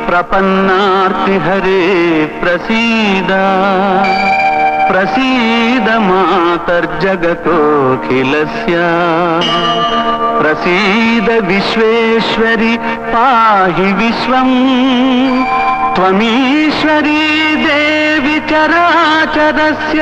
प्रपन्नार्ति हरे प्रसीद प्रसीद मातर्जगतोऽखिलस्य प्रसीद विश्वेश्वरि पाहि विश्वम् त्वमीश्वरी देवि चराचरस्य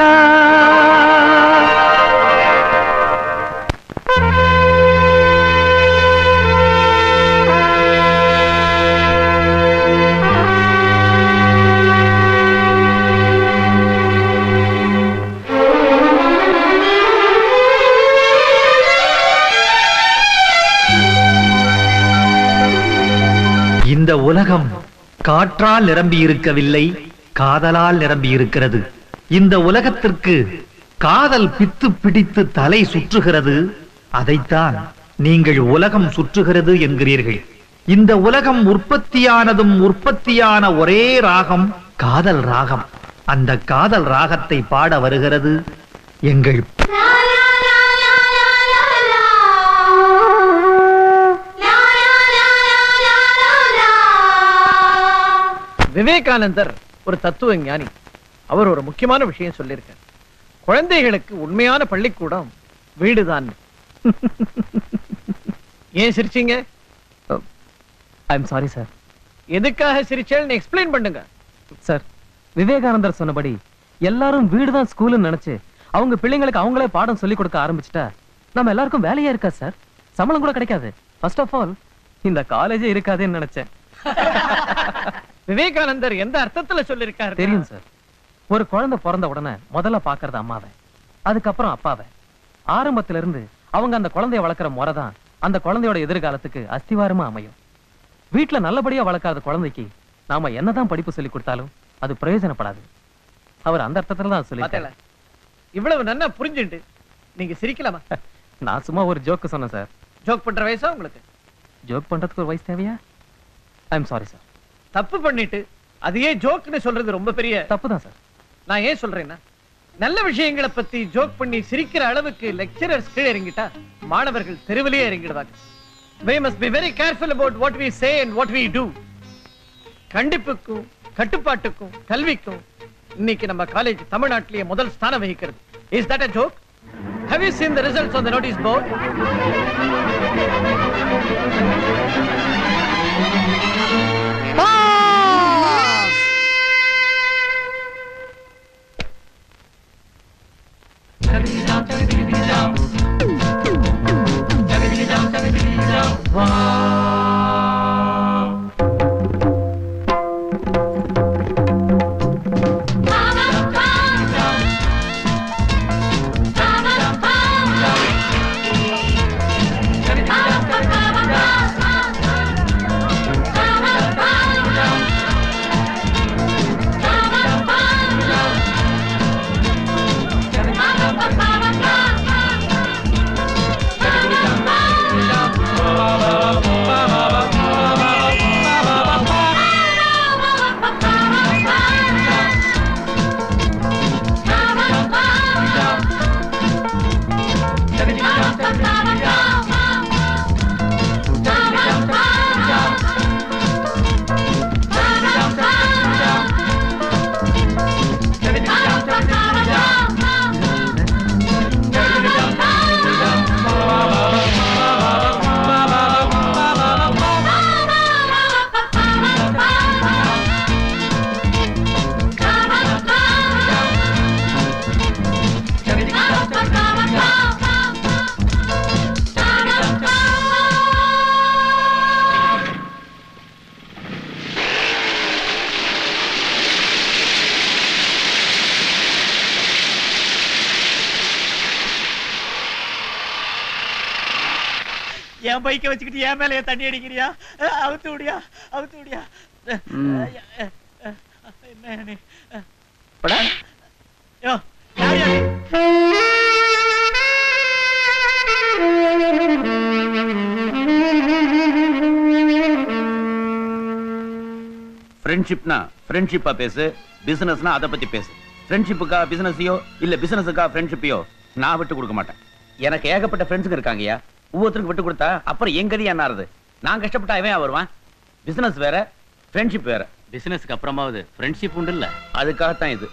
இந்த உலகம் காற்றால் நிரம்பி இருக்கவில்லை காதலால் நிரம்பி இருக்கிறது இந்த உலகத்திற்கு காதல் பித்து பிடித்து தலை சுற்றுகிறது அதைத்தான் நீங்கள் உலகம் சுற்றுகிறது என்கிறீர்கள் இந்த உலகம் உற்பத்தியானதும் உற்பத்தியான ஒரே ராகம் காதல் ராகம் அந்த காதல் ராகத்தை பாட வருகிறது எங்கள் விவேகானந்தர் ஒரு தத்துவ ஞானி அவர் ஒரு முக்கியமான விஷயம் சொல்லியிருக்கார் குழந்தைகளுக்கு உண்மையான பள்ளிக்கூடம் வீடுதான் ஏன் சிரிச்சீங்க ஐ எம் சாரி சார் எதுக்காக சிரிச்சேன்னு எக்ஸ்பிளைன் பண்ணுங்க சார் விவேகானந்தர் சொன்னபடி எல்லாரும் வீடு தான் ஸ்கூல்னு நினைச்சு அவங்க பிள்ளைங்களுக்கு அவங்களே பாடம் சொல்லி கொடுக்க ஆரம்பிச்சிட்டா நம்ம எல்லாருக்கும் வேலையே இருக்கா சார் சம்பளம் கூட கிடைக்காது ஃபர்ஸ்ட் ஆஃப் ஆல் இந்த காலேஜே இருக்காதுன்னு நினைச்சேன் விவேகானந்தர் எந்த அர்த்தத்துல சொல்லியிருக்காரு தெரியும் சார் ஒரு குழந்தை பிறந்த உடனே முதல்ல பாக்குறது அம்மாவை அதுக்கப்புறம் அப்பாவை ஆரம்பத்துல இருந்து அவங்க அந்த குழந்தைய வளர்க்குற முறை தான் அந்த குழந்தையோட எதிர்காலத்துக்கு அஸ்திவாரமா அமையும் வீட்டுல நல்லபடியா வளர்க்காத குழந்தைக்கு நாம என்னதான் படிப்பு சொல்லி கொடுத்தாலும் அது பிரயோஜனப்படாது அவர் அந்த அர்த்தத்துல தான் சொல்லி பார்த்தேல இவ்வளவு நன்னா புரிஞ்சுண்டு நீங்க சிரிக்கலாமா நான் சும்மா ஒரு ஜோக்கு சொன்னேன் சார் ஜோக் பண்ற வயசா உங்களுக்கு ஜோக் பண்றதுக்கு ஒரு வயசு தேவையா ஐ எம் சாரி சார் தப்பு பண்ணிட்டு அதையே ஜோக்னு சொல்றது ரொம்ப பெரிய தப்பு தான் சார் நான் ஏன் சொல்றேன்னா நல்ல விஷயங்களை பத்தி ஜோக் பண்ணி சிரிக்கிற அளவுக்கு லெக்சரர்ஸ் கீழே இறங்கிட்டா மாணவர்கள் தெருவிலேயே இறங்கிடுவாங்க we must be very careful about what we say and what we do கண்டிப்புக்கும் கட்டுப்பாட்டுக்கும் கல்விக்கும் இன்னைக்கு நம்ம காலேஜ் தமிழ்நாட்டிலேயே முதல் ஸ்தானம் வகிக்கிறது is that a joke have you seen the results on the notice board என் பைக்க வச்சுக்கிட்டு என் மேல ஏன் தண்ணி அடிக்கிறியா அஹ், அவுத்து விடியா அவுத்து விடியா அஹ், அஹ், அஹ், என்ன நீ அஹ், படா யோ யார் யார் ஃப்ரெண்ட்ஷிப்னா ஃப்ரெண்ட்ஷிப்பா பேசு பிசினஸ்னா அதை பத்தி பேசு ஃப்ரெண்ட்ஷிப்புக்கா பிசினஸையோ இல்ல பிசினஸுக்கா ஃப்ரெண்ட்ஷிப்பையோ நான் விட்டு கொடுக்க மாட்டேன் எனக்கு ஏகப்பட்ட ஃப்ரெண்ட்ஸுங்க இருக்காங்கய்யா ஒவ்வொருத்தருக்கு விட்டு கொடுத்தா அப்புறம் எங்கதி என்ன ஆறுது நான் கஷ்டப்பட்டா அவன் வருவான் பிசினஸ் வேற ஃப்ரெண்ட்ஷிப் வேற பிசினஸ்க்கு அப்புறமாவது ஃப்ரெண்ட்ஷிப் உண்டு இல்ல அதுக்காகத்தான் இது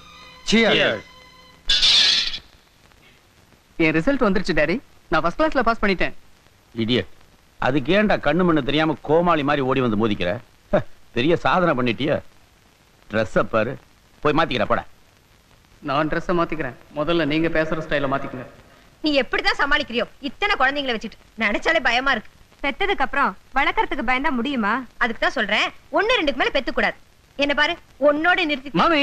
என் ரிசல்ட் வந்துருச்சு டாடி நான் ஃபர்ஸ்ட் கிளாஸ்ல பாஸ் பண்ணிட்டேன் இடியட் அதுக்கு ஏன்டா கண்ணு மண்ணு தெரியாம கோமாளி மாதிரி ஓடி வந்து மோதிக்கிற ஹ, பெரிய சாதனை பண்ணிட்டிய ட்ரெஸ் பாரு போய் மாத்திக்கிற பட நான் ட்ரெஸ்ஸை மாத்திக்கிறேன் முதல்ல நீங்க பேசுற ஸ்டைல மாத்திக்கங்க நீ எப்படிதான் சமாளிக்கிறியோ இத்தனை குழந்தைங்களை வச்சுட்டு நினைச்சாலே பயமா இருக்கு பெத்ததுக்கு அப்புறம் வளர்க்கறதுக்கு பயந்தா முடியுமா அதுக்கு தான் சொல்றேன் ஒண்ணு ரெண்டுக்கு மேல பெத்து கூடாது என்ன பாரு உன்னோட நிறுத்தி மாமி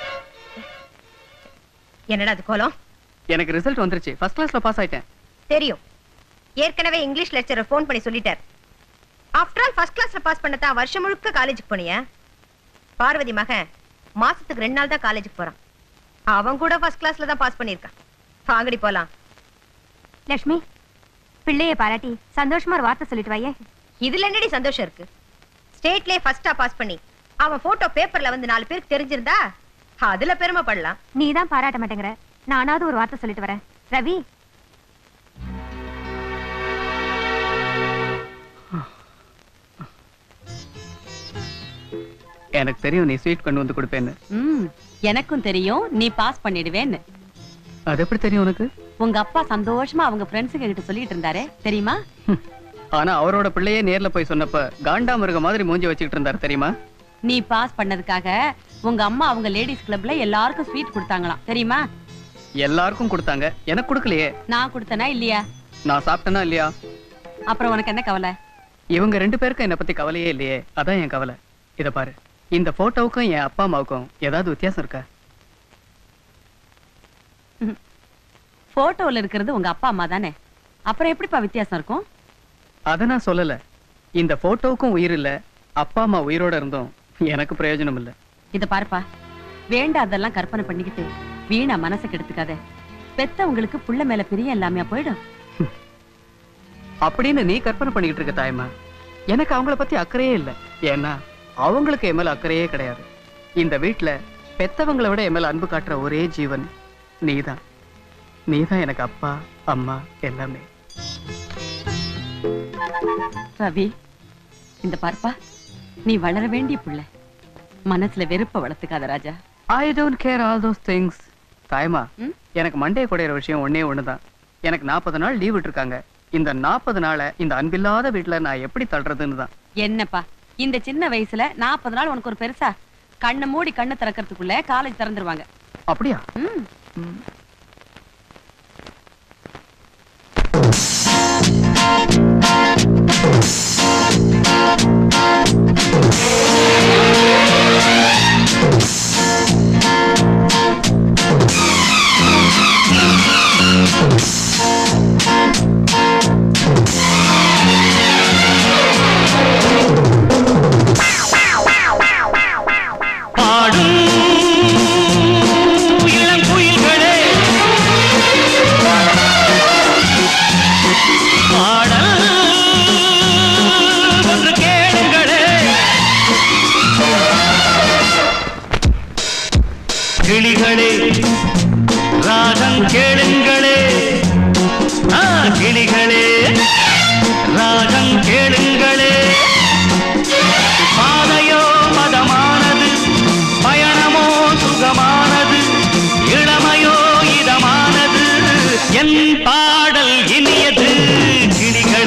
என்னடா அது கோலம் எனக்கு ரிசல்ட் வந்துருச்சு ஃபர்ஸ்ட் கிளாஸ்ல பாஸ் ஆயிட்டேன் தெரியும் ஏற்கனவே இங்கிலீஷ் லெக்சரர் ஃபோன் பண்ணி சொல்லிட்டார் ஆஃப்டர் ஆல் ஃபர்ஸ்ட் கிளாஸ்ல பாஸ் பண்ணதா வருஷம் முழுக்க காலேஜுக்கு போனியா பார்வதி மகன் மாசத்துக்கு ரெண்டு நாள் தான் காலேஜுக்கு போறான் அவன் கூட ஃபர்ஸ்ட் கிளாஸ்ல தான் பாஸ் பண்ணியிருக்கான் வாங்கடி போலாம் லட்சுமி பிள்ளைய பாராட்டி சந்தோஷமா ஒரு வார்த்தை சொல்லிட்டு வாயே இதுல என்னடி சந்தோஷம் இருக்கு ஸ்டேட்லயே ஃபர்ஸ்டா பாஸ் பண்ணி அவன் போட்டோ பேப்பர்ல வந்து நாலு பேருக்கு தெரிஞ்சிருந்தா அதுல பெருமைப்படலாம் நீ தான் பாராட்ட மாட்டேங்கிற நானாவது ஒரு வார்த்தை சொல்லிட்டு வரேன் ரவி எனக்கு தெரியும் நீ ஸ்வீட் கொண்டு வந்து கொடுப்பேன்னு ம் எனக்கும் தெரியும் நீ பாஸ் பண்ணிடுவேன்னு அது எப்படி தெரியும் உனக்கு உங்க அப்பா சந்தோஷமா அவங்க ஃப்ரெண்ட்ஸுங்க கிட்ட சொல்லிட்டு இருந்தாரே தெரியுமா ஆனா அவரோட பிள்ளையே நேர்ல போய் சொன்னப்ப காண்டாமிருக மாதிரி மூஞ்சி வச்சுக்கிட்டு இருந்தாரு தெரியுமா நீ பாஸ் பண்ணதுக்காக உங்க அம்மா அவங்க லேடிஸ் கிளப்ல எல்லாருக்கும் ஸ்வீட் கொடுத்தாங்களாம் தெரியுமா எல்லாருக்கும் கொடுத்தாங்க எனக்கு கொடுக்கலையே நான் கொடுத்தனா இல்லையா நான் சாப்பிட்டேனா இல்லையா அப்புறம் உனக்கு என்ன கவலை இவங்க ரெண்டு பேருக்கும் என்ன பத்தி கவலையே இல்லையே அதான் என் கவலை இத பாரு இந்த போட்டோவுக்கும் என் அப்பா அம்மாவுக்கும் ஏதாவது வித்தியாசம் இருக்கா போட்டோல இருக்கிறது உங்க அப்பா அம்மா தானே அப்புறம் எப்படிப்பா வித்தியாசம் இருக்கும் அத நான் சொல்லல இந்த போட்டோவுக்கும் உயிர் இல்ல அப்பா அம்மா உயிரோட இருந்தோம் எனக்கு பிரயோஜனம் இல்ல இத பாருப்பா வேண்டாதெல்லாம் கற்பனை பண்ணிக்கிட்டு வீணா மனசை கெடுத்துக்காத பெத்தவங்களுக்கு புள்ள மேல பிரியம் இல்லாமையா போயிடும் அப்படின்னு நீ கற்பனை பண்ணிக்கிட்டு இருக்க தாயம்மா எனக்கு அவங்கள பத்தி அக்கறையே இல்ல ஏன்னா அவங்களுக்கு என் மேல அக்கறையே கிடையாது இந்த வீட்ல பெத்தவங்களை விட என் மேல அன்பு காட்டுற ஒரே ஜீவன் நீதான் நீதான் எனக்கு அப்பா அம்மா எல்லாமே ரவி இந்த பார்ப்பா நீ வளர வேண்டிய புள்ள மனசுல வெறுப்ப வளர்த்துக்காத ராஜா I don't care all those things தாயமா ம்? எனக்கு மண்டே குடையிற விஷயம் ஒண்ணே ஒண்ணுதான் எனக்கு நாற்பது நாள் லீவ் விட்டுருக்காங்க இந்த நாற்பது நாளை இந்த அன்பில்லாத வீட்ல நான் எப்படி தள்ளுறதுன்னு தான் என்னப்பா இந்த சின்ன வயசுல நாற்பது நாள் உனக்கு ஒரு பெருசா கண்ணை மூடி கண்ணு திறக்கிறதுக்குள்ள காலேஜ் திறந்துருவாங்க அப்படியா ம் இளங்குயில்களே பாடல் ஒன்று கேளுங்களே கிளிகளே ராகம் கேளுங்களே ஆ கிளிகளே ராகம் கேளுங்களே பாதையோ மதமானது பயணமோ சுகமானது இளமையோ இதமானது என் பாடல் இனியது கிளிகளே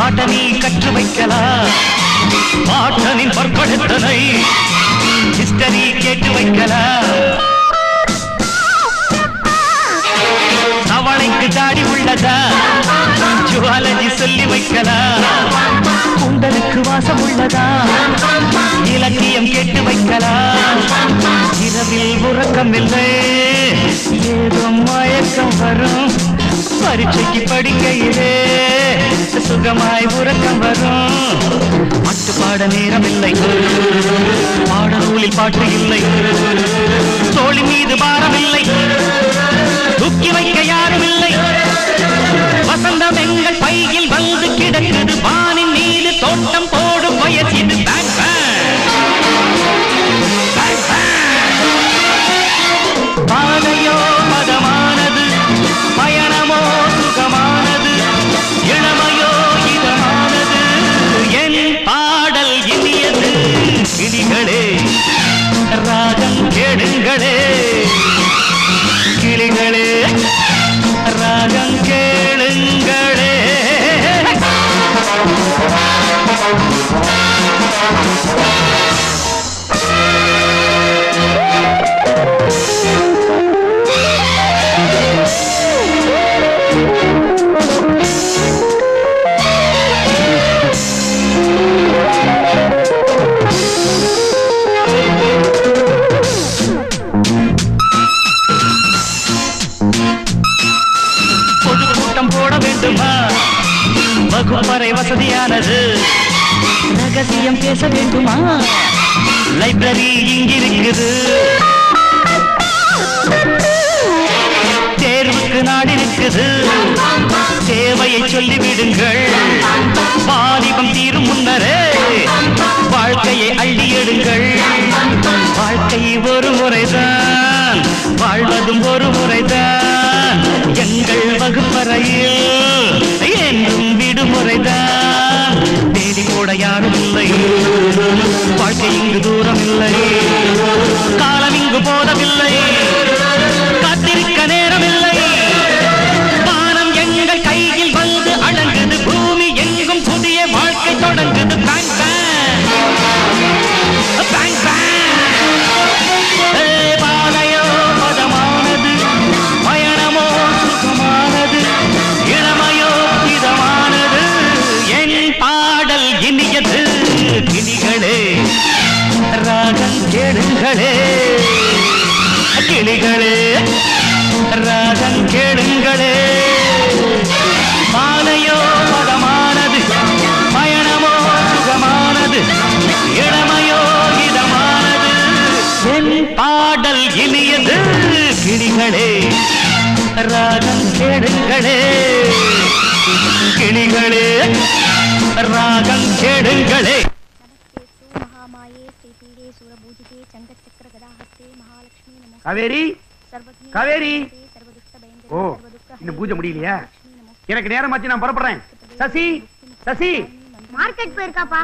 பாட்ட நீ கற்று வைக்கலாம் பாட்டனின் பற்படுத்தனை ஹிஸ்டரி கேட்டு வைக்கலாம் தவளைக்கு தாடி உள்ளதா ஜுவாலஜி சொல்லி வைக்கலாம் கூந்தலுக்கு வாசம் உள்ளதா இலக்கியம் கேட்டு வைக்கலாம் இரவில் உறக்கம் இல்லை ஏதோ மயக்கம் வரும் பரீட்சைக்கு படிக்கையிலே சுகமாய் உறக்கம் வரும் பாட்டு பாட நேரம் இல்லை பாட நூலில் பாட்டு இல்லை தோழி மீது பாரம் இல்லை தூக்கி வைக்க யாரும் இல்லை வசந்தம் எங்கள் பையில் வந்து கிடக்குது வானின் மீது தோட்டம் போடும் வயசு இது பேக் பாதையோ மதமானது பயணமோ சுகமானது இளமையோ இதமானது என் பாடல் இனியது கிளிகளே ராகம் கேளுங்களே கிளிகளே ராகம் கேளுங்களே பொது கூட்டம் போட வேண்டுமா வகுப்பறை வசதியானது ரகசியம் பேச வேண்டுமா லைப்ரரி இங்கிருக்குது தேர்வுக்கு நாடு இருக்குது தேவையை சொல்லிவிடுங்கள் வாலிபம் தீரும் முன்னரே வாழ்க்கையை அள்ளி எடுங்கள் வாழ்க்கை ஒரு முறைதான் வாழ்வதும் ஒரு முறைதான் எங்கள் வகுப்பறையில் என்றும் விடுமுறைதான் தேடி போட யாரும் இல்லை வாழ்க்கை இங்கு தூரம் இல்லை காலம் இங்கு போதவில்லை காத்திருக்க நேரமில்லை வானம் எங்கள் கையில் வந்து அடங்குது பூமி எங்கும் புதிய வாழ்க்கை தொடங்குது பேங் பேங் பாதையோ பதமானது பயணமோ சுகமானது இளமையோ இதமானது என் பாடல் இனியது கிளிகளே ராகம் கேளுங்களே கிளிகளே ராகம் கேளுங்களே பாதையோ பதமானது பயணமோ சுகமானது இளமையோ இதமானது என் பாடல் இனியது கிளிகளே ராகம் கேளுங்களே கிளிகளே ராகம் கேளுங்களே காவேரி காவேரி ஓ இன்னும் பூஜை முடியலையா எனக்கு நேரமாச்சு நான் புறப்படுறேன் சசி சசி மார்க்கெட் போயிருக்காப்பா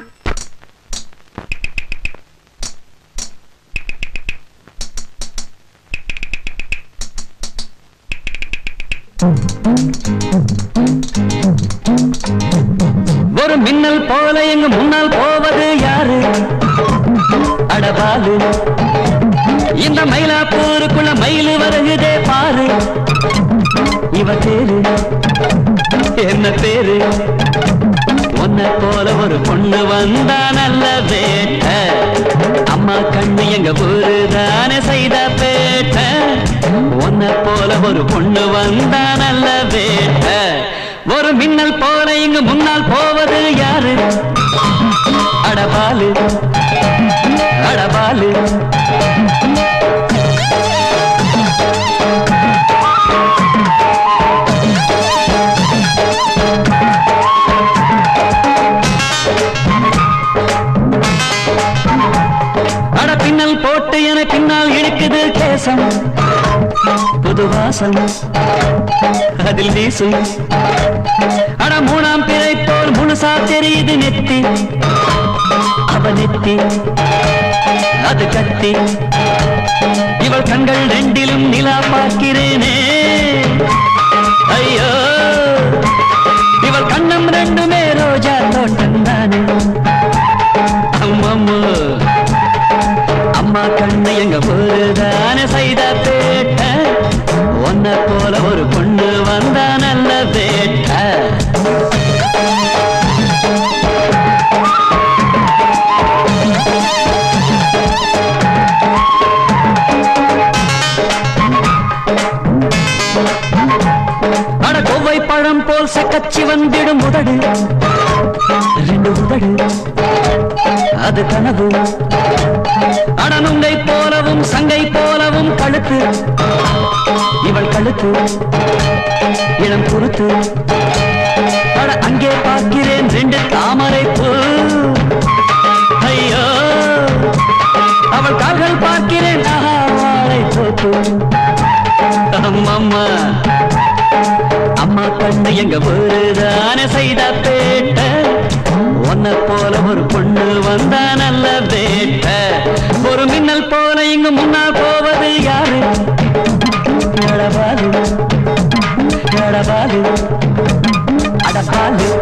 ஒரு மின்னல் போல எங்க முன்னால் போவது யாரு அடபாலு இந்த மயிலாப்பூருக்குள்ள மயிலு வருகுதே பாரு இவ பேரு என்ன பேரு உன்னை போல ஒரு பொண்ணு வந்தா நல்ல வேட்ட அம்மா கண்ணு எங்க ஊரு தானே செய்த பேட்ட உன்னை போல ஒரு பொண்ணு வந்தா நல்ல வேட்ட ஒரு மின்னல் போல இங்கு முன்னால் போவது யாரு அடபாலு அடபாலு அட பின்னல் போட்டு என பின்னால் இழுக்குது கேசம் புது வாசம் அதில் வீசும் அட மூணாம் பிறை போல் முழுசா தெரியுது நெத்தி அவ நெத்தி அது கத்தி இவள் கண்கள் ரெண்டிலும் நிலா பார்க்கிறேனே ஐயோ இவள் கண்ணம் ரெண்டுமே ரோஜா அம்மா கண்ணு எங்க போருதான செய்த பேட்ட உன்னை போல ஒரு பொண்ணு வந்தா நல்ல பேட்ட அட கொவ்வை பழம் போல் சக்கச்சி வந்திடும் உதடு ரெண்டு உதடு அது கனவு அடனுங்கை போலவும் சங்கை போலவும் கழுத்து இவள் கழுத்து இளம் குருத்து அட அங்கே பார்க்கிறேன் ரெண்டு தாமரை பூ ஐயோ அவள் கால்கள் பார்க்கிறேன் ஆஹா, வாழை தோப்பு அம்மம்மா அம்மா கண்ணு எங்க ஊருதான செய்த பேட்ட உன்னை போல ஒரு பொண்ணு வந்தா நல்ல பேட்ட ஒரு மின்னல் போல இங்கு முன்னால் போவது யாரு எடபாலு எடபாலு அடபாலு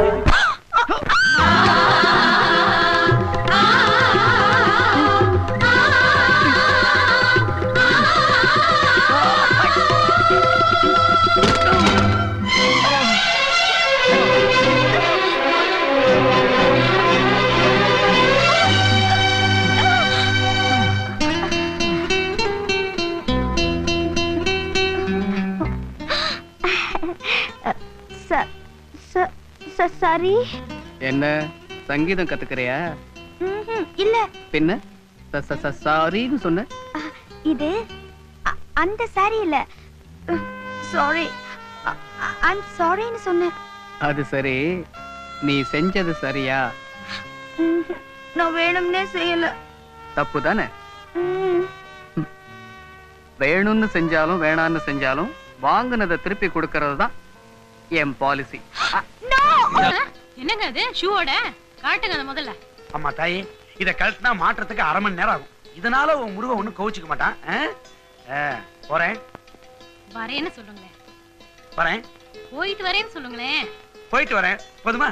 சாரி என்ன சங்கீதம் கத்துக்கிறியா இல்ல பின்ன ச- ச- ச- சாரின்னு சொன்ன இது அ- அந்த சாரி இல்ல சாரி ஐம் சாரின்னு சொன்னேன் அது சரி நீ செஞ்சது சரியா ம்ஹும். நான் வேணும்னே செய்யல தப்பு தானே ம். வேணும்னு செஞ்சாலும் வேணான்னு செஞ்சாலும் வாங்குனதை திருப்பி கொடுக்கறது தான் என் பாலிசி என்னங்க அது ஷூவோட காட்டுங்க அந்த முதல்ல அம்மா தாயே இத கழட்டினா மாற்றத்துக்கு அரை மணி நேரம் ஆகும் இதனால உன் முருகன் ஒண்ணும் கோவிச்சுக்க மாட்டான் ஆ? ஆ, போறேன் வரேன்னு சொல்லுங்களேன் வரேன் போயிட்டு வரேன்னு சொல்லுங்களேன் போயிட்டு வரேன் போதுமா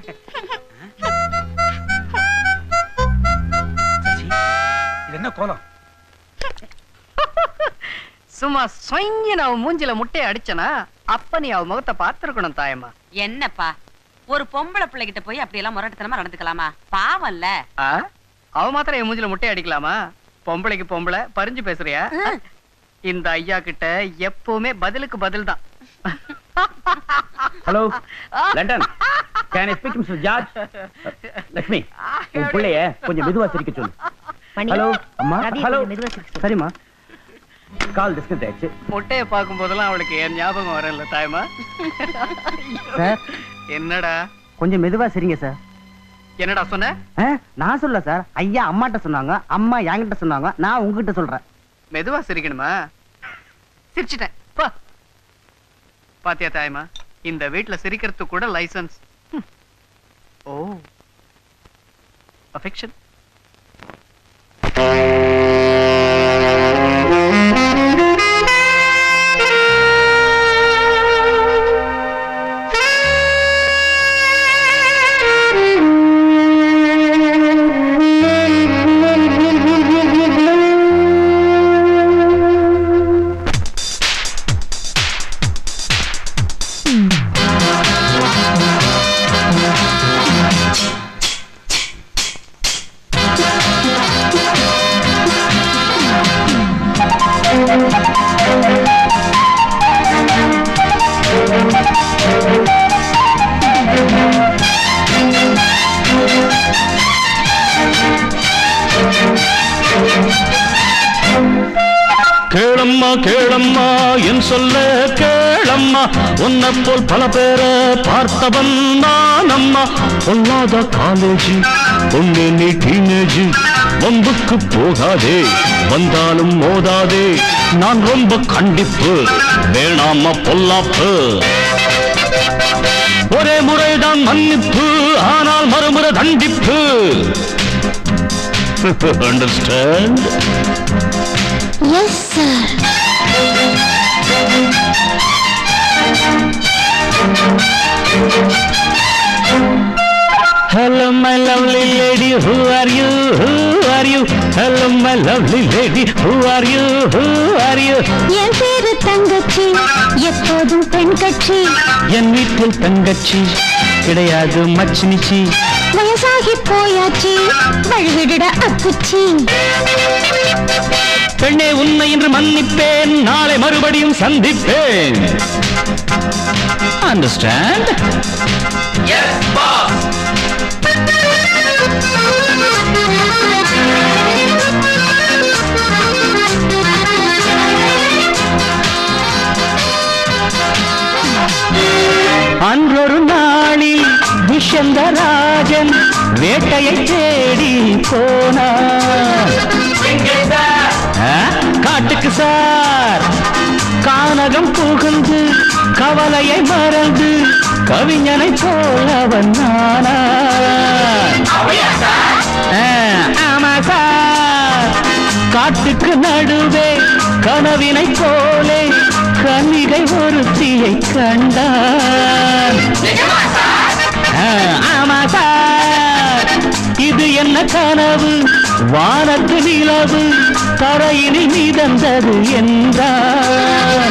சசி, இது என்ன கோலம் சும்மா சொங்கி நான் அவன் மூஞ்சில முட்டையை அடிச்சனா அப்ப நீ அவ முகத்தை பார்த்திருக்கணும் தாயம்மா என்னப்பா ஒரு பொம்பளை பிள்ளைகிட்ட போய் அப்படி எல்லாம் முரட்டுத்தனமா நடந்துக்கலாமா பாவம்ல ஆ? அவ மாத்திரம் என் மூஞ்சில முட்டை அடிக்கலாமா பொம்பளைக்கு பொம்பளை பறிஞ்சு பேசுறியா இந்த ஐயா கிட்ட எப்பவுமே பதிலுக்கு பதில் தான் hello London can I speak mister George Lakshmi உன் பிள்ளைய கொஞ்சம் மெதுவா சிரிக்க சொல்லு மணி, ஹலோ அம்மா ரவியை ஹலோ கொஞ்சம் மெதுவா சிரிக்க சொல்லு. சரிம்மா கால் டிஸ்கனெக்ட் ஆயிடுச்சு முட்டையை பார்க்கும் போதெல்லாம் அவளுக்கு என் ஞாபகம் வரல தாயம்மா சார் என்னடா கொஞ்சம் மெதுவா சரிங்க சார் என்னடா சொன்ன ஆ, நான் சொல்ல சார் ஐயா அம்மாட்ட சொன்னாங்க அம்மா என்கிட்ட சொன்னாங்க நான் உங்ககிட்ட சொல்றேன் மெதுவா சிரிக்கணுமா சிரிச்சிட்டேன் பா பாத்தியா தாயம்மா இந்த வீட்ல சிரிக்கிறதுக்கு கூட லைசன்ஸ் ஓ அஃபெக்ஷன் கேளம்மா கேளம்மா என் சொல்ல கேளம்மா உன்னை போல் பல பேரை பார்த்தவன் நான் அம்மா பொல்லாத காலேஜ் பொண்ணு நீ டீனேஜ் வம்புக்கு போகாதே வந்தாலும் மோதாதே நான் ரொம்ப கண்டிப்பு வேணாமா பொல்லாப்பு ஒரே முறைதான் மன்னிப்பு ஆனால் மறுமுறை தண்டிப்பு understand yes sir Hello, my lovely lady, who are you? Who are you? Hello, my lovely lady, who are you? Who are you? என் பேரு தங்கச்சி எப்போதும் பெண் கட்சி என் வீட்டில் தங்கச்சி கிடையாது மச்சினிச்சி வயசாகி போயாச்சு வழிவிடுட அப்புச்சி பெண்ணே உன்னை இன்று மன்னிப்பேன் நாளை மறுபடியும் சந்திப்பேன் அண்டர்ஸ்டாண்ட் அன்றொரு நாளில் விஷந்தராஜன் வேட்டையை தேடி போனார் ஆ? காட்டுக்கு சார் கானகம் புகுந்து கவலையை மறந்து கவிஞனை போல் அவன் நானார் ஆ, ஆமா சார் காட்டுக்கு நடுவே கனவினை போலே கன்னிகை ஒருத்தியை கண்டான் ஆ, ஆமா சார் இது என்ன கனவு வானத்து நிலவு தரையினில் மிதந்தது என்றான்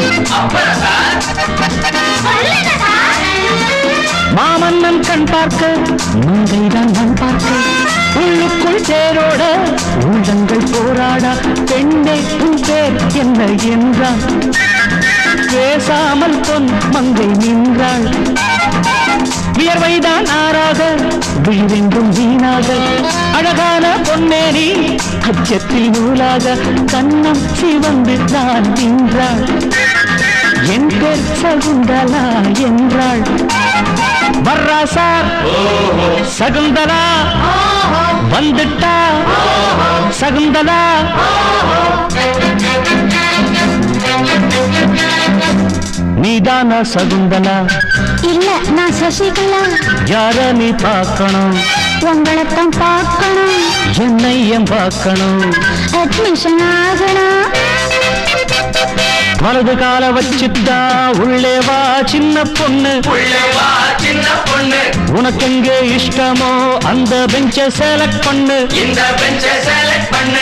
மாமன்னன் கண் பார்க்க மங்கைதான் நான் பார்க்க உள்ளுக்குள் தேரோட உள்ளங்கள் போராடா பெண்ணே உன் பேர் என்ன என்றான் பேசாமல் பொன் மங்கை நின்றாள் வியர்வைதான் ஆறாக விழிவென்றும் வீணாக அழகான பொன்னேரி அச்சத்தில் நூலாக கண்ணம் சிவந்து நான் நின்றாள் என் பேர் சகுந்தலா என்றாள் வர்றா சார் சகுந்தலா வந்துட்டா சகுந்தலா நீதானா சகுந்தலா இல்ல நான் சசிகலா யார நீ பார்க்கணும் உங்களைத்தான் பார்க்கணும் என்னை ஏன் பார்க்கணும் அட்மிஷன் ஆகணும் வலது கால வச்சுட்டா உள்ளே வா சின்ன பொண்ணு உள்ளே வா சின்ன பொண்ணு உனக்கு எங்கே இஷ்டமோ அந்த பெஞ்ச செலக்ட் பண்ணு இந்த பெஞ்சை செலக்ட் பண்ணு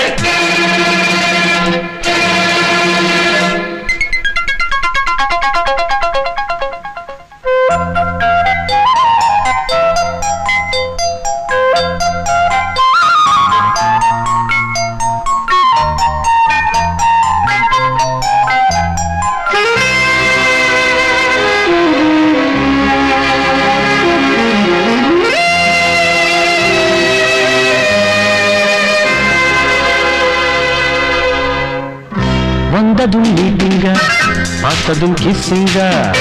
வந்ததும் மீட்டிங்க பார்த்ததும் கிஸ்ஸிங்க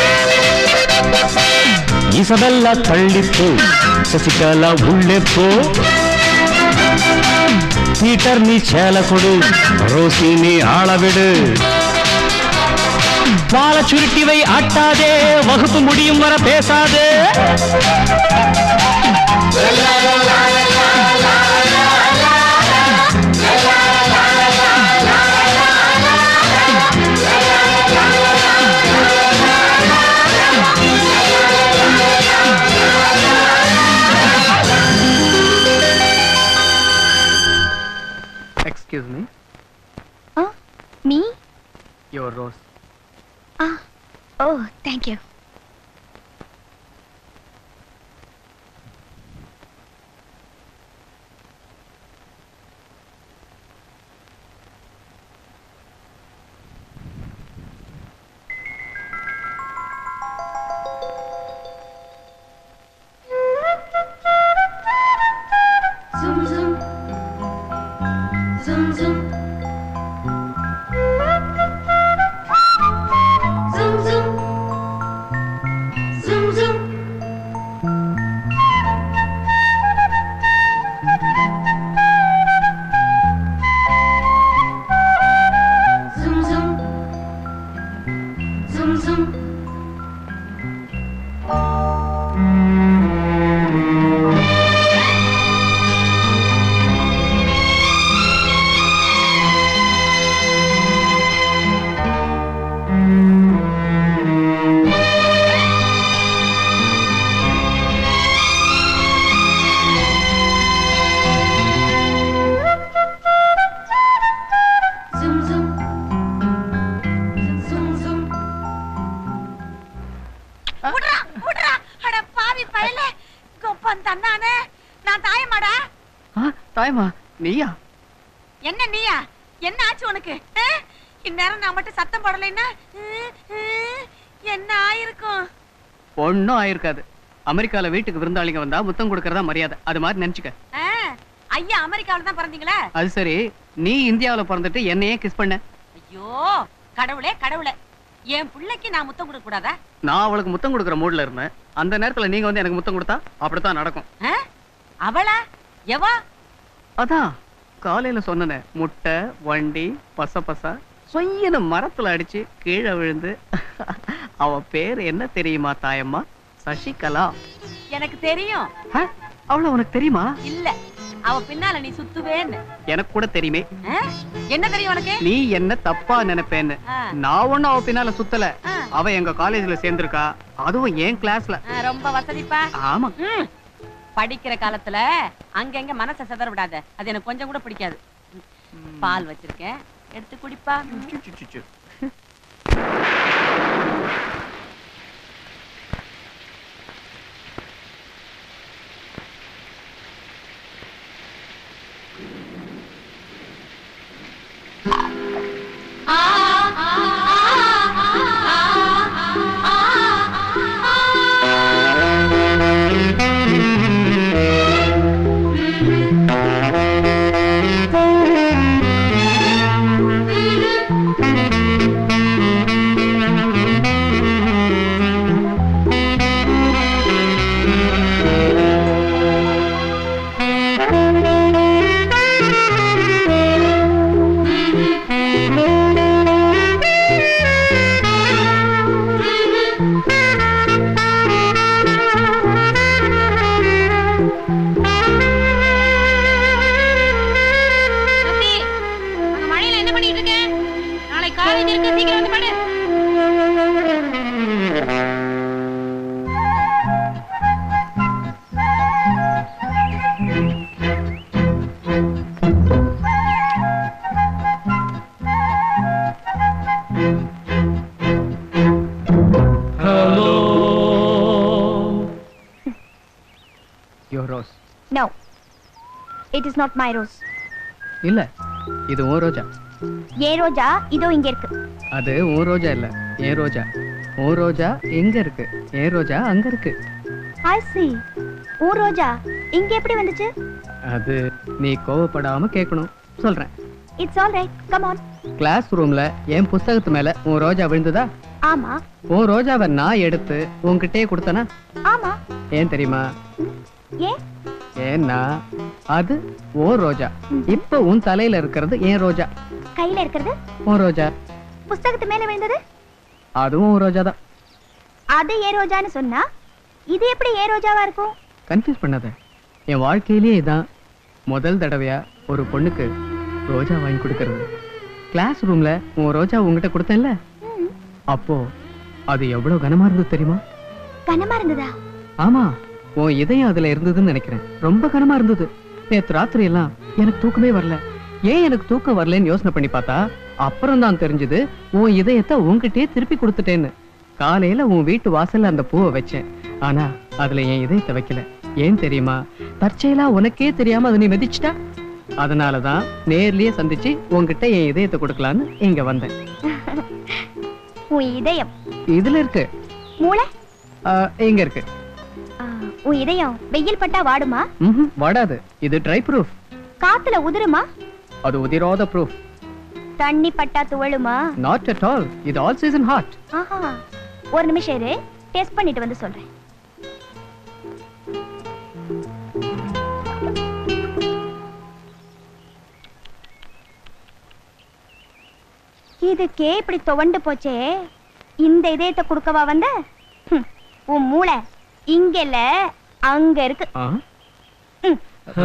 இசபெல்லா தள்ளிப்போ சசிகலா உள்ளே போ பீட்டர் நீ சேல கொடு ரோசி நீ ஆள விடு வாழ சுருட்டிவை ஆட்டாதே வகுப்பு முடியும் வர பேசாதே excuse me me your rose ah oh thank you Zoom zoom. Zoom zoom. Zoom zoom. Zoom zoom. Zoom zoom. Zoom zoom. நீயா என்ன நீயா என்ன ஆச்சு உனக்கு ஆ? இந்நேரம் நான் மட்டும் சத்தம் போடலைன்னா ஆ, ஆ, என்ன ஆயிருக்கும் ஒன்னும் ஆயிருக்காது அமெரிக்கால வீட்டுக்கு விருந்தாளிங்க வந்தா முத்தம் கொடுக்கறதா மரியாதை அது மாதிரி நினைச்சுக்க ஆ, ஐயா அமெரிக்காவில தான் பிறந்தீங்களா அது சரி நீ இந்தியாவுல பிறந்துட்டு என்னையே கிஸ் பண்ண ஐயோ கடவுளே கடவுளே என் பிள்ளைக்கு நான் முத்தம் கொடுக்க கூடாதா நான் அவளுக்கு முத்தம் கொடுக்குற மூட்ல இருந்தேன் அந்த நேரத்துல நீங்க வந்து எனக்கு முத்தம் கொடுத்தா அப்படித்தான் நடக்கும் ஆ? அவளா எவா அதான் காலையில சொன்னனே முட்டை வண்டி பச பச சொய்யன மரத்துல அடிச்சு கீழே விழுந்து அவ பேர் என்ன தெரியுமா தாயம்மா சசிகலா எனக்கு தெரியும் ஆ? அவள உனக்கு தெரியுமா இல்ல அவ பின்னால நீ சுத்துவேன்னு எனக்கு கூட தெரியுமே ஆ? என்ன தெரியும் உனக்கு நீ என்ன தப்பா நினைப்பேன்னு ஆ. நான் ஒண்ணும் அவ பின்னால சுத்தல ஆ. அவ எங்க காலேஜ்ல சேர்ந்திருக்கா அதுவும் என் கிளாஸ்ல ஆ, ரொம்ப வசதிப்பா ஆமா ம். படிக்கிற காலத்துல அங்கங்க மனசை சிதற விடாத அது எனக்கு கொஞ்சம் கூட பிடிக்காது ம். பால் வச்சிருக்கேன் எடுத்து குடிப்பா ரத்தி, அங்க மழையில என்ன பண்ணிட்டு இருக்க நாளை காலேஜ் இருக்கு சீக்கிரம் வந்து படு your rose no it is not my rose இல்ல இது உன் ரோஜா ஏ ரோஜா இதோ இங்க இருக்கு அது உன் ரோஜா இல்ல என் ரோஜா உன் ரோஜா எங்க இருக்கு என் ரோஜா அங்க இருக்கு ஐ see ஊ ரோஜா இங்க எப்படி வந்துச்சு அது நீ கோவப்படாம கேட்கணும் சொல்றேன் it's all right come on class ரூம்ல என் புஸ்தகத்து மேல உன் ரோஜா விழுந்ததா ஆமா உன் ரோஜாவை நான் எடுத்து உன்கிட்டயே கொடுத்தனா ஆமா ஏன் தெரியுமா ஏன் ஏன்னா அது உன் ரோஜா இப்ப உன் தலையில இருக்கிறது என் ரோஜா கையில இருக்கிறது உன் ரோஜா புஸ்தகத்து மேல விழுந்தது அதுவும் உன் ரோஜா தான் அது ஏ ரோஜான்னு சொன்னா இது எப்படி ஏ ரோஜாவா இருக்கும் கன்ஃபியூஸ் பண்ணாத என் வாழ்க்கையிலேயே இதான் முதல் தடவையா ஒரு பொண்ணுக்கு ரோஜா வாங்கி கொடுக்கறது கிளாஸ் ரூம்ல உன் ரோஜா உங்ககிட்ட கொடுத்தேன்ல அப்போ அது எவ்வளவு கனமா இருந்தது தெரியுமா கனமா இருந்ததா ஆமா உன் இதயம் அதுல இருந்ததுன்னு நினைக்கிறேன் ரொம்ப கனமா இருந்தது நேத்து ராத்திரி எல்லாம் எனக்கு தூக்கமே வரல ஏன் எனக்கு தூக்கம் வரலன்னு யோசனை பண்ணி பார்த்தா அப்புறம் தான் தெரிஞ்சது உன் இதயத்தை உன்கிட்டயே திருப்பி கொடுத்துட்டேன்னு காலையில உன் வீட்டு வாசல்ல அந்த பூவை வச்சேன் ஆனா அதுல என் இதயத்தை வைக்கல ஏன் தெரியுமா தற்செயலா உனக்கே தெரியாம அதை நீ மிதிச்சிட்டா அதனாலதான் நேர்லயே சந்திச்சு உன்கிட்ட என் இதயத்தை கொடுக்கலான்னு இங்க வந்தேன் உன் இதயம் இதுல இருக்கு மூளை ஆ, இங்க இருக்கு ஆ, உன் இதயம் வெயில் பட்டா வாடுமா ம்ஹும், வாடாது இது ட்ரை ப்ரூஃப் காத்துல உதிருமா அது உதிராத ப்ரூஃப் தண்ணி பட்டா துவளுமா நாட் அட் ஆல் இது ஆல் சீசன் ஹாட் ஆஹா ஒரு நிமிஷம் இரு டெஸ்ட் பண்ணிட்டு வந்து சொல்றேன் இதுக்கே இப்படி துவண்டு போச்சே இந்த இதயத்தை கொடுக்கவா வந்த ஹம், உன் மூளை இங்க இல்ல அங்க இருக்கு ம்.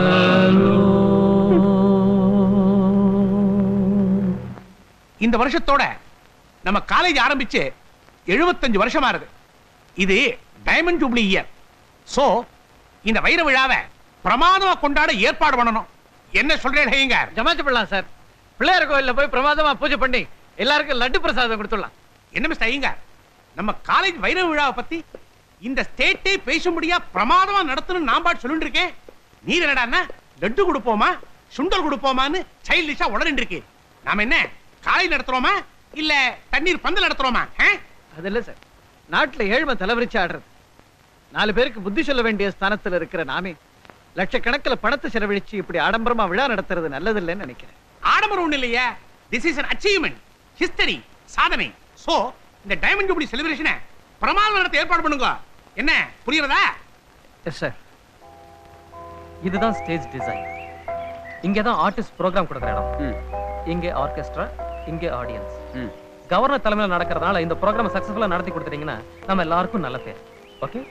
இந்த வருஷத்தோட நம்ம காலேஜ் ஆரம்பிச்சு 75 வருஷம் ஆறுது இது டைமண்ட் ஜூப்ளி இயர் சோ இந்த வைர விழாவை பிரமாதமா கொண்டாட ஏற்பாடு பண்ணணும் என்ன சொல்றேன் ஹையங்கார் ஜமாச்சு பண்ணலாம் சார் பிள்ளையார் கோயில்ல போய் பிரமாதமா பூஜை பண்ணி எல்லாருக்கும் லட்டு பிரசாதம் கொடுத்துடலாம் என்ன மிஸ்டர் ஐயங்கார் நம்ம காலேஜ் வைர விழாவை பத்தி இந்த ஸ்டேட்டே பேசும்படியா பிரமாதமா நடத்தணும் நான் பாட்டு சொல்லிட்டு இருக்கேன் நீர் என்னடான்னா லட்டு கொடுப்போமா சுண்டல் கொடுப்போமான்னு சைல்டிஷா உளறிட்டு இருக்கு நாம என்ன காலை நடத்துறோமா இல்ல தண்ணீர் பந்தல் நடத்துறோமா ஆ? அது இல்ல சார் நாட்டுல ஏழ்மை தலைவரிச்சு ஆடுறது நாலு பேருக்கு புத்தி சொல்ல வேண்டிய ஸ்தானத்துல இருக்கிற நாமே லட்சக்கணக்கில் பணத்தை செலவழிச்சு இப்படி ஆடம்பரமா விழா நடத்துறது நல்லதில்லைன்னு நினைக்கிறேன் ஆடம்பரம் ஒண்ணு இல்லையா this is an achievement history சாதனை சோ இந்த டைமண்ட் ஜூப்ளி செலிப்ரேஷனை பிரமாதம் நடத்த ஏற்பாடு பண்ணுங்க என்ன புரியுறதா எஸ் சார் இதுதான் ஸ்டேஜ் டிசைன் இங்க தான் ஆர்டிஸ்ட் ப்ரோக்ராம் கொடுக்குற இடம் இங்க ஆர்கெஸ்ட்ரா இங்க ஆடியன்ஸ் கவர்னர் தலைமையில் நடக்கிறதுனால இந்த ப்ரோக்ராம் சக்சஸ்ஃபுல்லா நடத்தி கொடுத்துட்டீங்கன்னா நம்ம எல்லாருக்கும் நல்ல பேர் ஓகே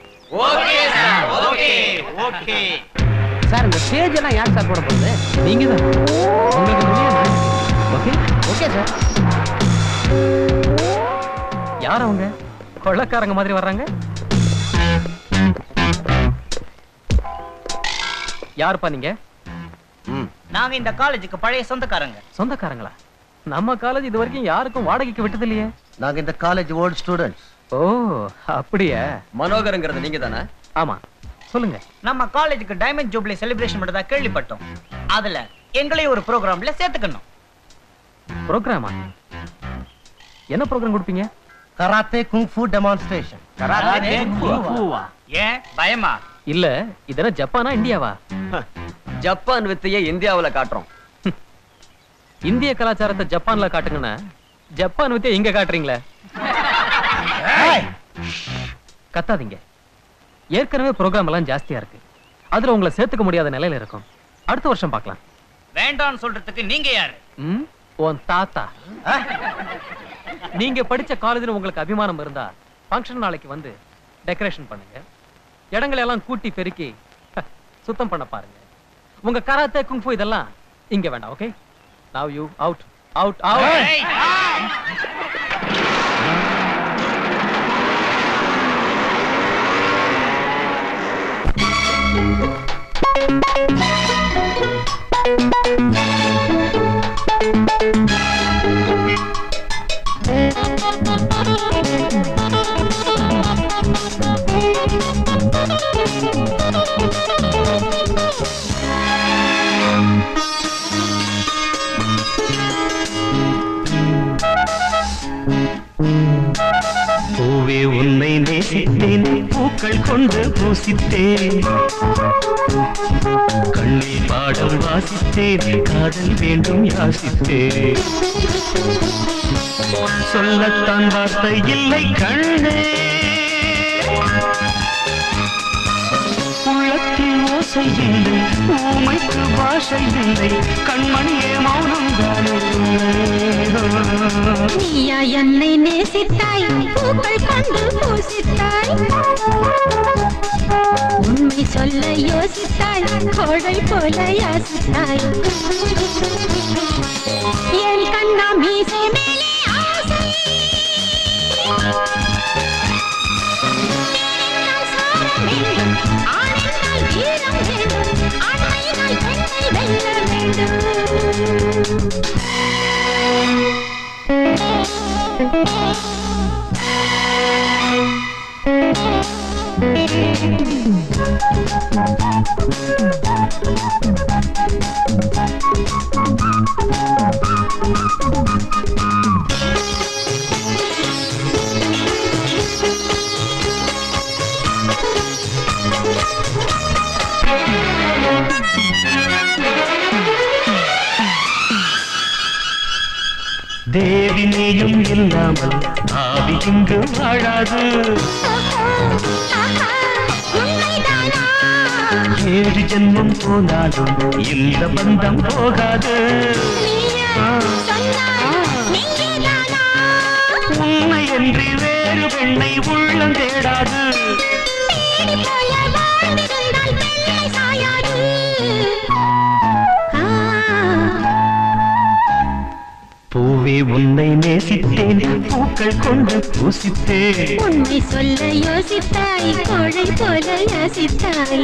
சார் இந்த ஸ்டேஜ் எல்லாம் யார் சார் போட போகுது நீங்க தான் உங்களுக்கு ஓகே ஓகே சார் யார் அவங்க கொள்ளக்காரங்க மாதிரி வர்றாங்க யாருப்பா நீங்க நாங்க இந்த காலேஜுக்கு பழைய சொந்தக்காரங்க சொந்தக்காரங்களா நம்ம காலேஜ் இது வரைக்கும் யாருக்கும் வாடகைக்கு விட்டது இல்லையே நாங்க இந்த காலேஜ் ஓல்ட் ஸ்டூடெண்ட்ஸ் ஓ அப்படியா மனோகருங்கிறது நீங்க தானே ஆமா சொல்லுங்க நம்ம காலேஜுக்கு டைமண்ட் ஜூப்ளி செலிப்ரேஷன் மட்டும் தான் கேள்விப்பட்டோம் அதுல எங்களையும் ஒரு ப்ரோக்ராம்ல சேர்த்துக்கணும் ப்ரோக்ராமா என்ன ப்ரோக்ராம் கொடுப்பீங்க கராத்தே குங்ஃபு டெமான்ஸ்ட்ரேஷன் ஏன் பயமா இல்ல இதெல்லாம் ஜப்பானா இந்தியாவா ஜப்பான் வித்தைய இந்தியாவுல காட்டுறோம் இந்திய கலாச்சாரத்தை ஜப்பான்ல காட்டுங்கன்னா ஜப்பான் வித்தியா இங்க காட்டுறீங்களே கத்தாதீங்க ஏற்கனவே ப்ரோக்ராம் எல்லாம் ஜாஸ்தியா இருக்கு அதுல உங்களை சேர்த்துக்க முடியாத நிலையில இருக்கும் அடுத்த வருஷம் பார்க்கலாம் வேண்டாம்னு சொல்றதுக்கு நீங்க யாரு ம் உன் தாத்தா நீங்க படிச்ச காலேஜ்ல உங்களுக்கு அபிமானம் இருந்தா ஃபங்க்ஷன் நாளைக்கு வந்து டெக்கரேஷன் பண்ணுங்க இடங்களை எல்லாம் கூட்டி பெருக்கி சுத்தம் பண்ண பாருங்க உங்க கராத்தே குங்ஃபு இதெல்லாம் இங்க வேண்டாம் okay now you out out out பூவே உன்னை நேசித்தேன் பூக்கள் கொண்டு பூசித்தேன் கண்ணில் பாடம் வாசித்தேன் காதல் வேண்டும் யாசித்தேன் சொல்லத்தான் வார்த்தை இல்லை கண்ணே உள்ளத்தில் ஓசை இல்லை ஊமைக்கு பாஷை இல்லை கண்மணியே மௌனம் தானே நீயா என்னை நேசித்தாய் பூக்கள் கொண்டு பூசித்தாய் உண்மை சொல்ல யோசித்தாய் கோடை போல யாசித்தாய் என் கண்ணா மீசை மேலே ஆசை பெண்ணென்றால் சாரம் வேண்டும், ஆணென்றால் வீரம் வேண்டும், ஆண்மையினால் பெண்ணை வெல்ல வேண்டும் தேவி நீயும் இல்லாமல் ஆவி இங்கு வாழாது ஏழு ஜென்மம் போனாலும் இந்த பந்தம் போகாது உண்மை என்று வேறு பெண்ணை உள்ளம் தேடாது பூவே உன்னை நேசித்தேன் பூக்கள் கொண்டு பூசித்தேன் உண்மை சொல்ல யோசித்தாய் கோழை போல யாசித்தாய்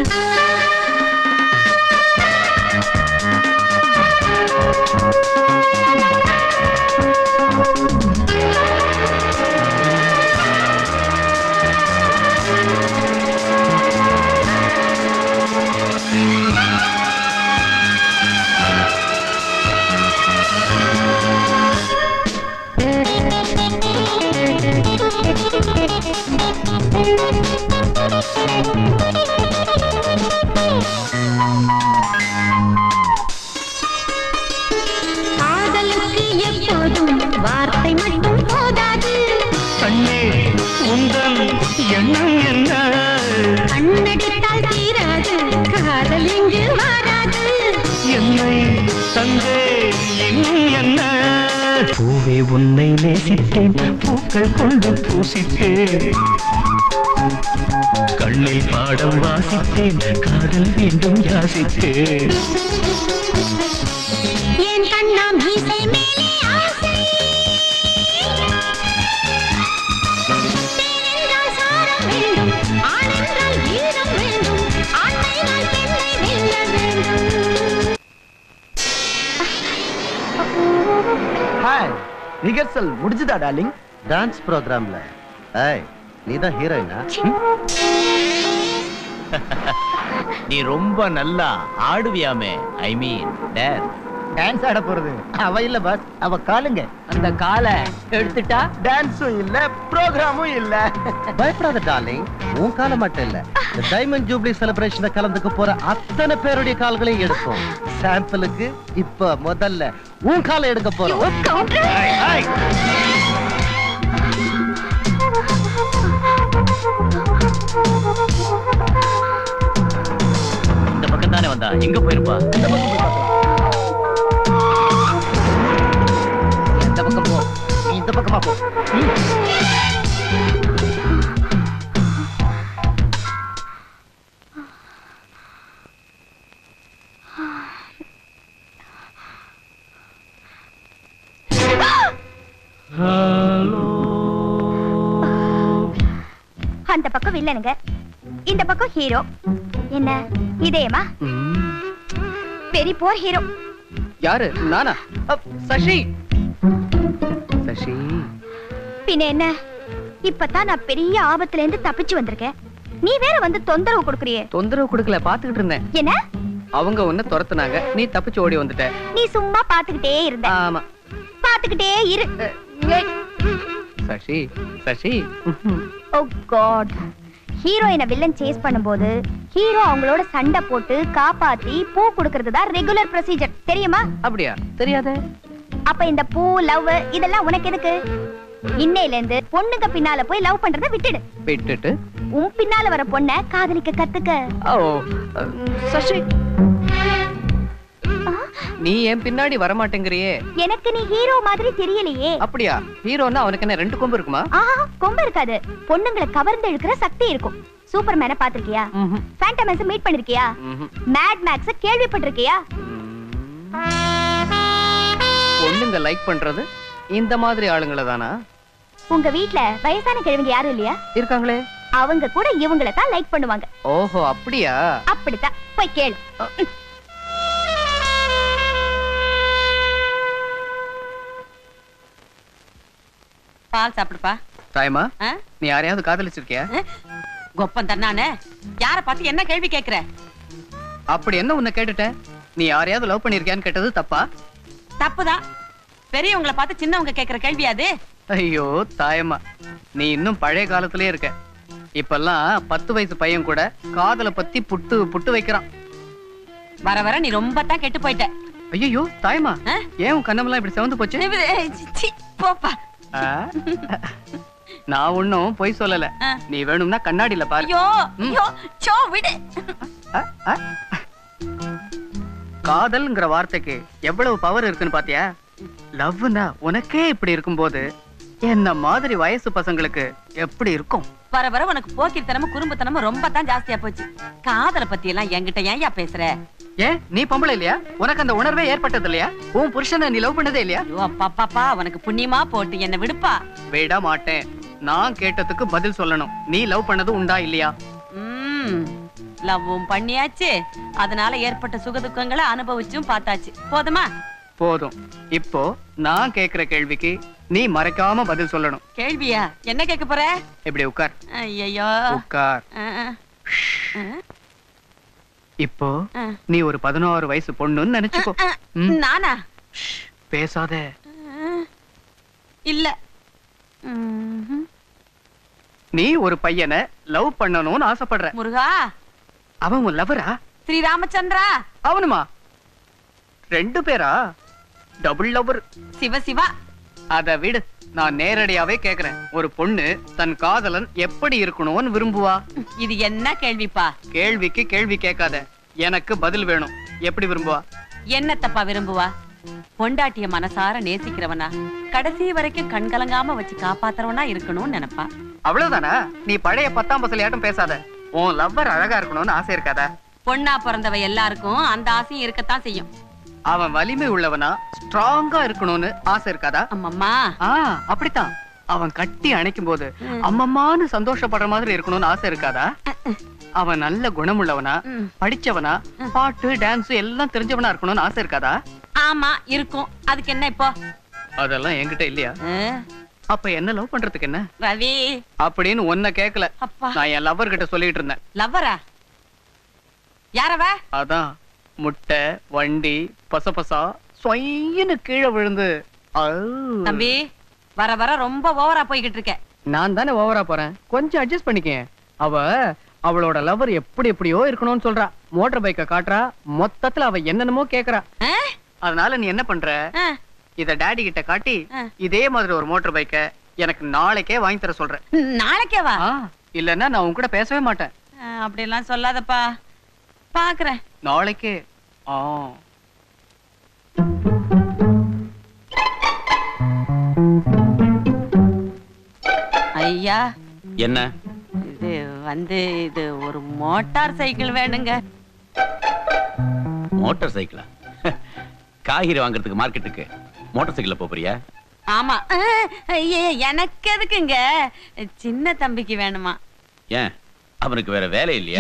எப்போதும் வார்த்தை மட்டும் போதாது கண்ணே உந்தன் எண்ணம் என்ன கண்ணடித்தால் தீராது காதல் இங்கு மாறாது என்னை தந்தே இன்னும் என்ன பூவே உன்னை நேசித்தேன் பூக்கள் கொண்டு பூசித்தேன் கண்ணில் பாடம் வாசித்தேன் காதல் மீண்டும் யாசித்தேன் என் கண்ணா மீசை மேலே ஆசை பெண்ணென்றால் சாரம் வேண்டும் ஆணென்றால் வீரம் வேண்டும் ஆண்மையினால் பெண்ணை வெல்ல வேண்டும் ஹாய் ரிஹர்சல் முடிஞ்சுதா டார்லிங் டான்ஸ் ப்ரோக்ராம்ல ஏய் நீ தான் ஹீரோயினா நீ ரொம்ப நல்லா ஆடுவியாமே ஐ மீன் டேன் டான்ஸ் ஆட போறது அவ இல்ல பாஸ் அவ காலுங்க அந்த காலை எடுத்துட்டா டான்ஸும் இல்ல ப்ரோக்ராமும் இல்ல பயப்படாத டார்லிங் உன் காலை மட்டும் இல்ல டைமண்ட் ஜூப்ளி செலிப்ரேஷன்ல கலந்துக்க போற அத்தனை பேருடைய கால்களையும் எடுக்கும் சாம்பிளுக்கு இப்ப முதல்ல உன் காலை எடுக்க போறோம் ஏய், ஏய். இந்த பக்கம் தானே வந்தா எங்க போயிருப்பா இந்த பக்கம் போ நீ இந்த பக்கமா போ அந்த பக்கம் வில்லனுங்க இந்த பக்கம் ஹீரோ என்ன இதேமா வெரி போர் ஹீரோ யாரு நானா அப், சசி சசி பின்ன என்ன இப்பதான் நான் பெரிய ஆபத்துல இருந்து தப்பிச்சு வந்திருக்கேன் நீ வேற வந்து தொந்தரவு கொடுக்குறியே தொந்தரவு கொடுக்கல பாத்துக்கிட்டு இருந்தேன் என்ன அவங்க உன்னை துரத்துனாங்க நீ தப்பிச்சு ஓடி வந்துட்ட நீ சும்மா பாத்துக்கிட்டே இருந்த ஆமா பாத்துக்கிட்டே இரு சசி சசி ஓ காட் ஹீரோயினை வில்லன் சேஸ் பண்ணும்போது ஹீரோ அவங்களோட சண்டை போட்டு காப்பாத்தி பூ கொடுக்கறது தான் ரெகுலர் ப்ரொசீஜர் தெரியுமா அப்படியா தெரியாதே அப்ப இந்த பூ லவ் இதெல்லாம் உனக்கு எதுக்கு இன்னையில இருந்து பொண்ணுங்க பின்னால போய் லவ் பண்றத விட்டுடு விட்டுட்டு உன் பின்னால வர பொண்ண காதலிக்க கத்துக்க ஓ அஹ், சசி நீ என் பின்னாடி வர மாட்டேங்கிறியே எனக்கு நீ ஹீரோ மாதிரி தெரியலையே அப்படியா ஹீரோன்னா அவனுக்கு என்ன ரெண்டு கொம்பு இருக்குமா ஆஹா கொம்பு இருக்காது பொண்ணுங்களை கவர்ந்து இழுக்கிற சக்தி இருக்கும் சூப்பர் மேன பாத்திருக்கியா ஃபேண்டமஸ் மீட் பண்ணிருக்கியா மேட் மேக்ஸ் கேள்விப்பட்டிருக்கியா பொண்ணுங்க லைக் பண்றது இந்த மாதிரி ஆளுங்களை தானா உங்க வீட்ல வயசான கிழவிங்க யாரும் இல்லையா இருக்காங்களே அவங்க கூட இவங்கள தான் லைக் பண்ணுவாங்க ஓஹோ அப்படியா அப்படித்தான் போய் கேளு பால் சாப்பிடுப்பா தாயமா ஆ? நீ யாரையாவது காதலிச்சிருக்கியா கொப்பம் தன்னானே யார பார்த்து என்ன கேள்வி கேக்குற அப்படி என்ன உன்னை கேட்டுட்டேன் நீ யாரையாவது லவ் பண்ணிருக்கியான்னு கேட்டது தப்பா தப்புதான் பெரியவங்கள பார்த்து சின்னவங்க கேக்குற கேள்வி அது ஐயோ தாயம்மா நீ இன்னும் பழைய காலத்திலே இருக்க இப்பெல்லாம் பத்து வயசு பையன் கூட காதலை பத்தி புட்டு புட்டு வைக்கிறான் வர வர நீ ரொம்ப தான் கெட்டு போயிட்ட ஐயோ தாயம்மா ஏன் உன் கண்ணமெல்லாம் இப்படி சிவந்து போச்சு சி, சி, போப்பா ஆ? நான் ஒண்ணும் பொய் சொல்லல நீ வேணும்னா கண்ணாடியில பாரு ஐயோ ஐயோ சோ விடு காதல்ங்கிற வார்த்தைக்கு எவ்வளவு பவர் இருக்குன்னு பாத்தியா லவ்னா உனக்கே இப்படி இருக்கும்போது என்ன மாதிரி வயசு பசங்களுக்கு எப்படி இருக்கும் வர வர உனக்கு போக்கிரித்தனமும் குறும்புத்தனமும் ரொம்ப தான் ஜாஸ்தியா போச்சு காதலை பத்தி எல்லாம் என்கிட்ட ஏன்யா பேசுற ஏன் நீ பொம்பளை இல்லையா உனக்கு அந்த உணர்வே ஏற்பட்டது இல்லையா உன் புருஷனை நீ லவ் பண்ணதே இல்லையா ஐயோ அப்பாப்பாப்பா உனக்கு புண்ணியமா போட்டு என்ன விடுப்பா விட மாட்டேன் நான் கேட்டதுக்கு பதில் சொல்லணும் நீ லவ் பண்ணது உண்டா இல்லையா ம் லவ்வும் பண்ணியாச்சு அதனால ஏற்பட்ட சுகதுக்கங்களை அனுபவிச்சும் பார்த்தாச்சு போதுமா போதும் இப்போ நான் கேக்குற கேள்விக்கு நீ மறைக்காம பதில் சொல்லணும் கேள்வியா என்ன கேட்க போற இப்படி உட்கார் ஐயோ உட்கார் இப்போ நீ ஒரு பதினோரு வயசு பொண்ணுன்னு நினைச்சுக்கோ ம், நானா பேசாத இல்ல நீ ஒரு பையனை லவ் பண்ணணும்னு ஆசைப்படுற முருகா அவன் உன் லவரா ஸ்ரீ ராமச்சந்திரா அவனுமா ரெண்டு பேரா டபுள் லவர் சிவ சிவா அத விடு நான் நேரடியாவே கேக்குறேன் ஒரு பொண்ணு தன் காதலன் எப்படி இருக்கணும்னு விரும்புவா இது என்ன கேள்விப்பா கேள்விக்கு கேள்வி கேட்காத எனக்கு பதில் வேணும் எப்படி விரும்புவா என்னத்தப்பா விரும்புவா பொண்டாட்டிய மனசார நேசிக்கிறவனா கடைசி வரைக்கும் கண் கலங்காம வச்சு காப்பாத்துறவனா இருக்கணும்னு நினைப்பா அவ்வளவுதானா நீ பழைய பத்தாம் பசலையாட்டும் பேசாத உன் லவ்வர் அழகா இருக்கணும்னு ஆசை இருக்காதா பொண்ணா பிறந்தவ எல்லாருக்கும் அந்த ஆசையும் இருக்கத்தான் செய்யும் அவன் வலிமை உள்ளவனா ஸ்ட்ராங்கா இருக்கணும்னு ஆசை இருக்காதா அம்மம்மா ஆ அப்படித்தான் அவன் கட்டி அணைக்கும் போது அம்மம்மான்னு சந்தோஷப்படுற மாதிரி இருக்கணும்னு ஆசை இருக்காதா அவன் நல்ல குணமுள்ளவனா படிச்சவனா பாட்டு டான்ஸ் எல்லாம் தெரிஞ்சவனா இருக்கணும்னு ஆசை இருக்காதா ஆமா இருக்கும் அதுக்கு என்ன இப்போ அதெல்லாம் என்கிட்ட இல்லையா அப்ப என்ன லவ் பண்றதுக்கு என்ன ரவி அப்படின்னு ஒன்ன கேக்கல நான் என் லவ்வர் கிட்ட சொல்லிட்டு இருந்தேன் லவ்வரா யாரவ அதான் முட்டை வண்டி பசபசா சொயின்னு கீழே விழுந்து அவு. தம்பி வர வர ரொம்ப ஓவரா போய்கிட்டு இருக்க நான் தானே ஓவரா போறேன் கொஞ்சம் அட்ஜஸ்ட் பண்ணிக்க அவ அவளோட லவர் எப்படி எப்படியோ இருக்கணும்னு சொல்றா மோட்டார் பைக்க காட்டுறா மொத்தத்துல அவ என்னென்னமோ கேக்குறா அதனால நீ என்ன பண்ற இத டாடி கிட்ட காட்டி இதே மாதிரி ஒரு மோட்டார் பைக்க எனக்கு நாளைக்கே வாங்கி தர சொல்றேன் நாளைக்கே வா இல்லன்னா நான் உன் கூட பேசவே மாட்டேன் அப்படியெல்லாம் சொல்லாதப்பா பாக்குறேன் நாளைக்கே ஆ ஐயா என்ன இது வந்து இது ஒரு மோட்டார் சைக்கிள் வேணுங்க மோட்டார் சைக்கிளா காய்கறி வாங்குறதுக்கு மார்க்கெட்டுக்கு மோட்டார் சைக்கிள்ல போறியா ஆமா அஹ், ஐயே, எனக்கு எதுக்குங்க சின்ன தம்பிக்கு வேணுமா ஏன் அவனுக்கு வேற வேலை இல்லையா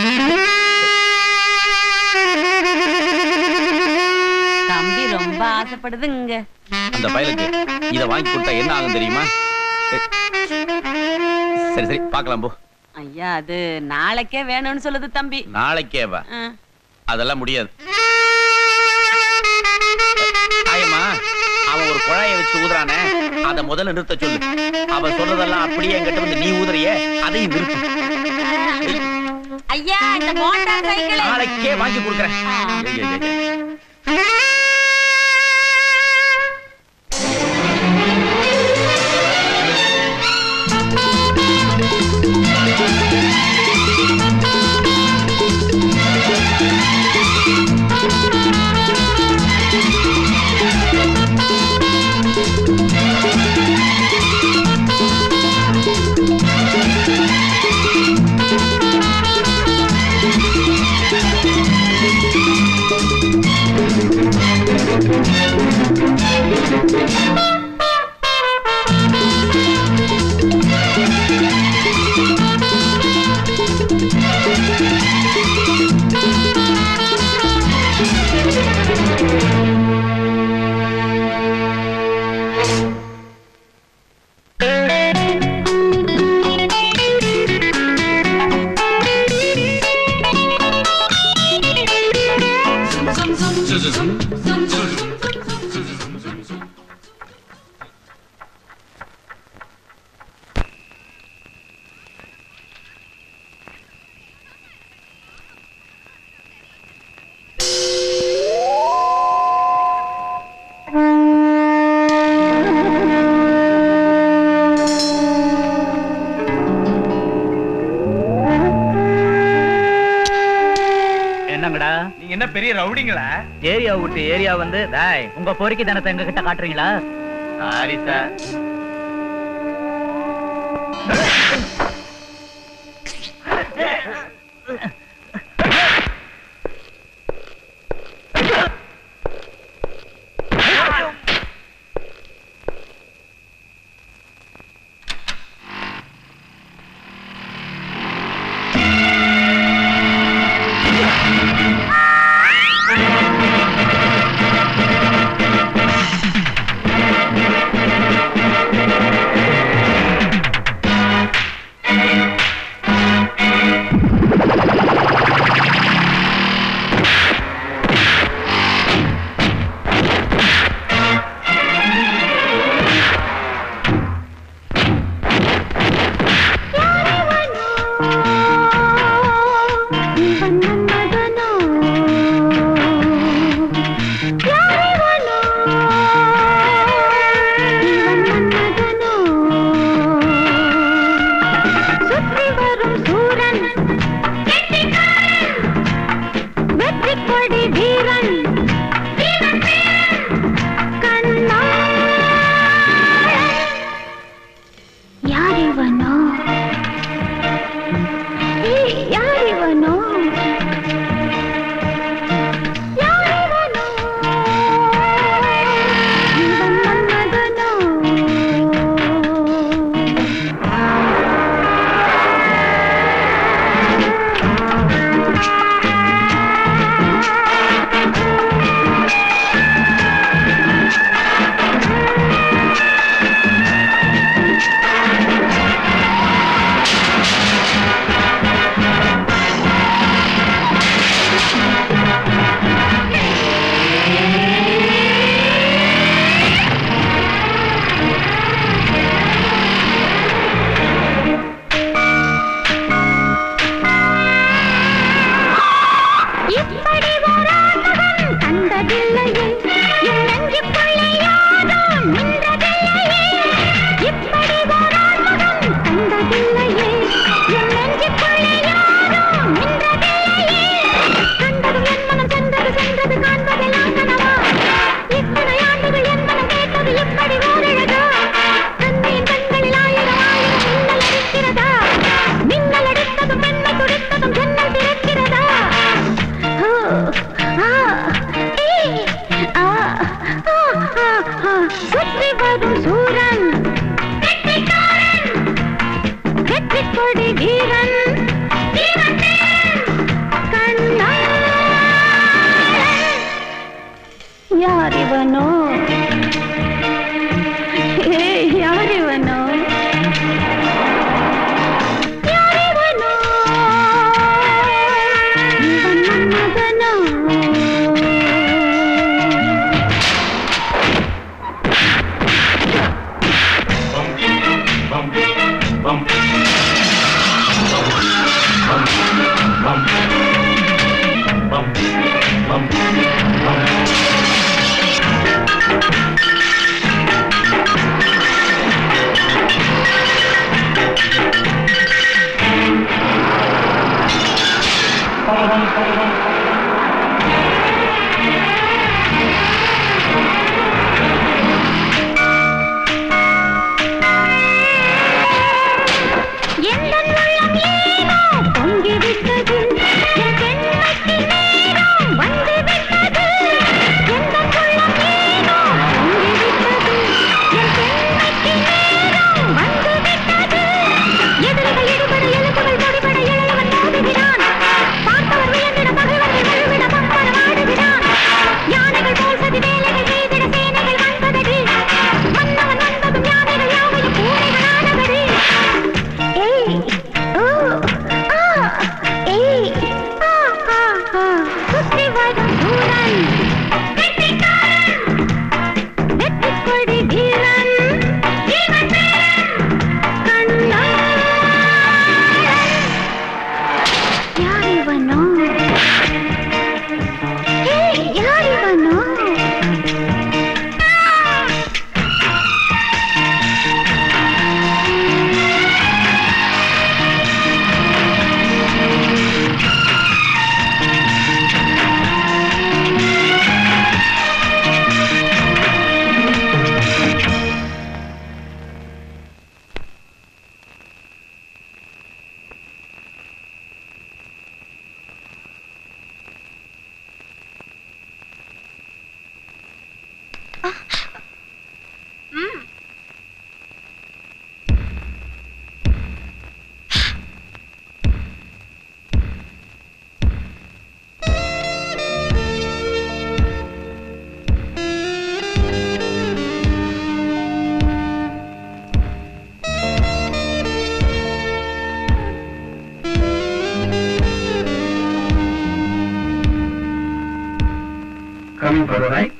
தம்பி ரொம்ப ஆசைப்படுதுங்க அந்த பயலுக்கு இத வாங்கி கொடுத்தா என்ன ஆகும் தெரியுமா சரி சரி பார்க்கலாம் போ ஐயா அது நாளைக்கே வேணும்னு சொல்லுது தம்பி நாளைக்கே வா அஹ், அதெல்லாம் முடியாது ஆயம்மா அவன் ஒரு குழாயை வச்சு ஊதுறானே அத முதல்ல நிறுத்த சொல்லு அவன் சொல்றதெல்லாம் அப்படியே என்கிட்ட வந்து நீ ஊதுறியே அதையும் நிறுத்து ஐயா இந்த மோட்டார் சைக்கிள் நாளைக்கே வாங்கி கொடுக்குறேன் ஏய், ஏய், ஏய், ஏய். என்னங்கடா நீங்க என்ன பெரிய ரவுடிங்களா ஏரியா விட்டு ஏரியா வந்து டேய் உங்க பொறுக்கி தனத்தை எங்க கிட்ட காட்டுறீங்களா சாரி சார் Thank you. 「 சுற்றி வரும் சூரன் வெற்றி கொடி வீரன் கண்ணா யார் இவனோ ஏய், யார் இவனோ யார் இவனோ இவன் மன்மதனோ எந்தன் உள்ளம் ஏனோ பொங்கி விட்டது என் பெண்மைக்கு நேரம் வந்து விட்டது எந்தன் உள்ளம் ஏனோ பொங்கி விட்டது என் பெண்மைக்கு நேரம் வந்து விட்டது எதிரிகள் இடுபட எழுத்துகள் முடிபட இளையவன் மோதுகிறான் பார்த்தவர் வியந்திட பகைவர்கள் மழுவிட பம்பரம் ஆடுகிறான் யானைகள் போல் சதி வேலைகள் செய்திட சேனைகள் வந்ததடி மன்னவன் வந்ததும் யானைகள் யாவையும் பூனைகள் ஆனதடி ஏய் ஓ ஆ ஏய் ஆ ஆ ஆ சுற்றி வரும் சூரன் வெற்றி கொடி வீரன் கண்ணா யார் இவனோ ஏய் யார் இவனோ Coming for a ride?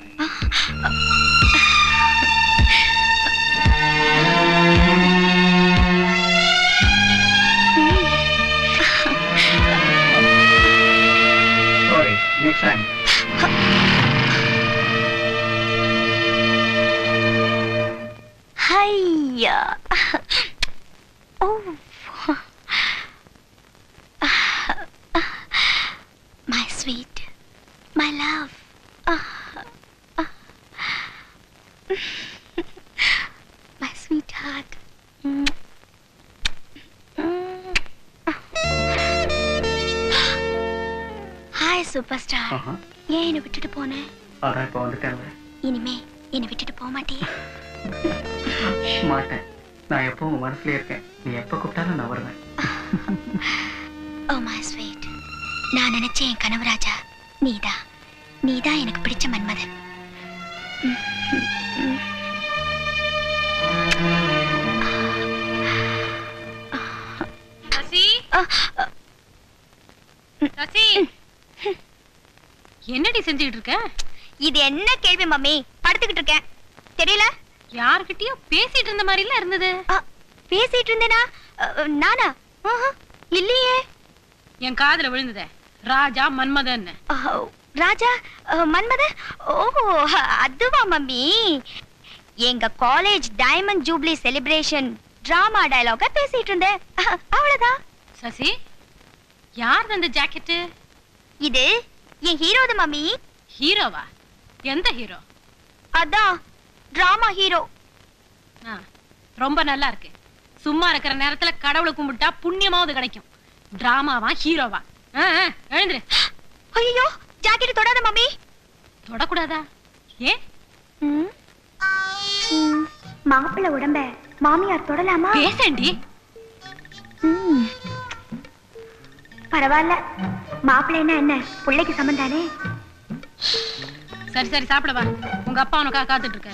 Sorry, next time. ஹையா oh my sweet my love my sweetheart hi superstar ஏன் என்னை விட்டுட்டு போனேன் அதான் இப்போ வந்துட்டேன் இனிமே என்னை விட்டுட்டு போக மாட்டியே மாட்டேன் நான் எப்பவும் உன் மனசுலயே இருக்கேன் நீ எப்ப கூப்பிட்டாலும் நான் வருவேன் ஓ மை ஸ்வீட் நான் நினைச்ச என் கனவு ராஜா நீதான் நீதான் எனக்கு பிடிச்ச மன்மதன் ம், ம், ம். சசி சசி என்னடி செஞ்சுக்கிட்டு இருக்க இது என்ன கேள்வி மம்மி படுத்துக்கிட்டு இருக்கேன் தெரியல யார்கிட்டயோ பேசிட்டு இருந்த மாதிரி எல்லாம் இருந்தது பேசிட்டு இருந்தேனா அ, நானா ஆஹா, இல்லையே என் காதுல விழுந்ததே ராஜா மன்மதன் அஹ், ராஜா அஹ், மன்மத ஓ அதுவா மம்மி எங்க college diamond jubilee celebration drama டயலாக பேசிட்டு இருந்தேன் அஹ், அவ்வளவுதான் சசி யார் அந்த ஜாக்கெட்டு இது என் ஹீரோது மம்மி ஹீரோவா எந்த ஹீரோ அதான் டிராமா ஹீரோ ஆ, ரொம்ப நல்லா இருக்கு சும்மா இருக்கிற நேரத்துல கடவுளை கும்பிட்டா புண்ணியமாவது கிடைக்கும் டிராமாவா ஹீரோவா ஆ, ஆ, எழுந்துரு ஐயோ ஜாக்கெட் தொடாத மம்மி தொடக்கூடாதா ஏன் ம் மாப்பிள்ளை உடம்ப மாமியார் தொடலாமா பேசண்டி ம். பரவாயில்ல மாப்பிள்ளைன்னா என்ன பிள்ளைக்கு சமந்தானே சரி சரி சாப்பிட வா உங்க அப்பா உனக்காக காத்துட்டு இருக்காரு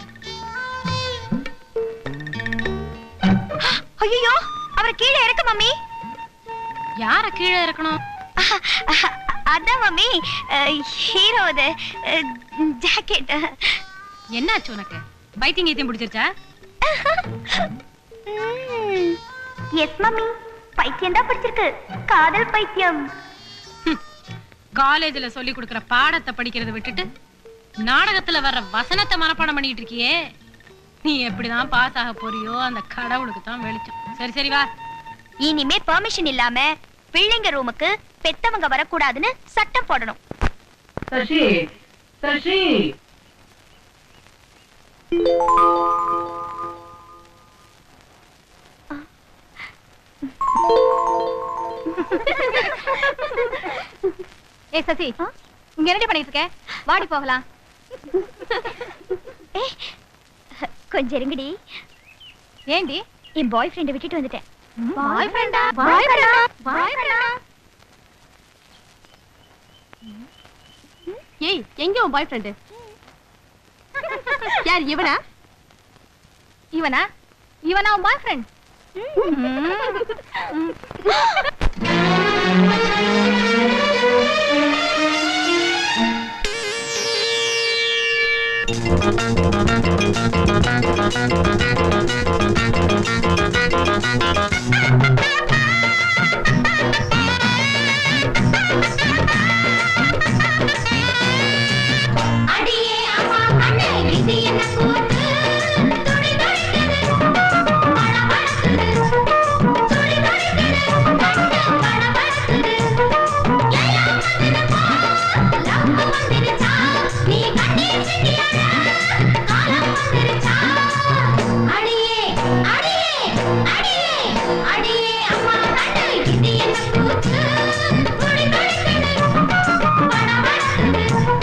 ஐயோ அவரை கீழே இறக்க மம்மி யார கீழே இறக்கணும் அதான் மம்மி ஹீரோது ஜாக்கெட் என்னாச்சு உனக்கு பைத்தியம் கீத்தியம் பிடிச்சிருச்சா எஸ் மம்மி பைத்தியம் தான் பிடிச்சிருக்கு காதல் பைத்தியம் காலேஜ்ல சொல்லி கொடுக்கிற பாடத்தை படிக்கிறத விட்டுட்டு நாடகத்துல வர்ற வசனத்தை மனப்பாடம் பண்ணிட்டு இருக்கியே நீ எப்படிதான் பாஸ் ஆக போறியோ அந்த கடவுளுக்கு தான் வெளிச்சம் சரி சரி வா இனிமே பெர்மிஷன் இல்லாம பிள்ளைங்க ரூமுக்கு பெத்தவங்க வரக்கூடாதுன்னு சட்டம் போடணும் சசி சசி ஏ சசி இங்க என்ன பண்ணிட்டு இருக்க வாடி போகலாம் கொஞ்சம் இருங்கடி ஏண்டி என் பாய் ஃப்ரெண்டை விட்டுட்டு வந்துட்டேன் பாய் ஃப்ரெண்டா பாய் ஃப்ரெண்டா பாய் ஃப்ரெண்டா ஏய் எங்க உன் பாய் ஃப்ரெண்டு யார் இவனா இவனா இவனா உன் பாய் ஃப்ரெண்ட் அடியே அம்மா கண்ணே இது என்ன கூத்து துடி துடிக்குது மழை வளர்க்குது துடி துடிக்குது கண்ணு மழை வளர்க்குது எல்லாம் வந்துடுமா லவ் வந்துடுச்சா நீ கண்ணீர் சிந்தியாடா காலம் வந்துடுச்சா அடியே அடியே அடியே அடியே அம்மா கண்ணு இது என்ன கூத்து துடி துடிக்குது மழை வளர்க்குது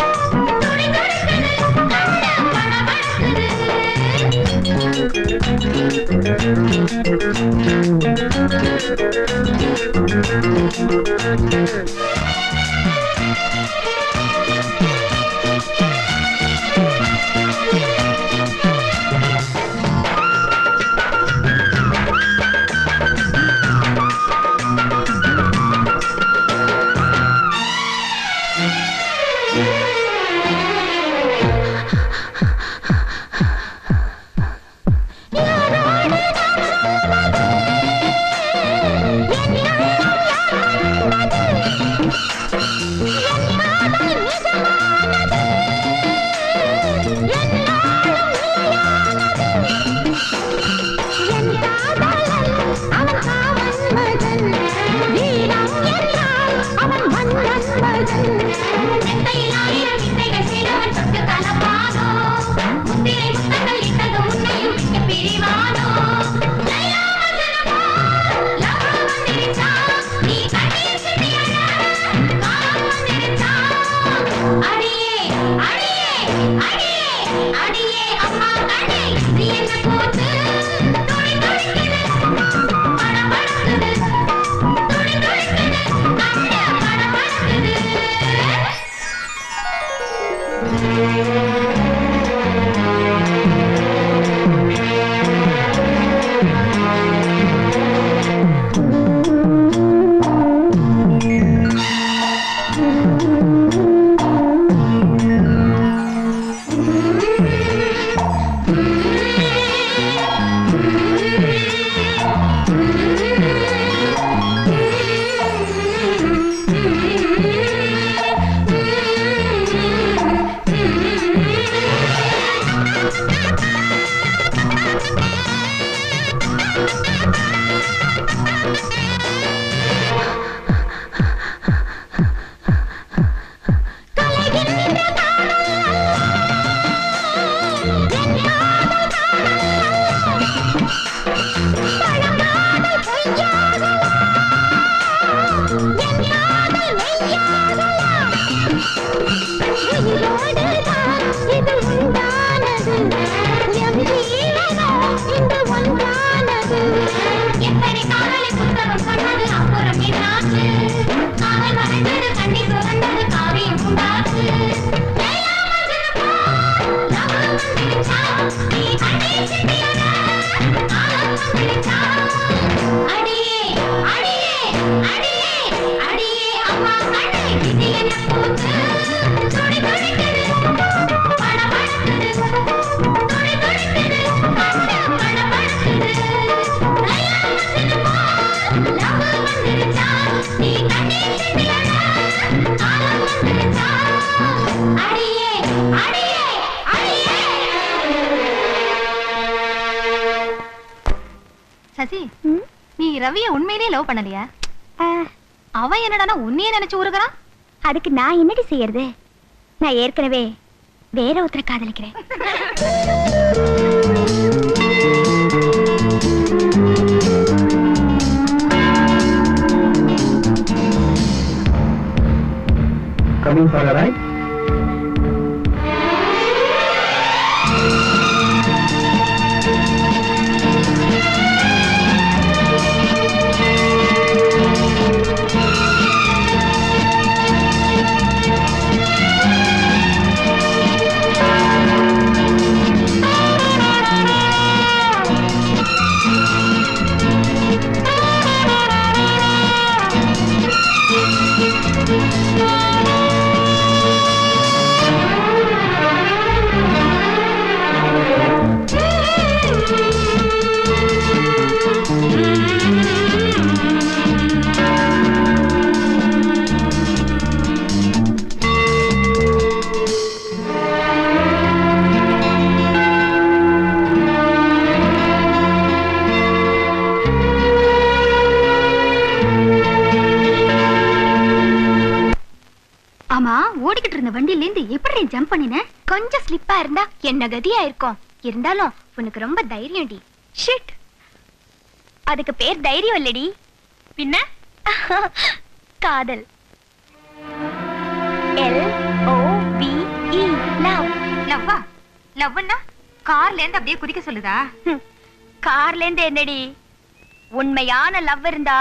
அடியே அடியே அடியே அடியே அம்மா கண்ணே இது என்ன கூத்து துடி துடிக்குது சசி நீ ரவிய உண்மையிலேயே லவ் பண்ணலையா அவன் என்னடானா உன்னையே நினைச்சு உருகிறான் அதுக்கு நான் என்னடி செய்யறது நான் ஏற்கனவே வேற ஒருத்தரை காதலிக்கிறேன் Coming for a ride? ஆமா ஓடிக்கிட்டு இருந்த வண்டியில இருந்து எப்படி ஜம்ப் பண்ணின கொஞ்சம் ஸ்லிப்பா இருந்தா என்ன கதியா இருக்கும் இருந்தாலும் உனக்கு ரொம்ப தைரியம் டி ஷிட் அதுக்கு பேர் தைரியம் இல்லடி பின்ன காதல் L O V E love லவ்வா லவ்னா கார்ல இருந்து அப்படியே குதிக்க சொல்லுதா கார்ல இருந்து என்னடி உண்மையான லவ் இருந்தா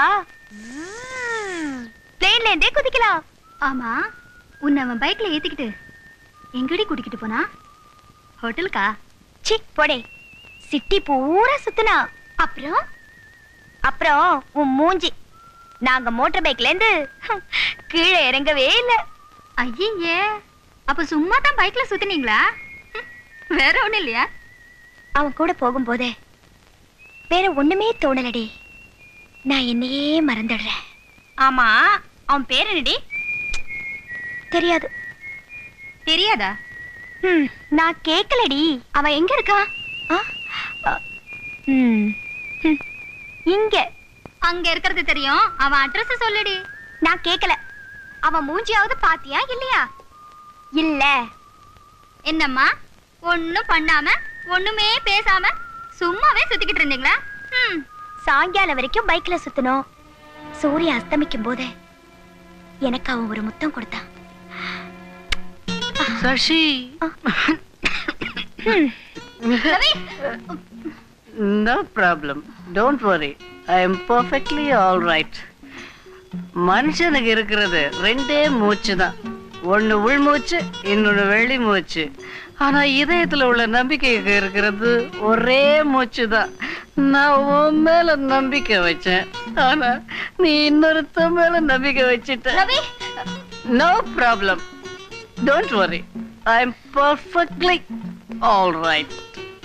பிளேன்ல இருந்தே குதிக்கலாம் ஆமா உன்னை அவன் பைக்ல ஏத்திக்கிட்டு எங்கடி கூட்டிக்கிட்டு போனா ஹோட்டலுக்கா சி போடே சிட்டி பூரா சுத்துனா அப்புறம் அப்புறம் உன் மூஞ்சி நாங்க மோட்டார் பைக்ல இருந்து கீழே இறங்கவே இல்ல ஐயே அப்ப சும்மா தான் பைக்ல சுத்துனீங்களா வேற ஒண்ணு இல்லையா அவன் கூட போகும்போதே வேற ஒண்ணுமே தோணலடி நான் என்னையே மறந்துடுறேன் ஆமா அவன் பேர் என்னடி தெரியாது தெரியாதா ம் நான் கேட்கலடி அவன் எங்க இருக்கா ஆ? அ, ம் ம். இங்க அங்க இருக்கிறது தெரியும் அவன் அட்ரஸ் சொல்லுடி நான் கேட்கல அவன் மூஞ்சியாவது பாத்தியா இல்லையா இல்ல என்னம்மா ஒண்ணும் பண்ணாம ஒண்ணுமே பேசாம சும்மாவே சுத்திக்கிட்டு இருந்தீங்களா ம் சாயங்காலம் வரைக்கும் பைக்ல சுத்தணும் சூரியன் அஸ்தமிக்கும் போது எனக்கு அவன் ஒரு முத்தம் கொடுத்தான் Sasi no problem don't worry I am perfectly all right மனுஷனுக்கு இருக்கிறது ரெண்டே மூச்சு தான் ஒன்னு உள்மூச்சு இன்னொன்னு வெளி மூச்சு ஆனா இதயத்துல உள்ள நம்பிக்கைக்கு இருக்கிறது ஒரே மூச்சு தான் நான் உன் மேல நம்பிக்கை வச்சேன் ஆனா நீ இன்னொருத்த மேல நம்பிக்கை வச்சிட்ட no problem don't worry I am perfectly all right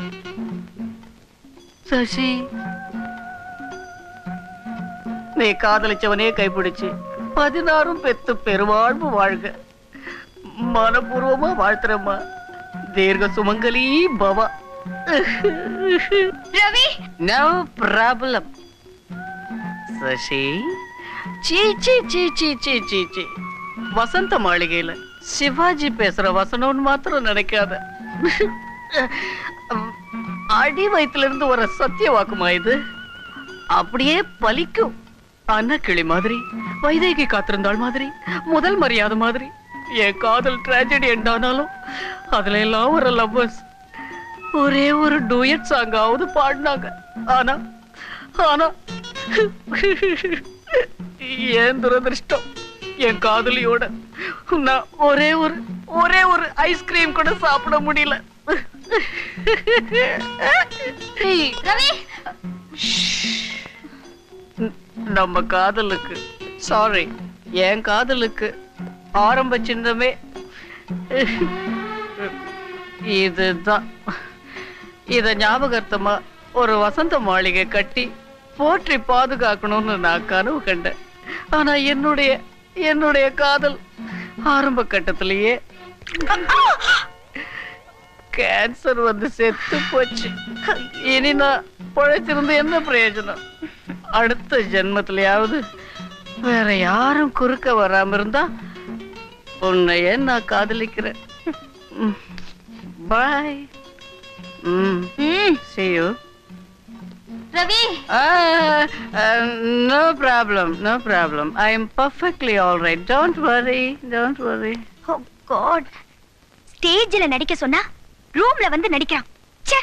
Sasi நீ காதலிச்சவனே கைப்பிடிச்சு பதினாறும் பெத்து பெருவாழ்வு வாழ்க மனப்பூர்வமா வாழ்த்துறம்மா தீர்க்க சுமங்கலி பவா ரவி நோ ப்ராப்ளம் சசி சீ சீ சீ சீ சீ சீ சீ வசந்த மாளிகையில சிவாஜி பேசுற வசனம்னு மாத்திரம் நினைக்காத அடி வயித்துல இருந்து வர சத்திய வாக்குமா இது அப்படியே பலிக்கும் அன்னக்கிளி மாதிரி வைதேகி காத்திருந்தாள் மாதிரி முதல் மரியாதை மாதிரி என் காதல் டிராஜடி எண்டானாலும் அதுல எல்லாம் ஒரு லவ்வர்ஸ் ஒரே ஒரு டூயட் சாங்காவது பாடினாங்க ஆனா ஆனா ஏன் துரதிருஷ்டம் என் காதலியோட நான் ஒரே ஒரு ஒரே ஒரு ஐஸ்கிரீம் கூட சாப்பிட முடியல ரவி நம்ம காதலுக்கு சாரி என் காதலுக்கு ஆரம்ப சின்னமே இதுதான் இத ஞாபகார்த்தமா ஒரு வசந்த மாளிகை கட்டி போற்றி பாதுகாக்கணும்னு நான் கனவு கண்டேன் ஆனா என்னுடைய என்னுடைய காதல் ஆரம்ப கட்டத்திலேயே கேன்சர் வந்து செத்து போச்சு இனி நான் பழைச்சிருந்து என்ன பிரயோஜனம் அடுத்த ஜென்மத்திலயாவது வேற யாரும் குறுக்க வராம இருந்தா உன்னையே நான் காதலிக்கிறேன் பாய் ம் see you Ravi no problem no problem i am perfectly all right don't worry don't worry oh god ஸ்டேஜ்ல நடிக்க சொன்னா ரூம்ல வந்து நடிக்கிறான் ச்சே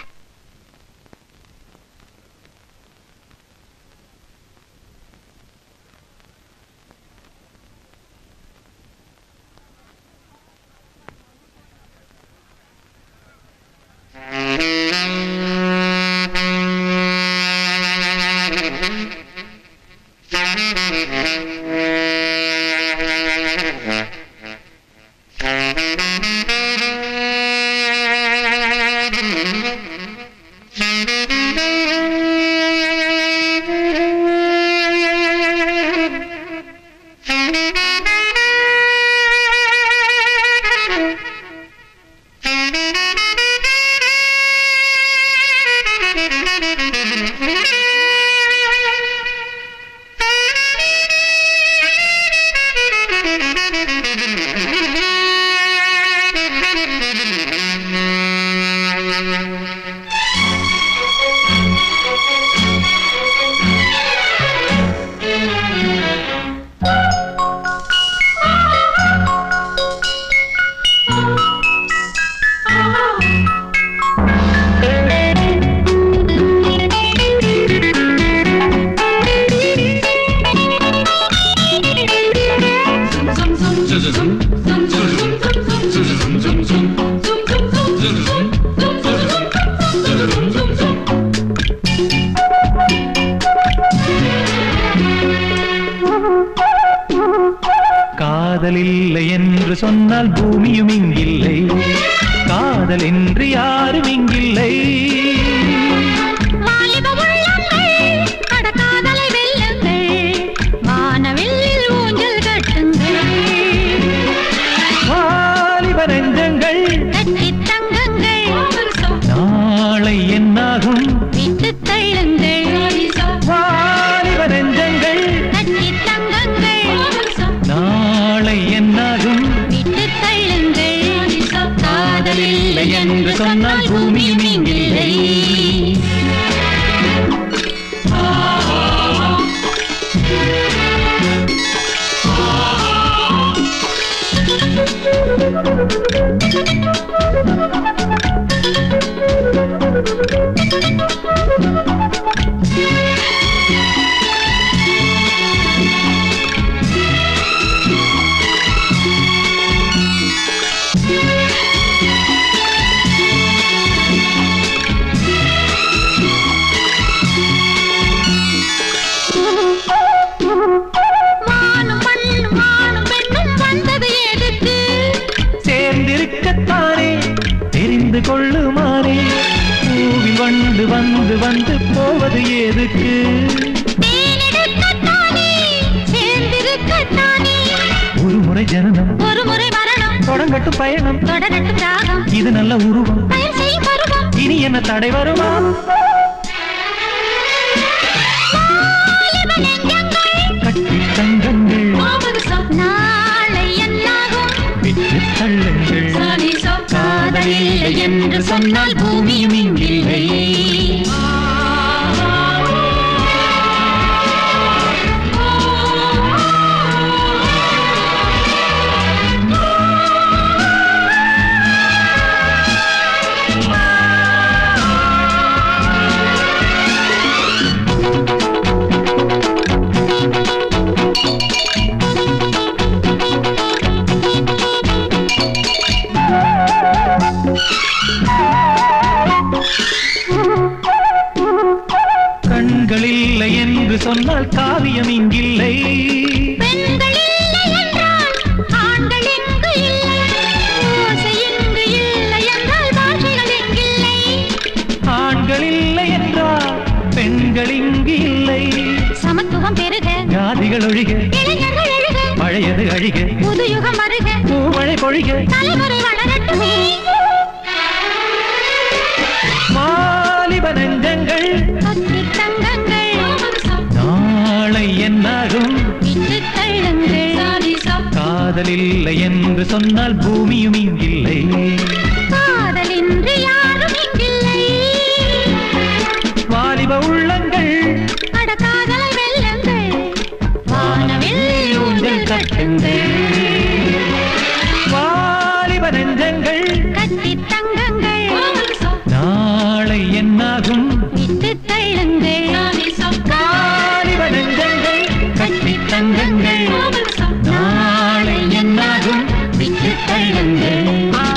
காதல் இல்லை என்று சொன்னால் பூமியும் இங்கில்லை காதல் என்று யாரும் இங்கில்லை வாலிப உள்ளங்கள் கடக்காதலை வெல்லுங்கள் வானவெல்லில் ஊஞ்சல் கட்டுங்கள் வாலிப நெஞ்சங்கள் கட்டித் தங்குங்கள் நாளை என்னாகும் விட்டு தள்ளுங்கள் வாலிப நெஞ்சங்கள் கட்டித் தங்குங்கள் நாளை என்னாகும் விட்டு தள்ளுங்கள் காதல் இல்லை என்று சொன்னால் பூமியும் இங்கில்லை வானும் மண்ணும் வானும் பெண்ணும் வந்தது எதுக்கு சேர்ந்திருக்கத்தானே தெரிந்து கொள்ளுமாறே பூவில் வண்டு வந்து வந்து போவது எதுக்கு தேனெடுக்கத்தானே சேர்ந்திருக்கத்தானே ஒரு முறை ஜனனம் ஒரு முறை மரணம் தொடங்கட்டும் பயணம் தொடரட்டும் ராகம் இது நல்ல உருவம் பயன் செய்யும் பருவம் இனி என்ன தடை வருமா கட்டி தங்கங்கள் நாளை என்னாகும் விட்டு தள்ளுங்கள் காதல் இல்லை என்று சொன்னால் பூமியும் இங்கில்லை கண்கள் இல்லை என்று சொன்னால் காவியம் இங்கில்லை பெண்கள் இல்லை என்றால் ஆண்கள் இங்கு இல்லை ஓசை இங்கு இல்லை என்றால் பாஷைகள் இங்கில்லை ஆண்கள் இல்லை என்றால் பெண்கள் இங்கு இல்லை சமத்துவம் பெருக ஜாதிகள் ஒழிக இளைஞர்கள் எழுக பழையது அழிக புது யுகம் வருக பூமழை பொழிக தலைமுறை வளரட்டுமே வாலிப நெஞ்சங்கள் கத்தி தங்கங்கள் நாளை என்னாகும் விட்டு தள்ளுங்கள் காதல் இல்லை என்று சொன்னால் பூமியும் இங்கில்லை காதலின்றி யாரும் இங்கில்லை வாலிப உள்ளங்கள் அட காதலை வெல்லுங்கள் வானவில் ஊஞ்சல் கட்டுங்கள் வாலிப நெஞ்சங்கள் கத்தி தங்கங்கள் நாளை என்னாகும் விட்டு தள்ளுங்கள் வாலிப நெஞ்சங்கள் கட்டி தங்கங்கள் நாளை என்னாகும் விட்டு தள்ளுங்கள்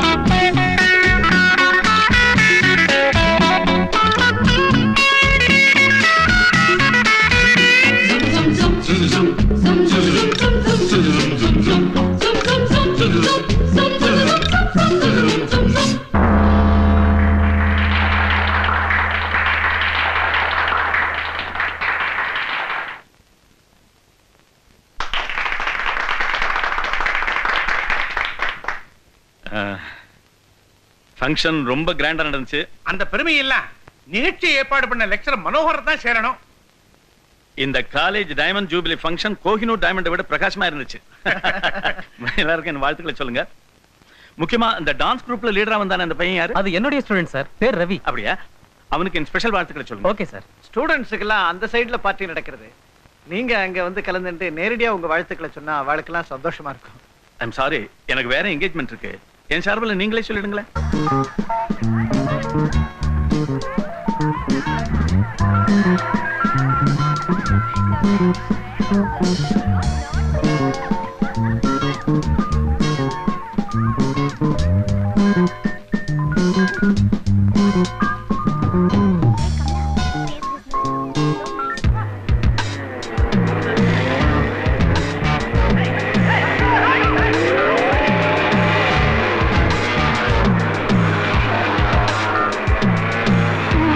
ஃபங்க்ஷன் ரொம்ப கிராண்டா நடந்துச்சு அந்த பெருமை எல்லாம் நிகழ்ச்சி ஏற்பாடு பண்ண லெக்சர் மனோகர் தான் சேரணும் இந்த college diamond jubilee function Kohinoor டைமண்டை விட பிரகாசமா இருந்துச்சு எல்லாருக்கும் என் வாழ்த்துக்களை சொல்லுங்க முக்கியமா இந்த டான்ஸ் குரூப்ல லீடரா வந்தானே அந்த பையன் யாரு அது என்னுடைய ஸ்டூடெண்ட் சார் பேர் ரவி அப்படியா அவனுக்கு என் ஸ்பெஷல் வாழ்த்துக்களை சொல்லுங்க ஓகே சார் ஸ்டூடெண்ட்ஸுக்கெல்லாம் அந்த சைடுல பார்ட்டி நடக்கிறது நீங்க அங்க வந்து கலந்துட்டு நேரடியா உங்க வாழ்த்துக்களை சொன்னா அவளுக்கெல்லாம் சந்தோஷமா இருக்கும் ஐம் சாரி எனக்கு வேற என்கேஜ்மெண்ட் இருக்கு என் சார்பில் நீங்களே சொல்லிடுங்களேன்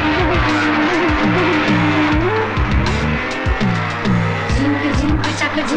Jingle, jingle, chaka,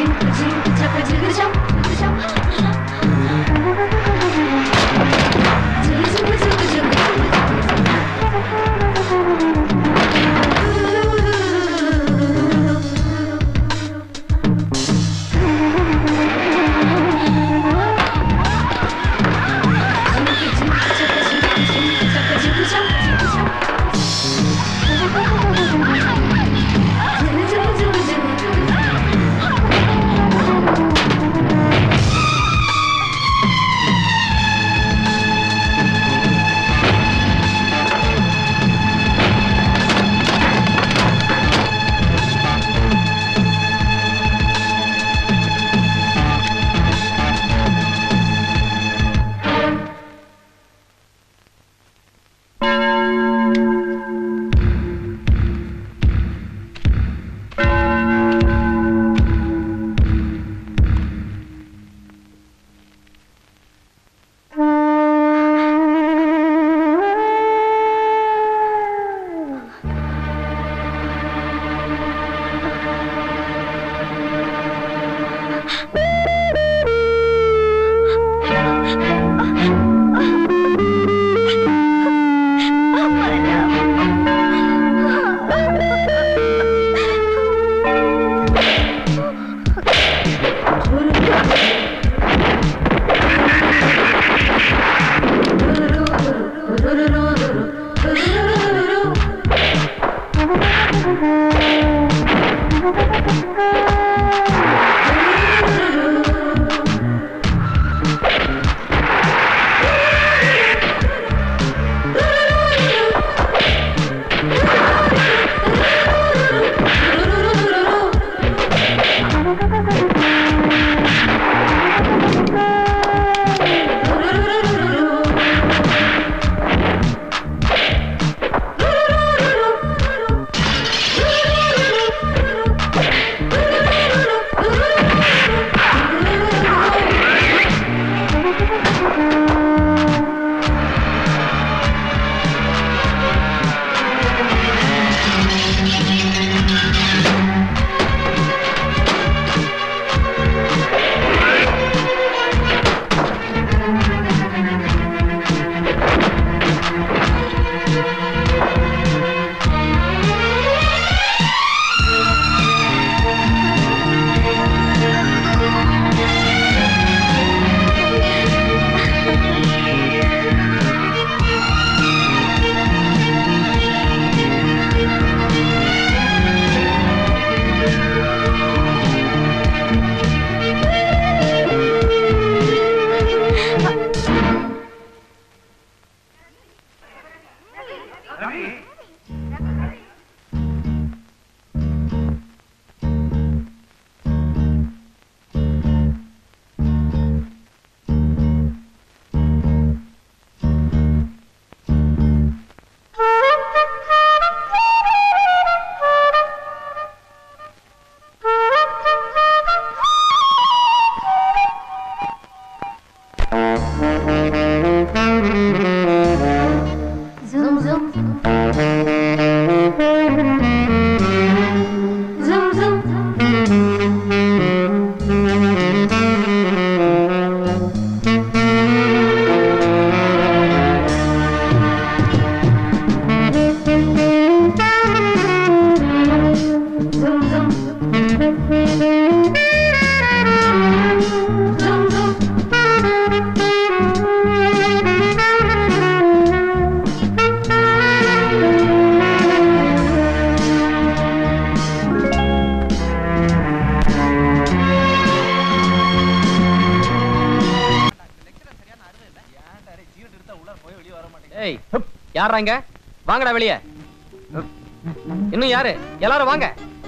யாராங்க வாங்கடா வெளியே இன்னும் யாரு எல்லாரும் வாங்க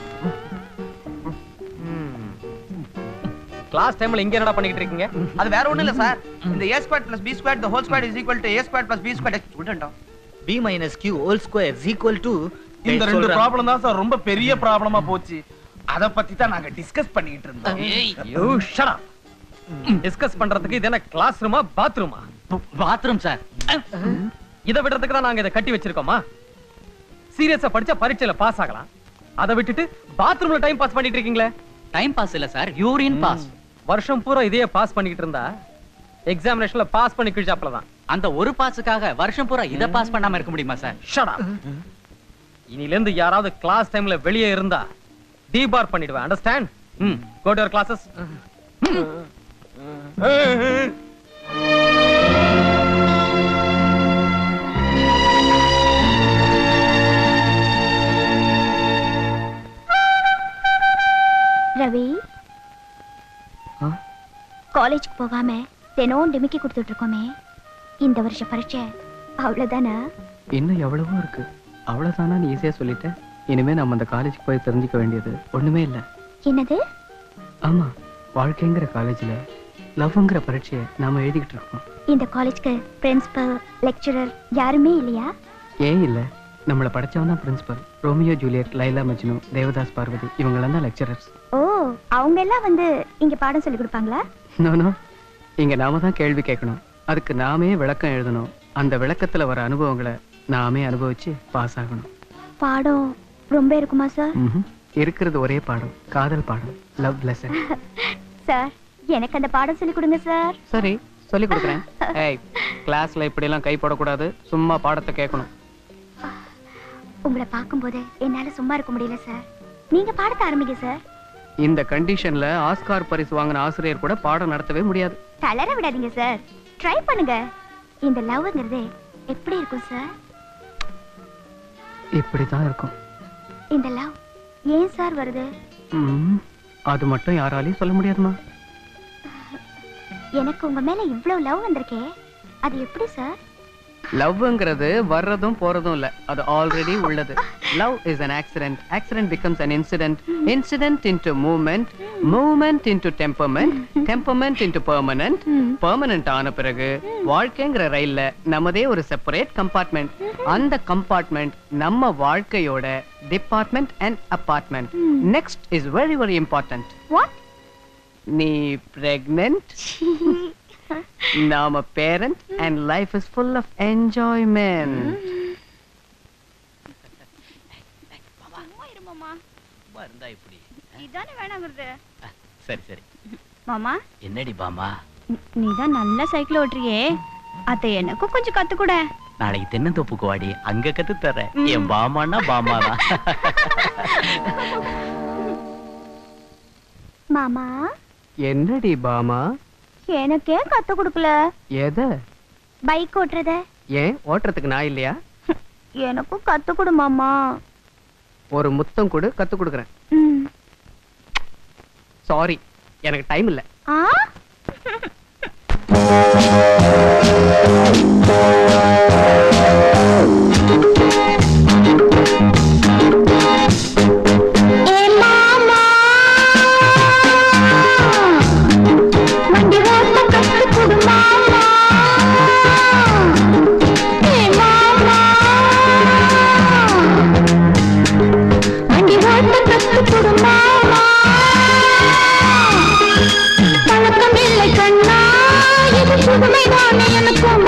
கிளாஸ் டைம்ல இங்க என்னடா பண்ணிட்டு இருக்கீங்க அது வேற ஒண்ணும் இல்ல சார் இந்த a square plus B square the whole square is equal to a square plus B square ஸ்டூடெண்டா B minus Q whole square is equal to இந்த ரெண்டு சொல்றேன். ப்ராப்ளம் தான் சார் ரொம்ப பெரிய ப்ராப்ளமா போச்சு அத பத்தி தான் நாங்க டிஸ்கஸ் பண்ணிட்டு இருந்தோம் யூ ஷட் அப் டிஸ்கஸ் பண்றதுக்கு இது என்ன கிளாஸ் ரூமா பாத்ரூமா பாத்ரூம் சார் இத விடுறதுக்கு தான் நாங்க இத கட்டி வச்சிருக்கோமா சீரியஸா படிச்சா பரீட்சையில பாஸ் ஆகலாம் அத விட்டுட்டு பாத்ரூம்ல டைம் பாஸ் பண்ணிட்டு இருக்கீங்களே டைம் பாஸ் இல்ல சார் யூரின் பாஸ் வருஷம் பூரா இதையே பாஸ் பண்ணிக்கிட்டு இருந்தா எக்ஸாமினேஷன்ல பாஸ் பண்ணி கிழிச்சாப்ல தான் அந்த ஒரு பாஸுக்காக வருஷம் பூரா இத பாஸ் பண்ணாம இருக்க முடியுமா சார் ஷட் அப் இனில இருந்து யாராவது கிளாஸ் டைம்ல வெளியே இருந்தா டீபார் பண்ணிடுவேன் அண்டர்ஸ்டாண்ட் ம் go to your classes Ravi காலேஜ்க்கு போகாம தினம் டிமிக்கி கொடுத்துட்டு இருக்கோமே இந்த வருஷ பரீட்சை அவ்வளவுதானா இன்னும் எவ்வளவோ இருக்கு அவ்வளவுதானா நீ ஈஸியா சொல்லிட்ட இனிமே நம்ம அந்த காலேஜுக்கு போய் தெரிஞ்சுக்க வேண்டியது ஒண்ணுமே இல்ல என்னது ஆமா வாழ்க்கைங்கிற காலேஜ்ல லவ்ங்கிற பரீட்சையை நாம எழுதிக்கிட்டு இருக்கோம் இந்த காலேஜ்க்கு பிரின்சிபல் லெக்சரர் யாருமே இல்லையா ஏன் இல்ல நம்மள படிச்சவன் தான் principal Romeo Juliet Laila Majnu Devdas Parvati இவங்கெல்லாம் தான் லெக்சரர்ஸ் ஓ அவங்க எல்லாம் வந்து இங்க பாடம் சொல்லி கொடுப்பாங்களா நோ நோ இங்க நாம தான் கேள்வி கேட்கணும் அதுக்கு நாமே விளக்கம் எழுதணும் அந்த விளக்கத்துல வர அனுபவங்களை நாமே அனுபவிச்சு பாஸ் ஆகணும் பாடம் ரொம்ப இருக்குமா சார் ம்ஹும். இருக்கிறது ஒரே பாடம் காதல் பாடம் லவ் லெசன் சார் எனக்கு அந்த பாடம் சொல்லி கொடுங்க சார் சரி சொல்லி கொடுக்குறேன் ஏய் கிளாஸ்ல இப்படி எல்லாம் கை போடக்கூடாது சும்மா பாடத்தை கேட்கணும் உங்களை பார்க்கும்போது என்னால சும்மா இருக்க முடியல சார் நீங்க பாடத்தை ஆரம்பிங்க சார் இந்த கண்டிஷன்ல ஆஸ்கார் பரிசு வாங்கின ஆசிரியர் கூட பாடம் நடத்தவே முடியாது தளர விடாதீங்க சார் ட்ரை பண்ணுங்க இந்த லவ்ங்கிறது எப்படி இருக்கும் சார் இப்படித்தான் இருக்கும் இந்த லவ் ஏன் சார் வருது ம், அது மட்டும் யாராலையும் சொல்ல முடியாதுமா எனக்கு உங்க மேல இவ்ளோ லவ் வந்திருக்கே அது எப்படி சார் லவ்ங்கிறது வர்றதும் போறதும் இல்ல அது ஆல்ரெடி உள்ளது love is an accident accident becomes an incident incident into movement movement into temperament temperament into permanent permanent ஆன பிறகு வாழ்க்கைங்கிற ரயில்ல நமதே ஒரு செப்பரேட் கம்பார்ட்மெண்ட் அந்த கம்பார்ட்மெண்ட் நம்ம வாழ்க்கையோட department and apartment next is very very important what நீ பிரெக்னென்ட் நாம parent and life is full of enjoyment இருந்தா இப்படி இதானே வேணாங்கிறது சரி சரி மாமா என்னடி பாமா நீ தான் நல்ல சைக்கிள் ஓட்டுறியே அத்தை எனக்கும் கொஞ்சம் கத்துக்கூட நாளைக்கு தென்னந்தோப்புக்கு வாடி அங்க கத்து தர்றேன் என் பாமான்னா பாமா தான் மாமா என்னடி பாமா எனக்கே கத்து கொடுக்கல எதை பைக் ஓட்டுறத ஏன் ஓட்டுறதுக்கு நான் இல்லையா எனக்கும் கத்து கொடு மாமா ஒரு முத்தம் கொடு கத்து கொடுக்குறேன் ம். சாரி எனக்கு டைம் இல்ல ஆ வண்டி ஓட்ட கத்து கொடு மாமா ஏ மாமா வண்டி ஓட்ட கத்து கொடு மாமா பழக்கம் இல்லை கண்ணா இது புதுமைதானே எனக்கும்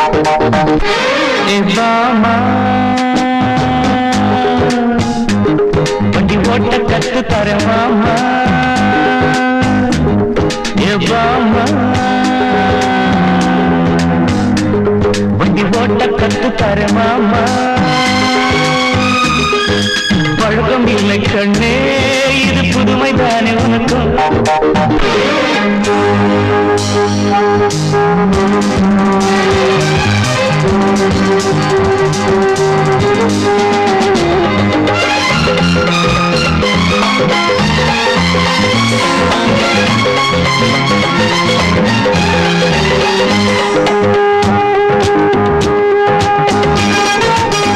வண்டி ஓட்ட கத்து தர மாமா ஏ பாமா வண்டி ஓட்ட கத்து தர மாமா பழக்கம் இல்லை கண்ணே இது புதுமைதானே உனக்கும் Thank you.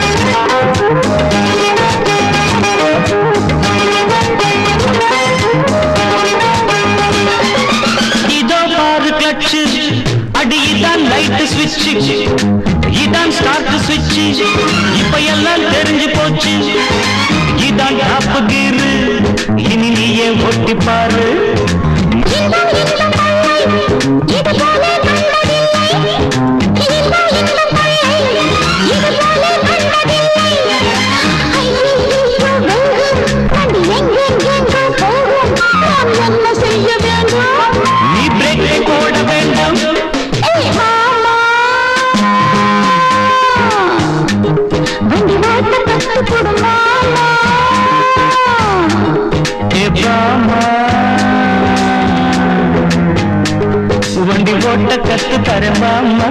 பாரு நீ பிரேக் போட வேண்டாம் ஏ பாமா வண்டி ஓட்ட கத்து தரேன் மாமா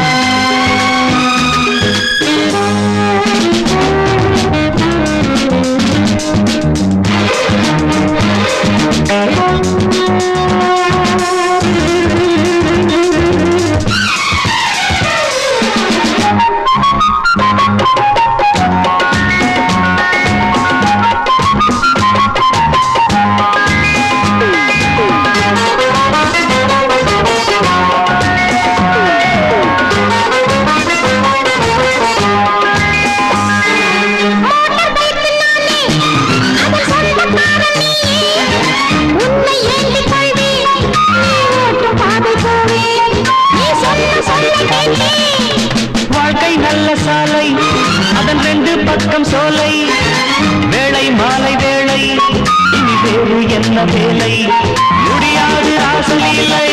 வாழ்க்கை நல்ல சாலை அதன் ரெண்டு பக்கம் சோலை வேளை மாலை வேளை இனி வேறு என்ன வேலை முடியாது ஆசை இல்லை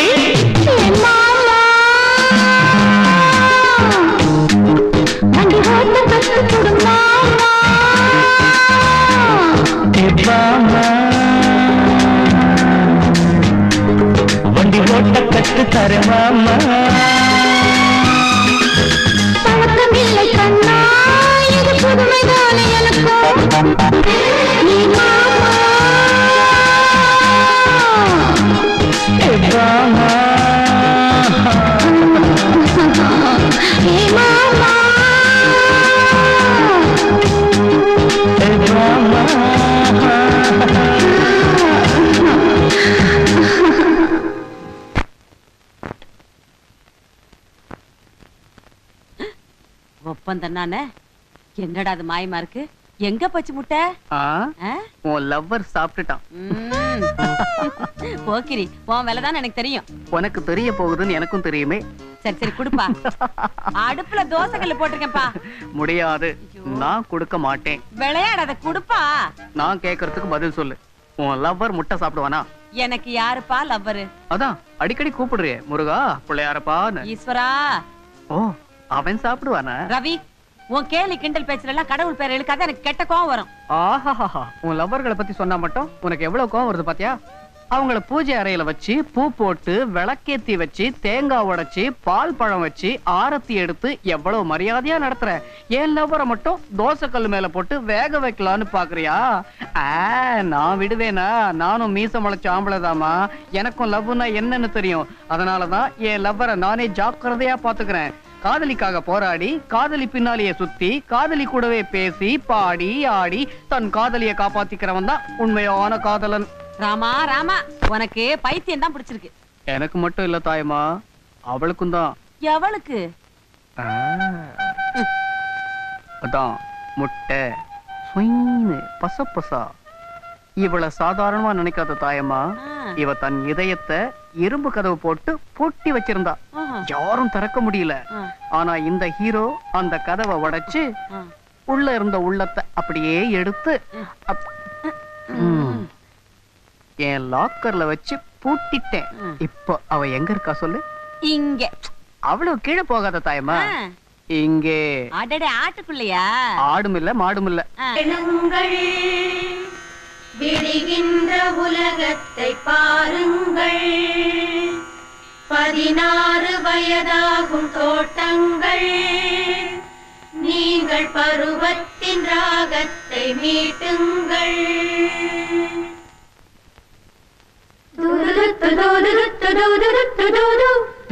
ஏ பாமா. வண்டி ஓட்ட கத்து தரேன் மாமா பழக்கமில்லை கண்ணா இது புதுமைதானே எனக்கும் நீ மாமா ஏ பாமா. ஏ மாமா ஏ பாமா. ஒப்பந்தம் நானே என்னடா அது மாயமா இருக்கு எங்க பச்சு முட்டை ஆ ஆ? உன் லவ்வர் சாப்பிட்டுட்டான் ம். போக்கிரி உன் வேலைதான் எனக்கு தெரியும் உனக்கு தெரிய போகுதுன்னு எனக்கும் தெரியுமே சரி சரி குடுப்பா அடுப்புல தோசை கல்லு போட்டிருக்கேன்ப்பா முடியாது நான் கொடுக்க மாட்டேன் விளையாடாத குடுப்பா நான் கேக்குறதுக்கு பதில் சொல்லு உன் லவ்வர் முட்டை சாப்பிடுவானா எனக்கு யாருப்பா லவ்வரு அதான் அடிக்கடி கூப்பிடுறியே முருகா பிள்ளையாரப்பான்னு ஈஸ்வரா ஓ அவன் சாப்பிடுவானா ரவி உன் கேலி கிண்டல் பேச்சுல எல்லாம் கடவுள் பேர் இழுக்காத எனக்கு கெட்ட கோவம் வரும் ஆஹாஹா உன் லவ்வர்களை பத்தி சொன்னா மட்டும் உனக்கு எவ்வளவு கோவம் வருது பாத்தியா அவங்கள பூஜை அறையில வச்சு பூ போட்டு விளக்கேத்தி வச்சு தேங்காய் உடைச்சு பால் பழம் வச்சு ஆரத்தி எடுத்து எவ்வளவு மரியாதையா நடத்துற என் லவ்வரை மட்டும் தோசை கல்லு மேல போட்டு வேக வைக்கலான்னு பாக்குறியா ஆ, நான் விடுவேனா நானும் மீச முளைச்ச ஆம்பளைதாமா எனக்கும் லவ்னா என்னன்னு தெரியும் அதனாலதான் என் லவ்வரை நானே ஜாக்கிரதையா பாத்துக்கிறேன் காதலிக்காக போராடி காதலி பின்னாலேயே சுத்தி காதலி கூடவே பேசி பாடி ஆடி தன் காதலியை காப்பாத்திக்கிறவன் தான் உண்மையான காதலன் ராமா ராமா உனக்கு பைத்தியம் தான் பிடிச்சிருக்கு எனக்கு மட்டும் இல்ல தாயமா அவளுக்கும் தான் எவளுக்கு அதான் முட்டை சுயின்னு பசப்பசா இவள சாதாரணமா நினைக்காத தாயம்மா இவ தன் இதயத்தை இரும்பு கதவு போட்டு பூட்டி வச்சிருந்தா யாரும் திறக்க முடியல ஆனா இந்த ஹீரோ அந்த கதவை உடைச்சு உள்ள இருந்த உள்ளத்தை அப்படியே எடுத்து அப்- ம். என் லாக்கர்ல வச்சு பூட்டிட்டேன் இப்போ அவ எங்க இருக்கா சொல்லு இங்க அவ்வளவு கீழே போகாத தாயம்மா இங்கே அடடே ஆட்டுக்குள்ளையா ஆடும் இல்ல மாடும் இல்ல எண்ணுங்கள் விடுகின்ற உலகத்தை பாருங்கள் பதினாறு வயதாகும் தோட்டங்கள் நீங்கள் பருவத்தின் ராகத்தை மீட்டுங்கள் துதுதுத்து துதுதுத்து துதுதுத்து துது.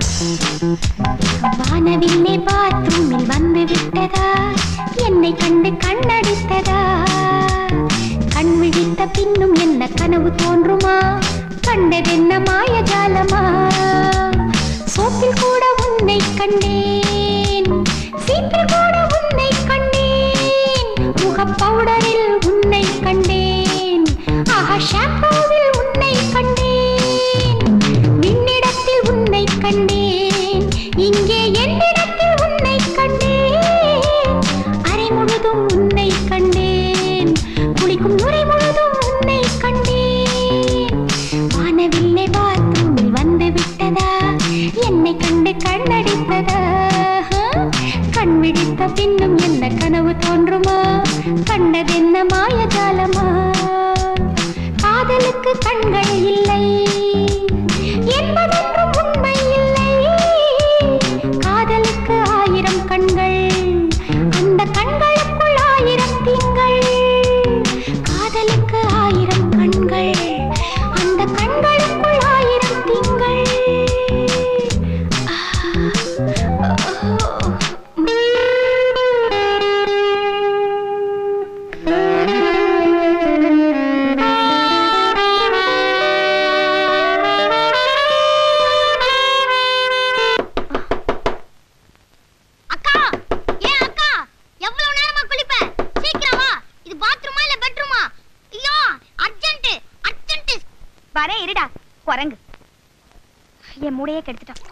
வானவில்லை பாத்ரூமில் வந்து விட்டதா என்னை கண்டு கண்ணடித்ததா கண் விழித்த பின்னும் என்ன கனவு தோன்றுமா கண்டதென்ன மாயஜாலமா சோப்பில் கூட உன்னை கண்டேன் சீப்பில் கூட உன்னை கண்டேன் முக பவுடரில் உன்னை கண்டேன் ஆஹா ஷாம்பூவில் உன்னை காது கண்கள் இல்லை என்பதென்றும் உண்மை இல்லை காதலுக்கு ஆயிரம் கண்கள் அந்த கண்களுக்குள் ஆயிரம் திங்கள் காதலுக்கு ஆயிரம் கண்கள் அந்த கண்களுக்குள் ஆயிரம் திங்கள் அக்கா ஏன் அக்கா எவ்வளவு நேரமா குளிப்ப சீக்கிரம் வா இது பாத்ரூமா இல்ல பெட்ரூமா ஐயோ அர்ஜென்ட் அர்ஜென்ட் வரேன் இருடா குரங்கு என் மூடையே கெடுத்துட்டான்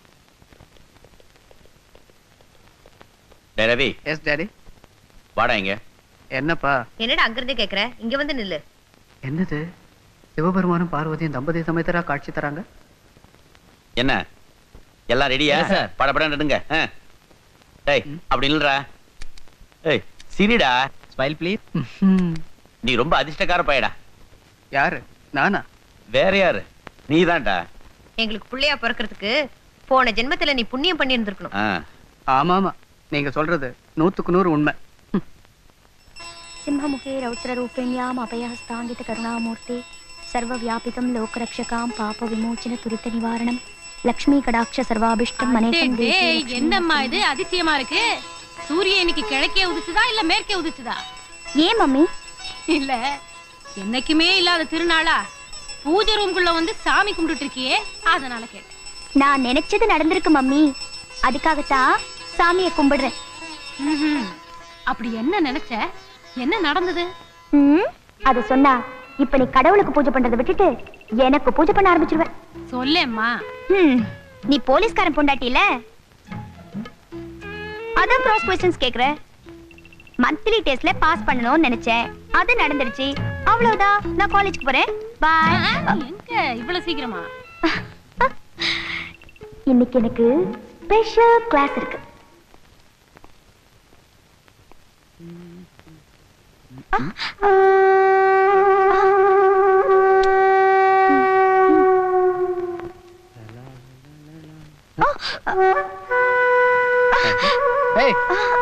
டேய் ரவி எஸ் டாடி வாடா இங்க என்னப்பா என்னடா அங்கிருந்தே கேக்குற இங்க வந்து நில்லு என்னது சிவபெருமானும் பார்வதியும் தம்பதி சமேதரா காட்சி தராங்க என்ன எல்லாம் ரெடியா Yes, sir. படபட நடுங்க ஆ. டேய் அப்படி இல்லடா ஏய் சிரிடா ஸ்மைல் ப்ளீஸ் நீ ரொம்ப அதிர்ஷ்டக்கார பையடா யாரு நானா வேற யாரு நீதான்டா எங்களுக்கு புள்ளையா பிறக்கிறதுக்கு போன ஜென்மத்துல நீ புண்ணியம் பண்ணி இருந்திருக்கணும் ஆ ஆமா ஆமா நீங்க சொல்றது நூத்துக்கு நூறு உண்மை सिंहमुखे रौद्ररूपिण्याम् अभयहस्ताङ्गित करुणामूर्ते सर्वव्यापितं लोकरक्षकां पापविमोचन तुरितनिवारणं लक्ष्मीकडाक्ष सर्वाभिष्टं मनेकं देहे டேய், लक्ष्मी- என்னம்மா இது அதிசயமா இருக்கு சூரியன் இன்னைக்கு கிழக்கே உதிச்சுதா இல்ல மேற்கே உதிச்சுதா ஏன் மம்மி இல்ல என்னைக்குமே இல்லாத திருநாளா பூஜை ரூம்குள்ள வந்து சாமி கும்பிட்டுட்டு இருக்கியே அதனால கேட்டேன் நான் நினைச்சது நடந்திருக்கு மம்மி அதுக்காகத்தான் சாமியை கும்பிடுறேன் ம்ஹும். அப்படி என்ன நினைச்ச என்ன நடந்தது ம், அத சொன்னா இப்ப நீ கடவுளுக்கு பூஜை பண்றதை விட்டுட்டு எனக்கு பூஜை பண்ண ஆரம்பிச்சிருவேன் சொல்லேம்மா ம், நீ போலீஸ்காரன் பொண்டாட்டில அதான் கிராஸ் கொஸ்டின்ஸ் கேக்குற மந்த்லி டெஸ்ட்ல பாஸ் பண்ணணும்னு நினைச்சேன் அது நடந்துருச்சு அவ்வளவுதான் நான் காலேஜ்க்கு போறேன் பாய் எங்க இவ்வளவு சீக்கிரமா இன்னைக்கு எனக்கு ஸ்பெஷல் கிளாஸ் இருக்கு Hey.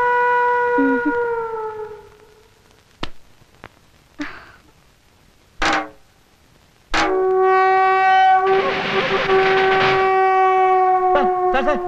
Sir sir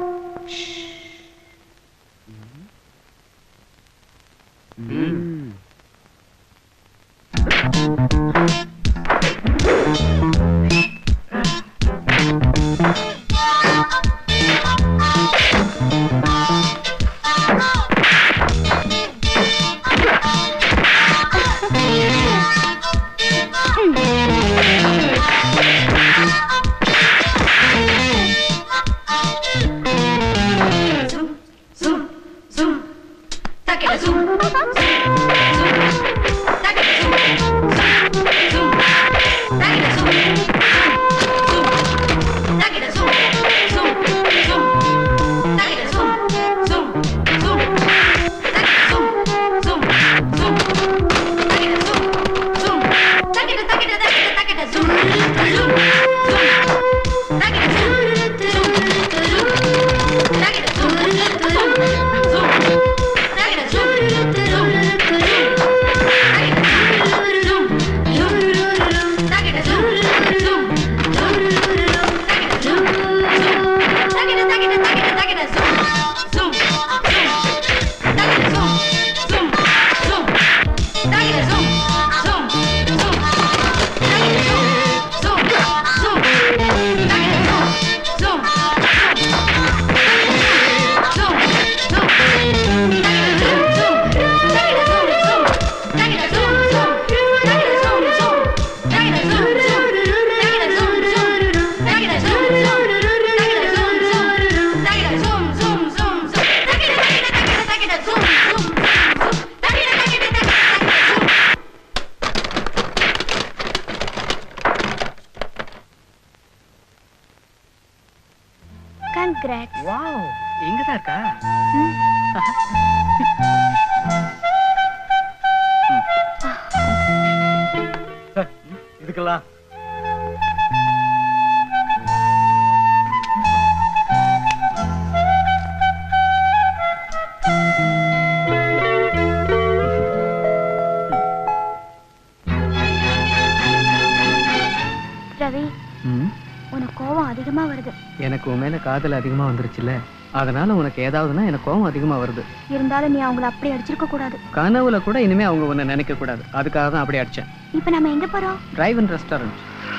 congrats wow இங்க தான் இருக்கா சார் இதுக்கெல்லாம் உனக்கு கோவம் அதிகமா வருது எனக்கு உன் மேல காதல் அதிகமா வந்துருச்சுல்ல அதனால உனக்கு ஏதாவதுன்னா எனக்கு கோவம் அதிகமா வருது இருந்தாலும் நீ அவங்கள அப்படி அடிச்சிருக்க கூடாது கனவுல கூட இனிமே அவங்க உன்னை நினைக்க கூடாது அதுக்காக தான் அப்படி அடிச்சேன் இப்ப நம்ம எங்க போறோம் டிரைவ் இன் ரெஸ்டாரண்ட்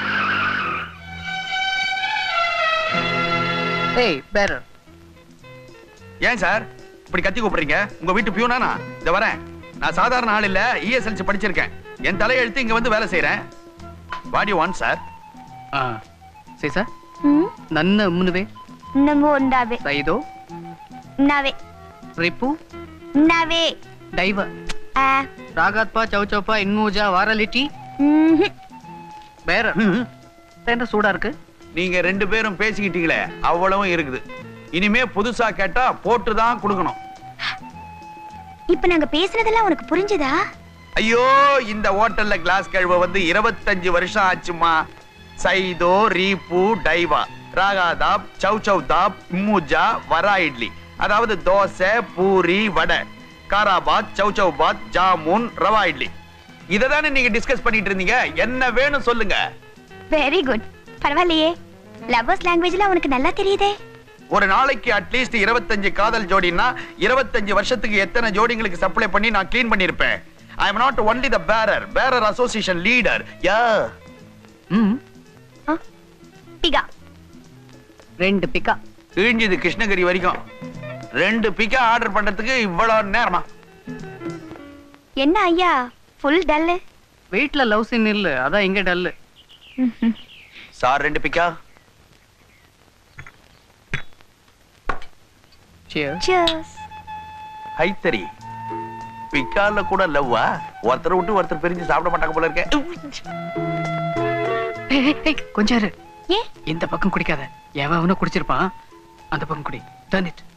ஏய் பேரர் ஏன் சார் இப்படி கத்தி கூப்பிடுறீங்க உங்க வீட்டு பியூனானா இந்த வரேன் நான் சாதாரண ஆள் இல்ல இஎஸ்எல்சி படிச்சிருக்கேன் என் தலையெழுத்து இங்க வந்து வேலை செய்யறேன் வாட் யூ வாண்ட் சார் சீசா ನನ್ನ ಮುನ್ವೆ ನಂಗು ಒಂದಾವೆ ಸೈದೋ ನಾವೇ ರಿಪು ನಾವೇ ದೈವ ಆ ರಾಗಾತ್ಪ ಚೌಚೌಪ ಇನ್ಮೂಜ ವಾರಲಿಟಿ வேற என்ன சூடா இருக்கு நீங்க ரெண்டு பேரும் பேசிக்கிட்டீங்களே அவ்வளவும் இருக்குது இனிமே புதுசா கேட்டா போட்டு தான் கொடுக்கணும் இப்ப நாங்க பேசுனதெல்லாம் உனக்கு புரிஞ்சுதா ஐயோ இந்த ஹோட்டல்ல கிளாஸ் கழுவ வந்து இருபத்தஞ்சு வருஷம் ஆச்சுமா சைதோ ரீபு டைவா ராகாதாப் சவ் சவ் தாப் இம்முஜா வரா இட்லி அதாவது தோசை பூரி வடை காராபாத் சவ் சவ் பாத் ஜாமுன் ரவா இட்லி இதை தானே நீங்க டிஸ்கஸ் பண்ணிட்டு இருந்தீங்க என்ன வேணும் சொல்லுங்க வெரி குட் பரவாயில்லையே லவ்வர்ஸ் லாங்குவேஜ்ல உனக்கு நல்லா தெரியுதே ஒரு நாளைக்கு அட்லீஸ்ட் இருபத்தஞ்சு காதல் ஜோடினா இருபத்தஞ்சு வருஷத்துக்கு எத்தனை ஜோடிங்களுக்கு சப்ளை பண்ணி நான் க்ளீன் பண்ணிருப்பேன் I am not only the bearer bearer association leader யா பிகா ரெண்டு பிக்கா கிழிஞ்சது கிருஷ்ணகிரி வரைக்கும் ரெண்டு பிக்கா ஆர்டர் பண்றதுக்கு இவ்வளவு நேரமா என்ன ஐயா ஃபுல் டல்லு வீட்ல லவ் சீன் இல்ல அதான் இங்க டல்லு சார் ரெண்டு பிக்கா சியர்ஸ் ஹைத்தரி பிக்கால கூட லவ்வா ஒருத்தர் விட்டு ஒருத்தர் பிரிஞ்சு சாப்பிட மாட்டாங்க போல இருக்கேன் கொஞ்சம் இரு ஏன் இந்த பக்கம் குடிக்காத எவன் அவனும் குடிச்சிருப்பான் அந்த பக்கம் குடி டர்ன் இட்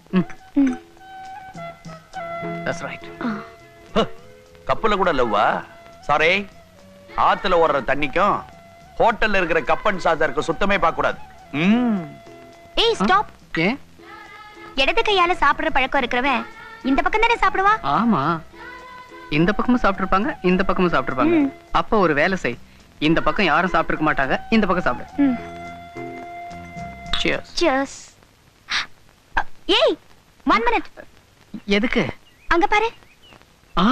தட்ஸ் ரைட் கப்பல்ல கூட லவ்வா சாரி ஆத்துல ஓடுற தண்ணிக்கும் ஹோட்டல்ல இருக்கிற கப்பன் சாதருக்கு சுத்தமே பார்க்க கூடாது ம். ஏய் ஸ்டாப் ஏன் இடது கையால சாப்பிடுற பழக்கம் இருக்கிறவன் இந்த பக்கம் தானே சாப்பிடுவா ஆமா இந்த பக்கமும் சாப்பிட்டிருப்பாங்க இந்த பக்கமும் சாப்பிட்டிருப்பாங்க ம். அப்ப ஒரு வேலை செய் இந்த பக்கம் யாரும் சாப்பிட்டிருக்க மாட்டாங்க இந்த பக்கம் சாப்பிடு ம் Cheers. சியர்ஸ் ஏய் ஒன் மினிட் எதுக்கு அங்க பாரு ஆ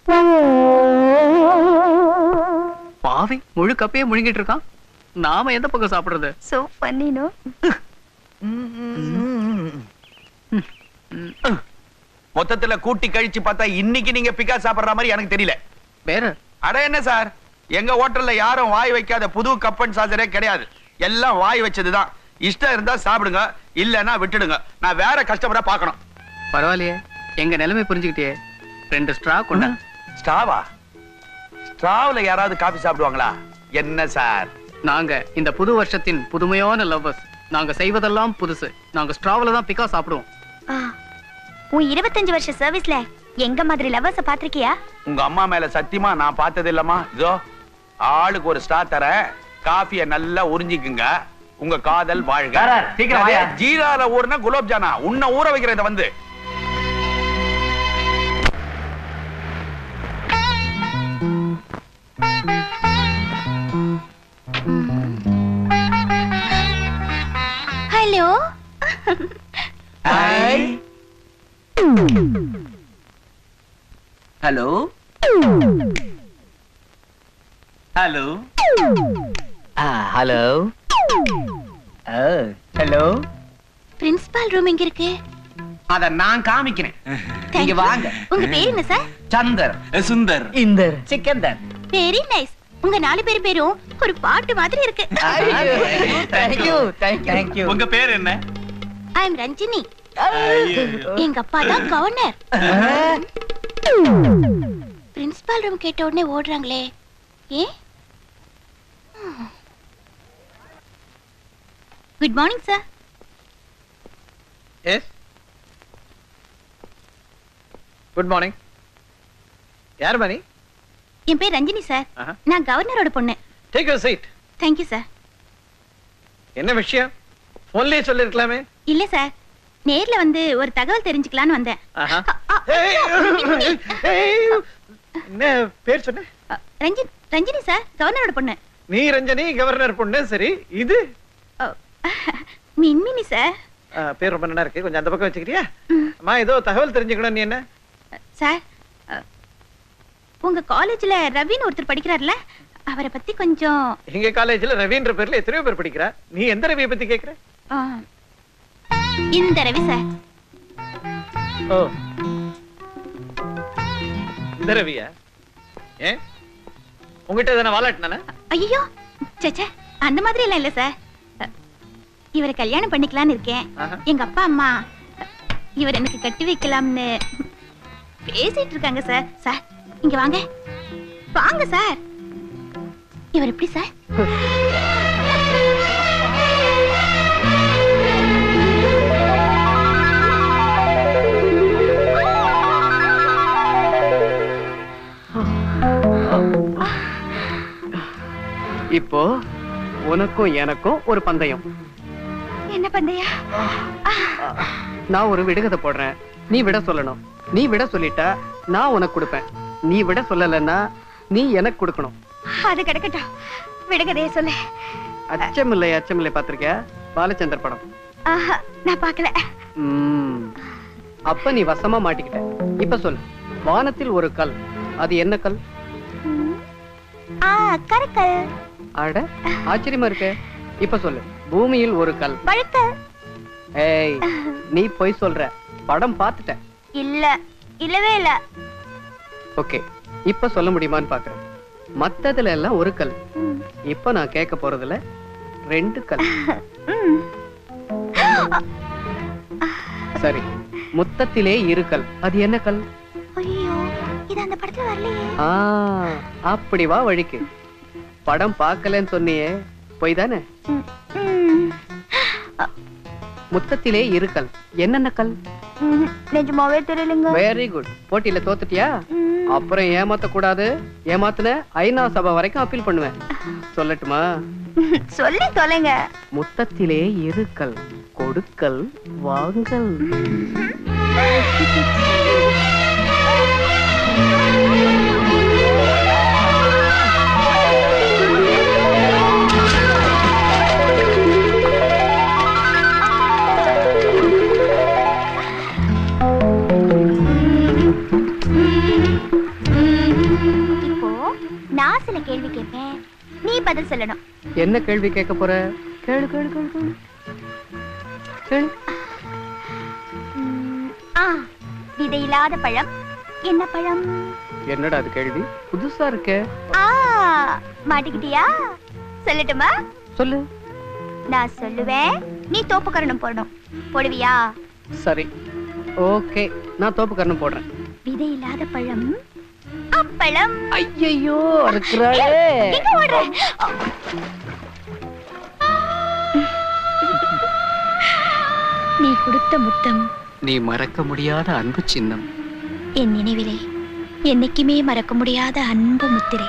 பாவி முழு கப்பையே முழுங்கிட்டு இருக்கான் நாம எந்த பக்கம் சாப்பிடுறது சோ ஃபன்னி நோ மொத்தத்துல கூட்டி கழிச்சு பார்த்தா இன்னைக்கு நீங்க பிக்கா சாப்பிடுற மாதிரி எனக்கு தெரியல வேற அட என்ன சார் எங்க ஹோட்டல்ல யாரும் வாய் வைக்காத புது கப்பன் சாசரே கிடையாது எல்லாம் வாய் வச்சதுதான் இஷ்டம் இருந்தா சாப்பிடுங்க இல்லன்னா விட்டுடுங்க நான் வேற கஸ்டமரா பார்க்கணும் பரவாயில்லையே எங்க நிலைமை புரிஞ்சுக்கிட்டே ரெண்டு ஸ்ட்ரா கொண்டா ஸ்ட்ராவா ஸ்ட்ராவ்ல யாராவது காபி சாப்பிடுவாங்களா என்ன சார் நாங்க இந்த புது வருஷத்தின் புதுமையான லவ்வர்ஸ் நாங்க செய்வதெல்லாம் புதுசு நாங்க ஸ்ட்ராவில தான் பிக்கா சாப்பிடுவோம் ஆ, உன் இருபத்தஞ்சு வருஷ சர்வீஸ்ல எங்க மாதிரி லவ்வர்ஸ பாத்திருக்கியா உங்க அம்மா மேல சத்தியமா நான் பார்த்தது இல்லம்மா இதோ ஆளுக்கு ஒரு ஸ்டார் தரேன் காஃபிய நல்லா உறிஞ்சிக்குங்க உங்க காதல் வாழ்க சார், சீக்கிரம் வாயா. ஜீரால ஊர்னா குலோப் ஜானா உன்னை ஊற வைக்கிறத வந்து hello hello hello hello hello principal room எங்க இருக்கு அத நான் காமிக்கிறேன் நீங்க வாங்க உங்க பேர் என்ன sir Chandar Sundar Inder Sikandar very nice உங்க நாலு பேர் பேரும் ஒரு பாட்டு மாதிரி இருக்கு தேங்க்யூ தேங்க்யூ உங்க பேர் என்ன ஐ எம் ரஞ்சினி எங்க அப்பா தான் கவர்னர் பிரின்சிபால் ரூம் கேட்ட உடனே ஓடுறாங்களே ஏ good morning sir yes good morning யார் மணி என் பேர் ரஞ்சினி சார் ஆஹா. நான் கவர்னரோட பொண்ணு take you seat thank you sir என்ன விஷயம் போன்லயே சொல்லிருக்கலாமே இல்ல சார் நேர்ல வந்து ஒரு தகவல் தெரிஞ்சுக்கலான்னு வந்தேன் ஆஹா. அ, ஏய், ஏய், என்ன பேர் சொன்ன ரஞ்சின் ரஞ்சினி சார் கவர்னரோட பொண்ணு நீ ரஞ்சனி கவர்னர் பொண்ணு சரி இது மின்மினி சார் ஆ, பேர் ரொம்ப நல்லா இருக்கு கொஞ்சம் அந்த பக்கம் வச்சுக்கிறியா அம்மா ஏதோ தகவல் தெரிஞ்சுக்கணும் நீ என்ன சார் அ, உங்க காலேஜ்ல ரவின்னு ஒருத்தர் படிக்கிறார்ல அவரை பத்தி கொஞ்சம் எங்க காலேஜ்ல ரவின்ற பேர்ல எத்தனையோ பேர் படிக்கிறா நீ எந்த ரவியை பத்தி கேக்குற ஆ, இந்த ரவி சார் ஓ இந்த ரவியா ஏன் உங்ககிட்ட எதனா வாலாட்டினானா ஐயோ சேச்சே அந்த மாதிரி எல்லாம் இல்ல சார் அ, இவரை கல்யாணம் பண்ணிக்கலாம்னு இருக்கேன் ஆஹா. எங்க அப்பா அம்மா அ, இவர் எனக்கு கட்டி வைக்கலாம்னு பேசிட்டு இருக்காங்க சார் சார் இங்க வாங்க வாங்க சார் இவர் எப்படி சார் இப்போ உனக்கும் எனக்கும் ஒரு பந்தயம் என்ன பண்றியா நான் ஒரு விடுகதை போடுறேன் நீ விட சொல்லணும் நீ விட சொல்லிட்டா நான் உனக்கு கொடுப்பேன் நீ விட சொல்லலைன்னா நீ எனக்கு கொடுக்கணும் அது கிடக்கட்டும் விடுகதைய சொல்லு அச்சமில்லை அச்சமில்லை பாத்திருக்கியா பாலச்சந்தர் படம் ஆஹா, நான் பார்க்கல ம். அப்ப நீ வசமா மாட்டிக்கிட்ட இப்ப சொல்லு வானத்தில் ஒரு கல் அது என்ன கல் ஆ கரக்கல் அட ஆச்சரியமா இருக்கு இப்ப சொல்லு பூமியில் ஒரு கல் வழுக்கல் ஏய் நீ போய் சொல்ற படம் பார்த்துட்ட இல்ல இல்லவே இல்ல ஓகே இப்ப சொல்ல முடியுமான்னு பாக்குறேன் மத்ததுல எல்லாம் ஒரு கல் இப்ப நான் கேட்க போறதுல ரெண்டு கல் சரி முத்தத்திலே இரு கல் அது என்ன கல் ஐயோ இது அந்த படத்துல வரலையே ஆ அப்படி வா வழிக்கு படம் பார்க்கலன்னு சொன்னியே பொய் தானே ம். முத்தத்திலே இரு கல் என்னென்ன கல் ம்ஹும். நிஜமாவே தெரியலங்க வெரி குட் போட்டியில தோத்துட்டியா அப்புறம் ஏமாத்த கூடாது ஏமாத்துன ஐநா சபை வரைக்கும் அப்பீல் பண்ணுவேன் சொல்லட்டுமா சொல்லி தொலைங்க முத்தத்திலே இருக்கல் கொடுக்கல் வாங்கல் இப்போ நான் சில கேள்வி கேட்பேன் நீ பதில் சொல்லணும் என்ன கேள்வி கேட்க போற கேளு கேளு கேளு கேளு கேளு ம், ஆ விதையில்லாத பழம் என்ன பழம் என்னடா அது கேள்வி புதுசா இருக்கே ஆ மாட்டிக்கிட்டியா சொல்லட்டுமா சொல்லு நான் சொல்லுவேன் நீ தோப்புக்கரணம் போடணும் போடுவியா சரி ஓகே நான் தோப்பு கரணம் போடுறேன் விதையில்லாத பழம் அப்பளம் ஐயையோ இருக்கிறாளே எங்க ஓடுற நீ கொடுத்த முத்தம் நீ மறக்க முடியாத அன்பு சின்னம் என் நினைவிலே என்னைக்குமே மறக்க முடியாத அன்பு முத்திரை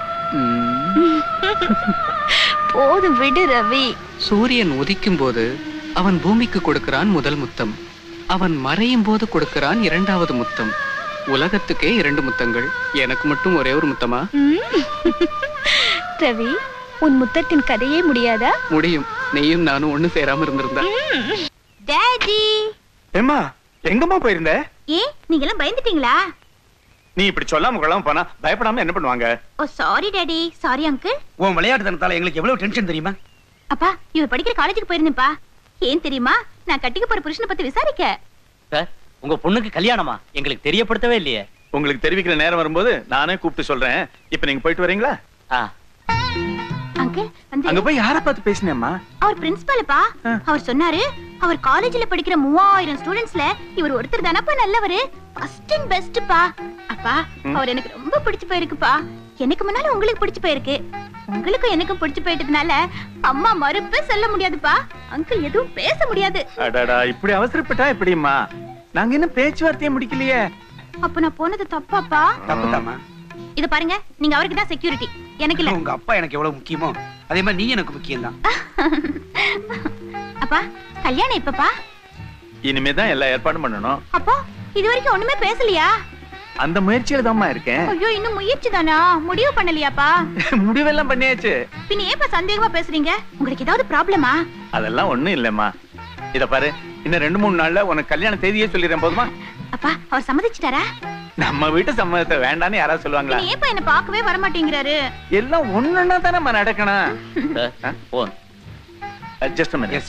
போதும் விடு ரவி சூரியன் உதிக்கும் போது அவன் பூமிக்கு கொடுக்கிறான் முதல் முத்தம் அவன் மறையும் போது கொடுக்கிறான் இரண்டாவது முத்தம் உலகத்துக்கே இரண்டு முத்தங்கள் எனக்கு மட்டும் ஒரே ஒரு முத்தமா ம். ரவி உன் முத்தத்தின் கதையே முடியாதா முடியும் நீயும் நானும் ஒண்ணு சேராம இருந்திருந்தா டாடி ஏம்மா எங்கம்மா போயிருந்த ஏ நீங்க எல்லாம் பயந்துட்டீங்களா நீ இப்படி சொல்லாம கொள்ளாம போனா பயப்படாம என்ன பண்ணுவாங்க oh sorry daddy sorry uncle உன் விளையாட்டுத்தனத்தால எங்களுக்கு எவ்வளவு டென்ஷன் தெரியுமா அப்பா இவர் படிக்கிற காலேஜுக்கு போயிருந்தேன்ப்பா ஏன் தெரியுமா நான் கட்டிக்க போற புருஷனை பத்தி விசாரிக்க சார் உங்க பொண்ணுக்கு கல்யாணமா எங்களுக்கு தெரியப்படுத்தவே இல்லையே உங்களுக்கு தெரிவிக்கிற நேரம் வரும்போது நானே கூப்பிட்டு சொல்றேன் இப்ப நீங்க போயிட்டு வரீங்களா அங்கிள் வந்து அங்க போய் யார பார்த்து பேசினேம்மா அவர் பிரின்சிபல்ப்பா அவர் சொன்னாரு அவர் காலேஜ்ல படிக்கிற மூவாயிரம் ஸ்டூடெண்ட்ஸ்ல இவர் ஒருத்தர் தானப்பா நல்லவரு ஃபர்ஸ்ட் அண்ட் பெஸ்ட்ப்பா அப்பா ம். அவர் எனக்கு ரொம்ப பிடிச்சு போயிருக்குப்பா எனக்கு முன்னால உங்களுக்கு பிடிச்சு போயிருக்கு உங்களுக்கும் எனக்கும் பிடிச்சு போயிட்டதுனால அம்மா மறுப்பே சொல்ல முடியாதுப்பா அங்கிள் எதுவும் பேச முடியாது அடடா இப்படி அவசரப்பட்டா எப்படிம்மா நாங்க இன்னும் பேச்சுவார்த்தையே முடிக்கலையே அப்ப நான் போனது தப்பாப்பா தப்புதாம்மா இது பாருங்க நீங்க அவருக்கு தான் செக்யூரிட்டி எனக்கு இல்ல உங்க அப்பா எனக்கு எவ்வளவு முக்கியமோ அதே மாதிரி நீ எனக்கு முக்கியம் தான் அப்பா கல்யாணம் எப்பப்பா இனிமே தான் எல்லா ஏற்பாடும் பண்ணணும் அப்போ இது வரைக்கும் ஒண்ணுமே பேசலையா அந்த முயற்சியில தான்மா இருக்கேன் ஐயோ இன்னும் முயற்சி தானா முடிவு பண்ணலையாப்பா முடிவெல்லாம் பண்ணியாச்சு பின்ன ஏப்பா சந்தேகமா பேசுறீங்க உங்களுக்கு ஏதாவது ப்ராப்ளமா அதெல்லாம் ஒண்ணும் இல்லம்மா இத பாரு இன்னும் ரெண்டு மூணு நாள்ல உனக்கு கல்யாண தேதியே சொல்லிடுறேன் போதுமா அப்பா அவர் சம்மதிச்சிட்டாரா நம்ம வீட்டு சம்மதத்தை வேண்டான்னு யாராவது சொல்லுவாங்களா பின்ன ஏப்பா என்ன பார்க்கவே வர மாட்டேங்கிறாரு எல்லாம் ஒண்ணுன்னா தானே நடக்கணும் போன் ஜஸ்ட் மினிட்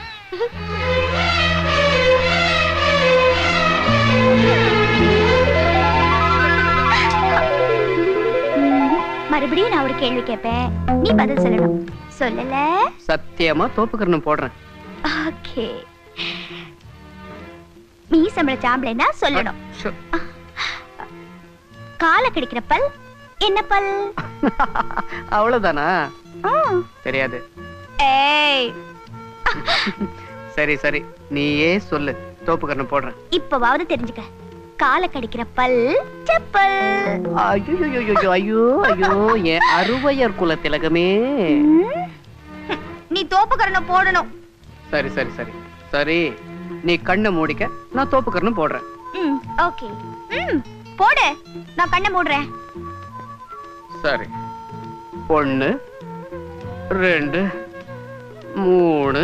மறுபடியும் நான் ஒரு கேள்வி கேட்பேன் நீ பதில் சொல்லணும் சொல்லல சத்தியமா தோப்புக்கரணம் போடுறேன் ஓகே மீசம்பள சாம்பளைனா சொல்லணும் கால கிடைக்கிற பல் என்ன பல் அவ்வளவுதானா ம். தெரியாது ஏய் சரி சரி நீயே சொல்லு தோப்புக்கரணம் போடுறேன் இப்பவாவது தெரிஞ்சுக்க கால கடிக்கிற பல் செப்பல் ஐயோ ஐயோ ஐயோ ஐயோ என் அறுவையர் குல திலகமே நீ தோப்புக்கரணம் போடணும் சரி சரி சரி சரி நீ கண்ணை மூடிக்க நான் தோப்புக்கரணம் போடுறேன் ம் ஓகே ம் போடு நான் கண்ணை மூடுறேன் சரி ஒண்ணு ரெண்டு மூணு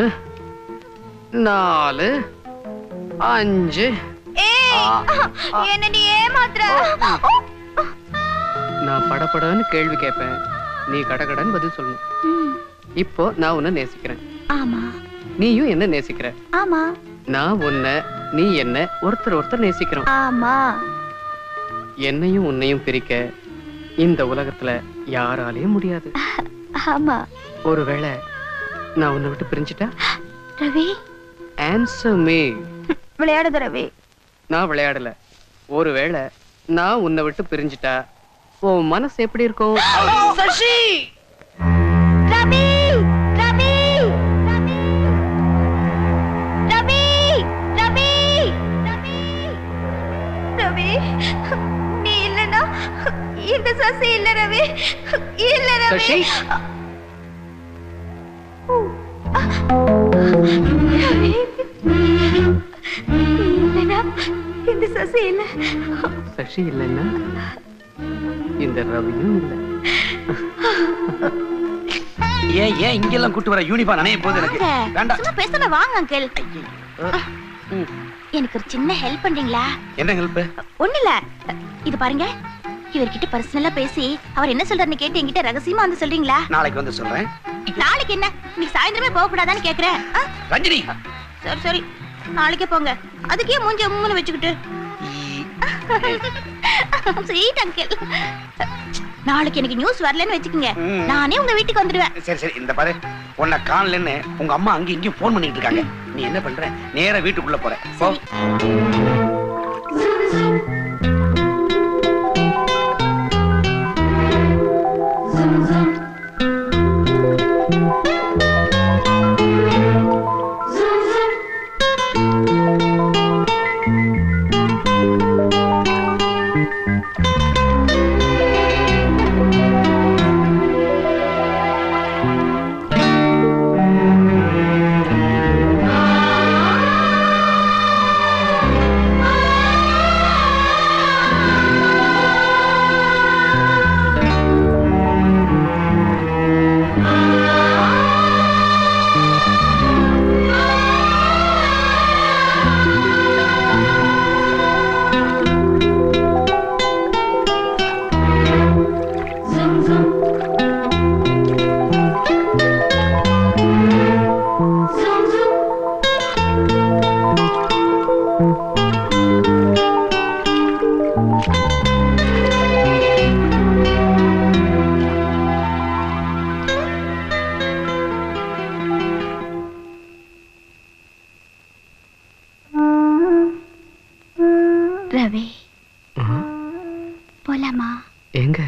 நாலு அஞ்சு ஏய் என்ன நீ ஏமாத்துற நான் படபடன்னு கேள்வி கேட்பேன் நீ கடகடன்னு பதில் சொல்லணும் ம், இப்போ நான் உன்னை நேசிக்கிறேன் ஆமா நீயும் என்ன நேசிக்கிற ஆமா நான் உன்னை நீ என்ன ஒருத்தர் ஒருத்தர் நேசிக்கிறோம் ஆமா என்னையும் உன்னையும் பிரிக்க இந்த உலகத்துல யாராலையும் முடியாது ஆமா ஒருவேளை நான் உன்னை விட்டு பிரிஞ்சுட்டா ரவி ஆன்சர் மீ விளையாடுத ரவி நான் விளையாடல ஒருவேளை நான் உன்னை விட்டு பிரிஞ்சுட்டா உன் மனசு எப்படி இருக்கும் சசி ரவி ரவி ரவி ரவி ரவி ரவி நீ இல்லனா இந்த சசி இல்ல ரவி இல்ல ரவி சசி ரவி இல்லனா இந்த சசி இல்ல சசி இல்லைன்னா இந்த ரவியும் இல்லை ஏன் ஏன் இங்கெல்லாம் கூட்டு வர யூனிஃபார்ம் நனைய போகுது எனக்கு வாங்க. வேண்டாம் சும்மா பேசாம வாங்க அங்கிள் எனக்கு ஒரு சின்ன ஹெல்ப் பண்றீங்களா என்ன ஹெல்ப் ஒண்ணு இல்ல இது பாருங்க இவர்கிட்ட பர்சனலா பேசி அவர் என்ன சொல்றாருன்னு கேட்டு என்கிட்ட ரகசியமா வந்து சொல்றீங்களா நாளைக்கு வந்து சொல்றேன் நாளைக்கு என்ன இன்னைக்கு சாயந்தரமே போக கூடாதான்னு கேக்குறேன் ஆ? ரஞ்சினி சரி சரி நாளைக்கே போங்க அதுக்கே மூஞ்சி உம்முன்னு வச்சுக்கிட்டு ஸ்வீட் அங்கிள் நாளைக்கு எனக்கு நியூஸ் வரலன்னு வச்சுக்கோங்க ம். நானே உங்க வீட்டுக்கு வந்துடுவேன் சரி சரி இந்த பாரு உன்னை காணலன்னு உங்க அம்மா அங்கேயும் இங்கேயும் போன் பண்ணிட்டு இருக்காங்க நீ என்ன பண்ற நேரா வீட்டுக்குள்ள போற போ ரவி போலாமா எங்க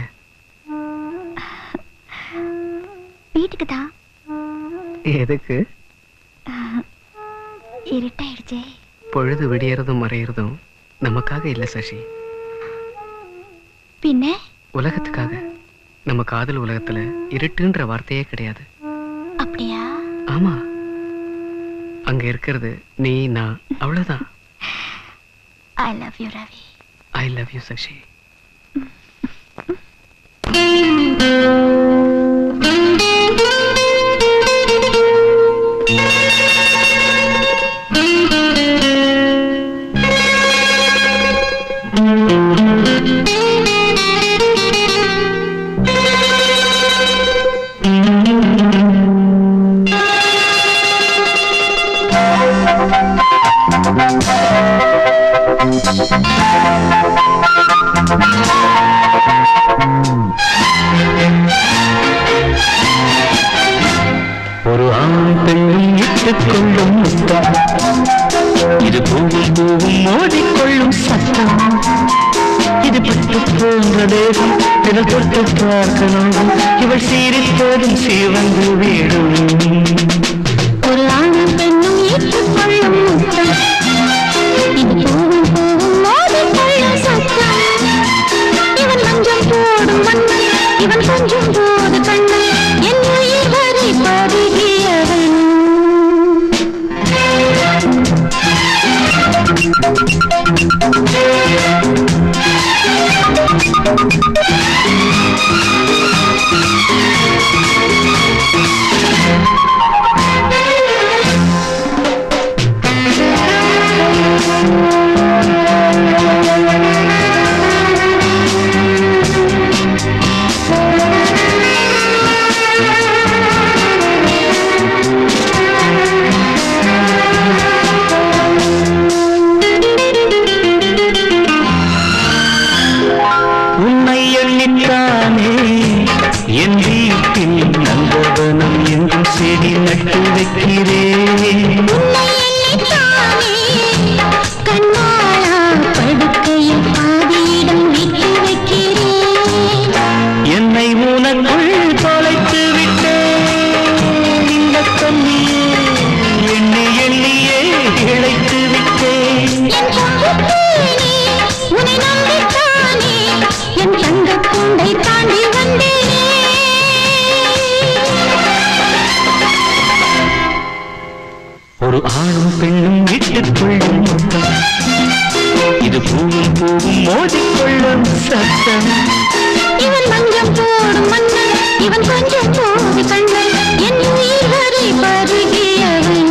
வீட்டுக்கு தான் எதுக்கு இருட்டாயிடுச்சே பொழுது விடியறதும் மறையறதும் நமக்காக இல்ல சசி பின்ன உலகத்துக்காக நம்ம காதல் உலகத்துல இருட்டுன்ற வார்த்தையே கிடையாது அப்படியா ஆமா அங்க இருக்கிறது நீ நான் அவ்வளவுதான் I love you Ravi I love you Sasi ஒரு ஆண் பெண்ணும் இட்டுக் கொள்ளும் முத்தம் இது பூவும் பூவும் மோதிக்கொள்ளும் சத்தம் இது பட்டு போன்ற தேகம் இதழ் தொட்டு பார்க்கணும் இவள் சீரித்ததும் சீவந்து வீடும் ஒரு ஆணும் பெண்ணும் ஏற்றுக்கொள்ளும் முத்தம் இது பூவும் பூவும் மோதிக்கொள்ளும் சத்தம் இவன் மஞ்சள் போடும் மன்னன் இவன் கொஞ்சம் போது கண்ணன் என் உயிர் வரை பருகியவன் உன்னை எண்ணித்தானே என் வீட்டில் நந்தவனம் என்றும் செடி நட்டு வைக்கிறேன் கண்ணாளா படுக்கையில் பாதியிடம் விட்டு வைக்கிறேன் என்னை உனக்குள் தொலைத்து விட்டேன் இந்த கண்ணியே எண்ணி எண்ணியே இழைத்து விட்டேன் என் சொந்தத்தேனே, உன்னை நம்பித்தானே என் தங்கக் கூண்டை தாண்டி வந்தேனே ஒரு ஆணும் பெண்ணும் விட்டுக் கொள்ளும் முத்தம் இது பூவும் பூவும் மோதிக்கொள்ளும் சத்தம் இவன் மஞ்சம் போடும் மன்னன் இவன் கொஞ்சம் போது கண்ணன் என் உயிர் வரை பருகியவன்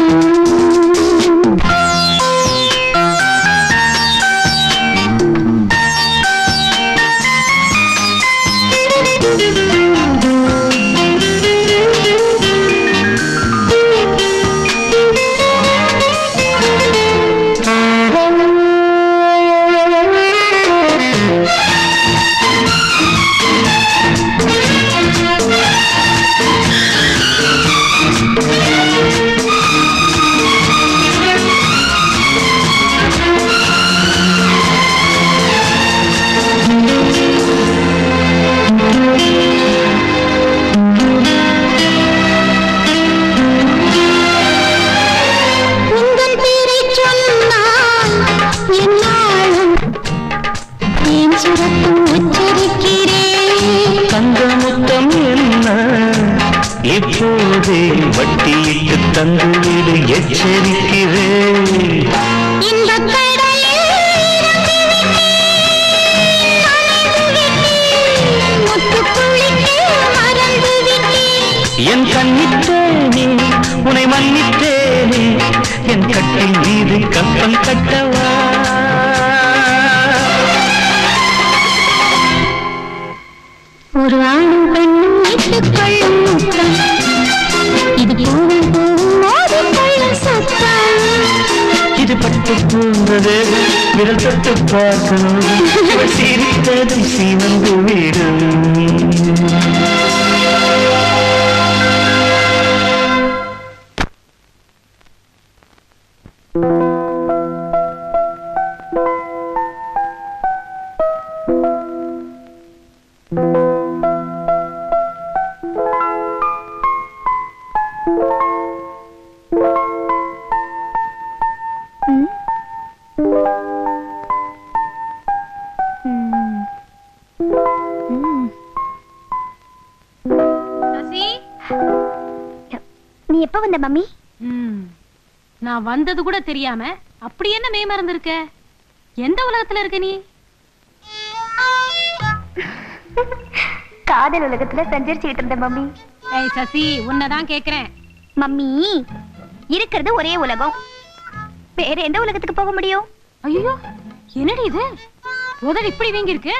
உந்தன் பேரைச் சொன்னால் என்னாலும் என் சுரத்தும் உச்சரிக்கிறேன் தங்க முத்தம் என்ன இப்போதே வட்டியிட்டு தந்துவிடு எச்சரிக்கிறேன் இந்த கடலில் முத்துக்குளிக்க மறந்து விட்டேன் என் கண்ணித்தேனே உனை மன்னித்தேனே என் கட்டில் மீது கப்பம் கட்டவா ஒரு ஆணும் பெண்ணும் இட்டுக்கொள்ளும் முத்தம் இது பூவும் பூவும் மோதிக்கொள்ளும் சத்தம் இது பட்டு போன்றது விரல் தொட்டு பார்க்கணும் இவள் சிரித்ததும் சீவந்து விடும் சசி நீ எப்ப வந்த மம்மி ம், நான் வந்தது கூட தெரியாம அப்படி என்ன மெய் மறந்திருக்க எந்த உலகத்துல இருக்க நீ காதல் உலகத்துல சஞ்சரிச்சுக்கிட்டு இருந்த மம்மி ஏய் சசி உன்னதான் கேக்குறேன் மம்மி இருக்கிறது ஒரே உலகம் வேற எந்த உலகத்துக்கு போக முடியும் ஐயோ என்னடி இது உதடு இப்படி வீங்கி இருக்கு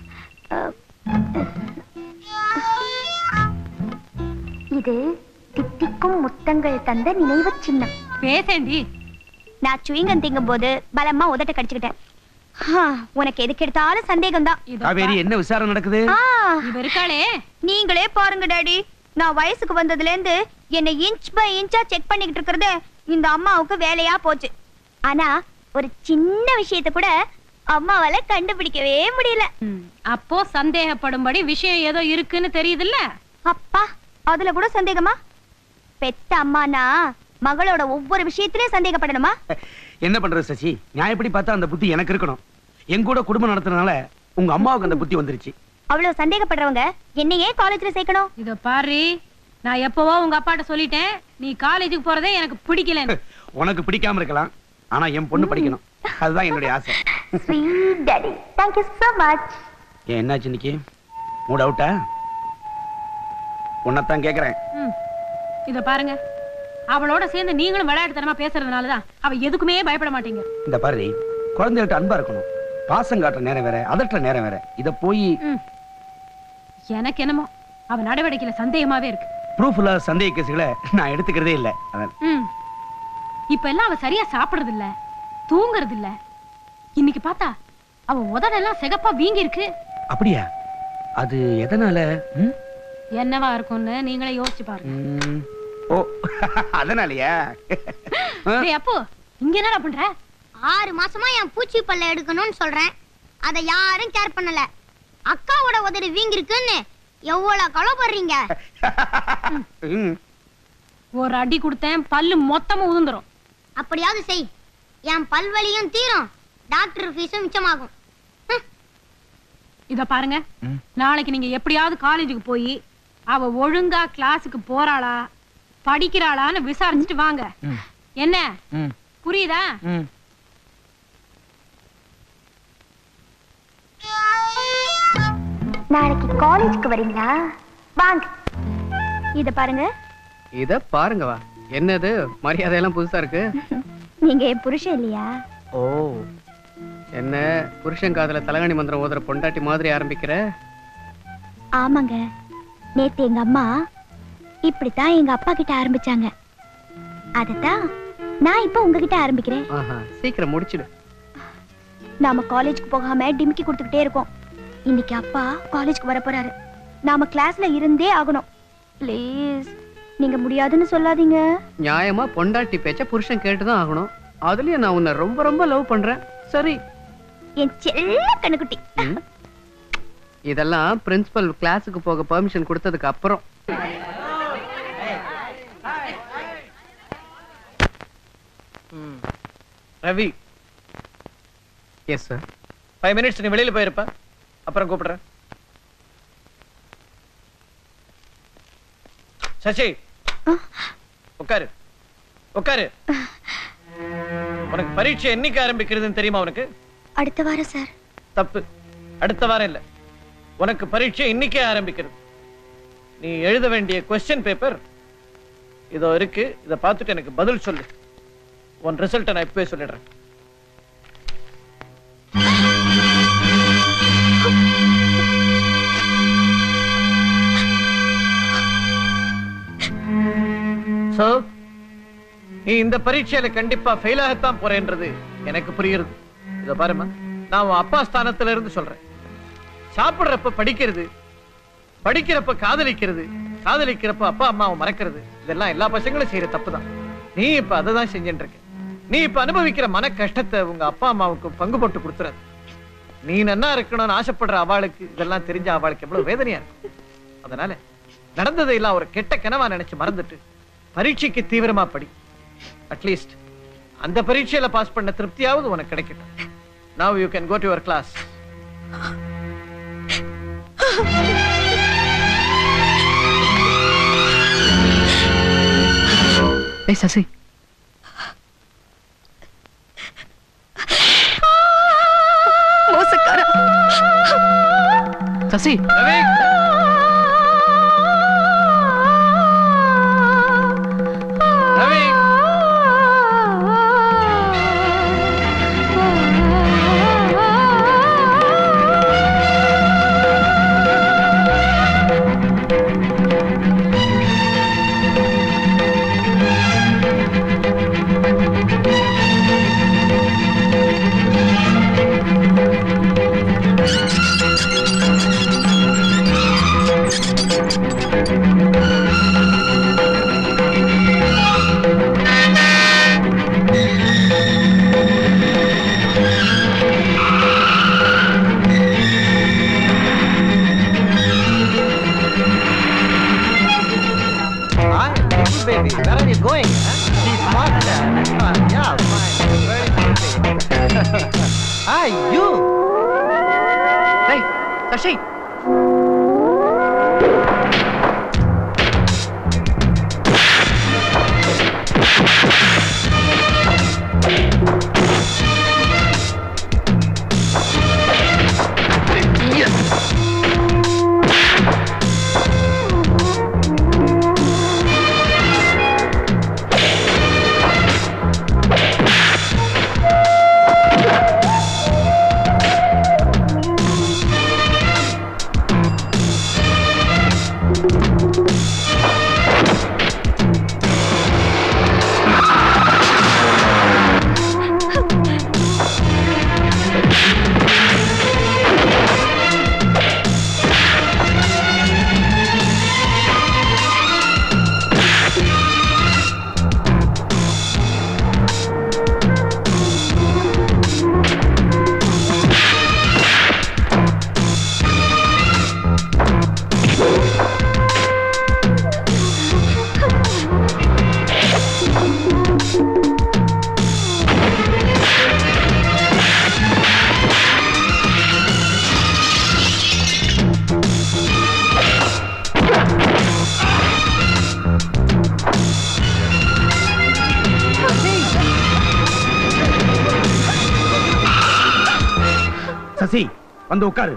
இது தித்திக்கும் முத்தங்கள் தந்த நினைவு சின்னம் பேசேண்டி நான் சுயிங்கம் திங்கும் போது பலமா உதட்ட கடிச்சுக்கிட்டேன் ஹா, உனக்கு எதுக்கு எடுத்தாலும் சந்தேகம் தான் காவேரி என்ன விசாரணை நடக்குது இவ இருக்காளே நீங்களே பாருங்க டாடி நான் வயசுக்கு வந்ததுல இருந்து என்னை இன்ச் பை இன்ச்சா செக் பண்ணிக்கிட்டு இருக்கிறது இந்த அம்மாவுக்கு வேலையா போச்சு ஆனா ஒரு சின்ன விஷயத்தை கூட அம்மாவால கண்டுபிடிக்கவே முடியல அப்போ சந்தேகப்படும்படி விஷயம் ஏதோ இருக்குன்னு தெரியுதுல்ல அப்பா அதுல கூட சந்தேகமா பெத்த அம்மானா மகளோட ஒவ்வொரு விஷயத்திலயும் சந்தேகப்படணுமா என்ன பண்றது சசி நியாயப்படி பார்த்தா அந்த புத்தி எனக்கு இருக்கணும் என் கூட குடும்பம் நடத்துறதுனால உங்க அம்மாவுக்கு அந்த புத்தி வந்துருச்சு அவ்வளவு சந்தேகப்படுறவங்க என்னையே காலேஜ்ல சேர்க்கணும் இத பாரு நான் எப்பவோ உங்க அப்பாட்ட சொல்லிட்டேன் நீ காலேஜுக்கு போறதே எனக்கு பிடிக்கலன்னு உனக்கு பிடிக்காம இருக்கலாம் ஆனா என் பொண்ணு படிக்கணும் அதுதான் என்னுடைய ஆசை sweet daddy thank you so much ஏன் என்னாச்சு இன்னைக்கு மூட் அவுட்டா உன்னைத்தான் கேக்குறேன் ம். இத பாருங்க அவளோட சேர்ந்து நீங்களும் விளையாட்டுத்தனமா பேசுறதுனாலதான் அவ எதுக்குமே பயப்பட மாட்டீங்க இந்த பாரு குழந்தைகள்ட்ட அன்பா இருக்கணும் பாசம் காட்டுற நேரம் வேற அதட்டுற நேரம் வேற இத போய் ம். எனக்கு என்னமோ அவ நடவடிக்கையில சந்தேகமாவே இருக்கு ப்ரூஃப் இல்லாத சந்தேக கேசுகளை நான் எடுத்துக்கிறதே இல்ல அதான் ம். இப்ப எல்லாம் அவ சரியா சாப்பிடுறது இல்ல தூங்குறது இல்ல இன்னைக்கு பார்த்தா அவ உதடெல்லாம் சிகப்பா வீங்கி இருக்கு அப்படியா அது எதனால ம்? என்னவா இருக்கும்னு நீங்களே யோசிச்சு பாருங்க ம். ஓ அதனாலயா டேய் அப்போ இங்க என்னடா பண்ற ஆறு மாசமா என் பூச்சி பல்ல எடுக்கணும்னு சொல்றேன் அத யாரும் கேர் பண்ணல அக்காவோட உதடு வீங்கி இருக்குன்னு எவ்வளவு கவலைப்படுறீங்க ம். ஒரு அடி கொடுத்தேன் பல்லு மொத்தமா உதிர்ந்துரும் அப்படியாவது செய் என் பல்வலியும் தீரும் டாக்டர் ஃபீஸும் மிச்சமாகும் இத பாருங்க நாளைக்கு நீங்க எப்படியாவது காலேஜுக்கு போய் அவ ஒழுங்கா கிளாஸுக்கு போறாளா படிக்கிறாளான்னு விசாரிச்சுட்டு வாங்க என்ன புரியுதா நாளைக்கு காலேஜ்க்கு வரீங்களா வாங்க இத பாருங்க இத பாருங்க வா என்னது மரியாதை எல்லாம் புதுசா இருக்கு நீங்க என் புருஷன் இல்லையா ஓ என்ன புருஷன் காதுல தலகாணி மந்திரம் ஓதுற பொண்டாட்டி மாதிரி ஆரம்பிக்கிற ஆமாங்க நேத்து எங்க அம்மா இப்படித்தான் எங்க அப்பா கிட்ட ஆரம்பிச்சாங்க அதத்தான் நான் இப்ப உங்ககிட்ட ஆரம்பிக்கிறேன் ஆஹா சீக்கிரம் முடிச்சிடு நாம காலேஜ்க்கு போகாம டிமிக்கி கொடுத்துக்கிட்டே இருக்கோம் இன்னைக்கு அப்பா காலேஜ்க்கு வர போறாரு நாம கிளாஸ்ல இருந்தே ஆகணும் ப்ளீஸ் நீங்க முடியாதுன்னு சொல்லாதீங்க நியாயமா பொண்டாட்டி பேச்ச புருஷன் கேட்டுதான் ஆகணும் அதுலயும் நான் உன்னை ரொம்ப ரொம்ப லவ் பண்றேன் சரி என் செல்ல கண்ணுக்குட்டி ம். இதெல்லாம் பிரின்சிபல் கிளாஸுக்கு போக பெர்மிஷன் கொடுத்ததுக்கு அப்புறம் Ravi yes sir five minutes நீ வெளியில போயிருப்ப அப்புறம் கூப்பிடுறேன் சசி உட்காரு உட்காரு உனக்கு பரீட்சை என்னைக்கு ஆரம்பிக்கிறதுன்னு தெரியுமா உனக்கு அடுத்த வாரம் சார் தப்பு அடுத்த வாரம் இல்ல உனக்கு பரீட்சை இன்னைக்கே ஆரம்பிக்கிறது நீ எழுத வேண்டிய கொஸ்டின் பேப்பர் இதோ இருக்கு இத பார்த்துட்டு எனக்கு பதில் சொல்லு உன் ரிசல்ட்டை நான் இப்பவே சொல்லிடுறேன் சோ நீ இந்த பரீட்சையில கண்டிப்பா ஃபெயில் ஆகத்தான் போறேன்றது எனக்கு புரியுறது இத பாருமா நான் உன் அப்பா ஸ்தானத்துல இருந்து சொல்றேன் சாப்பிடுறப்ப படிக்கிறது படிக்கிறப்ப காதலிக்கிறது காதலிக்கிறப்ப அப்பா அம்மாவை மறக்கிறது இதெல்லாம் எல்லா பசங்களும் செய்யற தப்பு தான் நீ இப்ப அதை தான் செஞ்சுட்டு இருக்க நீ இப்ப அனுபவிக்கிற மன கஷ்டத்தை உங்க அப்பா அம்மாவுக்கு பங்கு போட்டு கொடுத்துறாது நீ நன்னா இருக்கணும்னு ஆசைப்படுற அவளுக்கு இதெல்லாம் தெரிஞ்ச அவளுக்கு எவ்வளவு வேதனையா இருக்கும் அதனால நடந்ததை எல்லாம் ஒரு கெட்ட கனவா நினைச்சு மறந்துட்டு பரீட்சைக்கு தீவிரமா படி அட்லீஸ்ட் அந்த பரீட்சையில பாஸ் பண்ண திருப்தியாவது உனக்கு கிடைக்கட்டும் now you can go to your class ஏய் Sasi மோசக்காரா Sasi Ravi baby. Where are you going? Huh? Be smart. Uh, yeah, fine. Very pretty. Hi, you. டேய் சசி சசி வந்து உட்காரு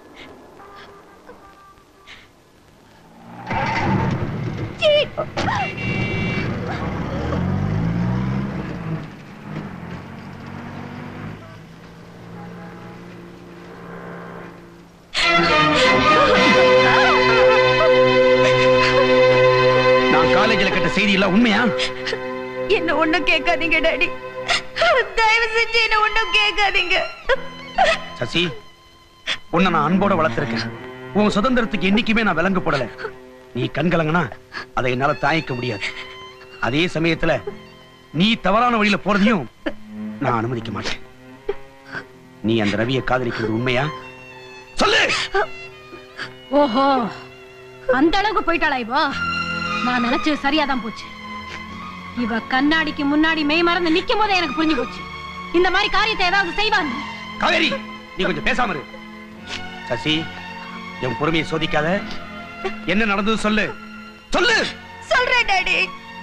நான் காலேஜில் கேட்ட செய்தி எல்லாம் உண்மையா என்ன ஒண்ணும் கேட்காதீங்க டாடி தயவு செஞ்சு என்ன ஒண்ணும் கேட்காதீங்க சசி உன்னை நான் அன்போட வளர்த்திருக்கேன் உன் சுதந்திரத்துக்கு என்னைக்குமே நான் விலங்கு போடல நீ கண்கலங்கனா அதை என்னால தாங்கிக்க முடியாது அதே சமயத்துல நீ தவறான வழியில போறதையும் நான் அனுமதிக்க மாட்டேன் நீ அந்த ரவியை காதலிக்கிறது உண்மையா சொல்லு ஓஹோ அந்த அளவுக்கு போயிட்டாளா இப்போ நான் நினைச்சது சரியாதான் போச்சு இவ கண்ணாடிக்கு முன்னாடி மெய் மறந்து நிக்கும் போதே எனக்கு புரிஞ்சு போச்சு இந்த மாதிரி காரியத்தை ஏதாவது செய்வாங்க காவேரி நீ கொஞ்சம் பேசாம இரு சசி என் பொறுமையை சோதிக்காத என்ன நடந்தது சொல்லு சொல்லு சொல்றேன் டாடி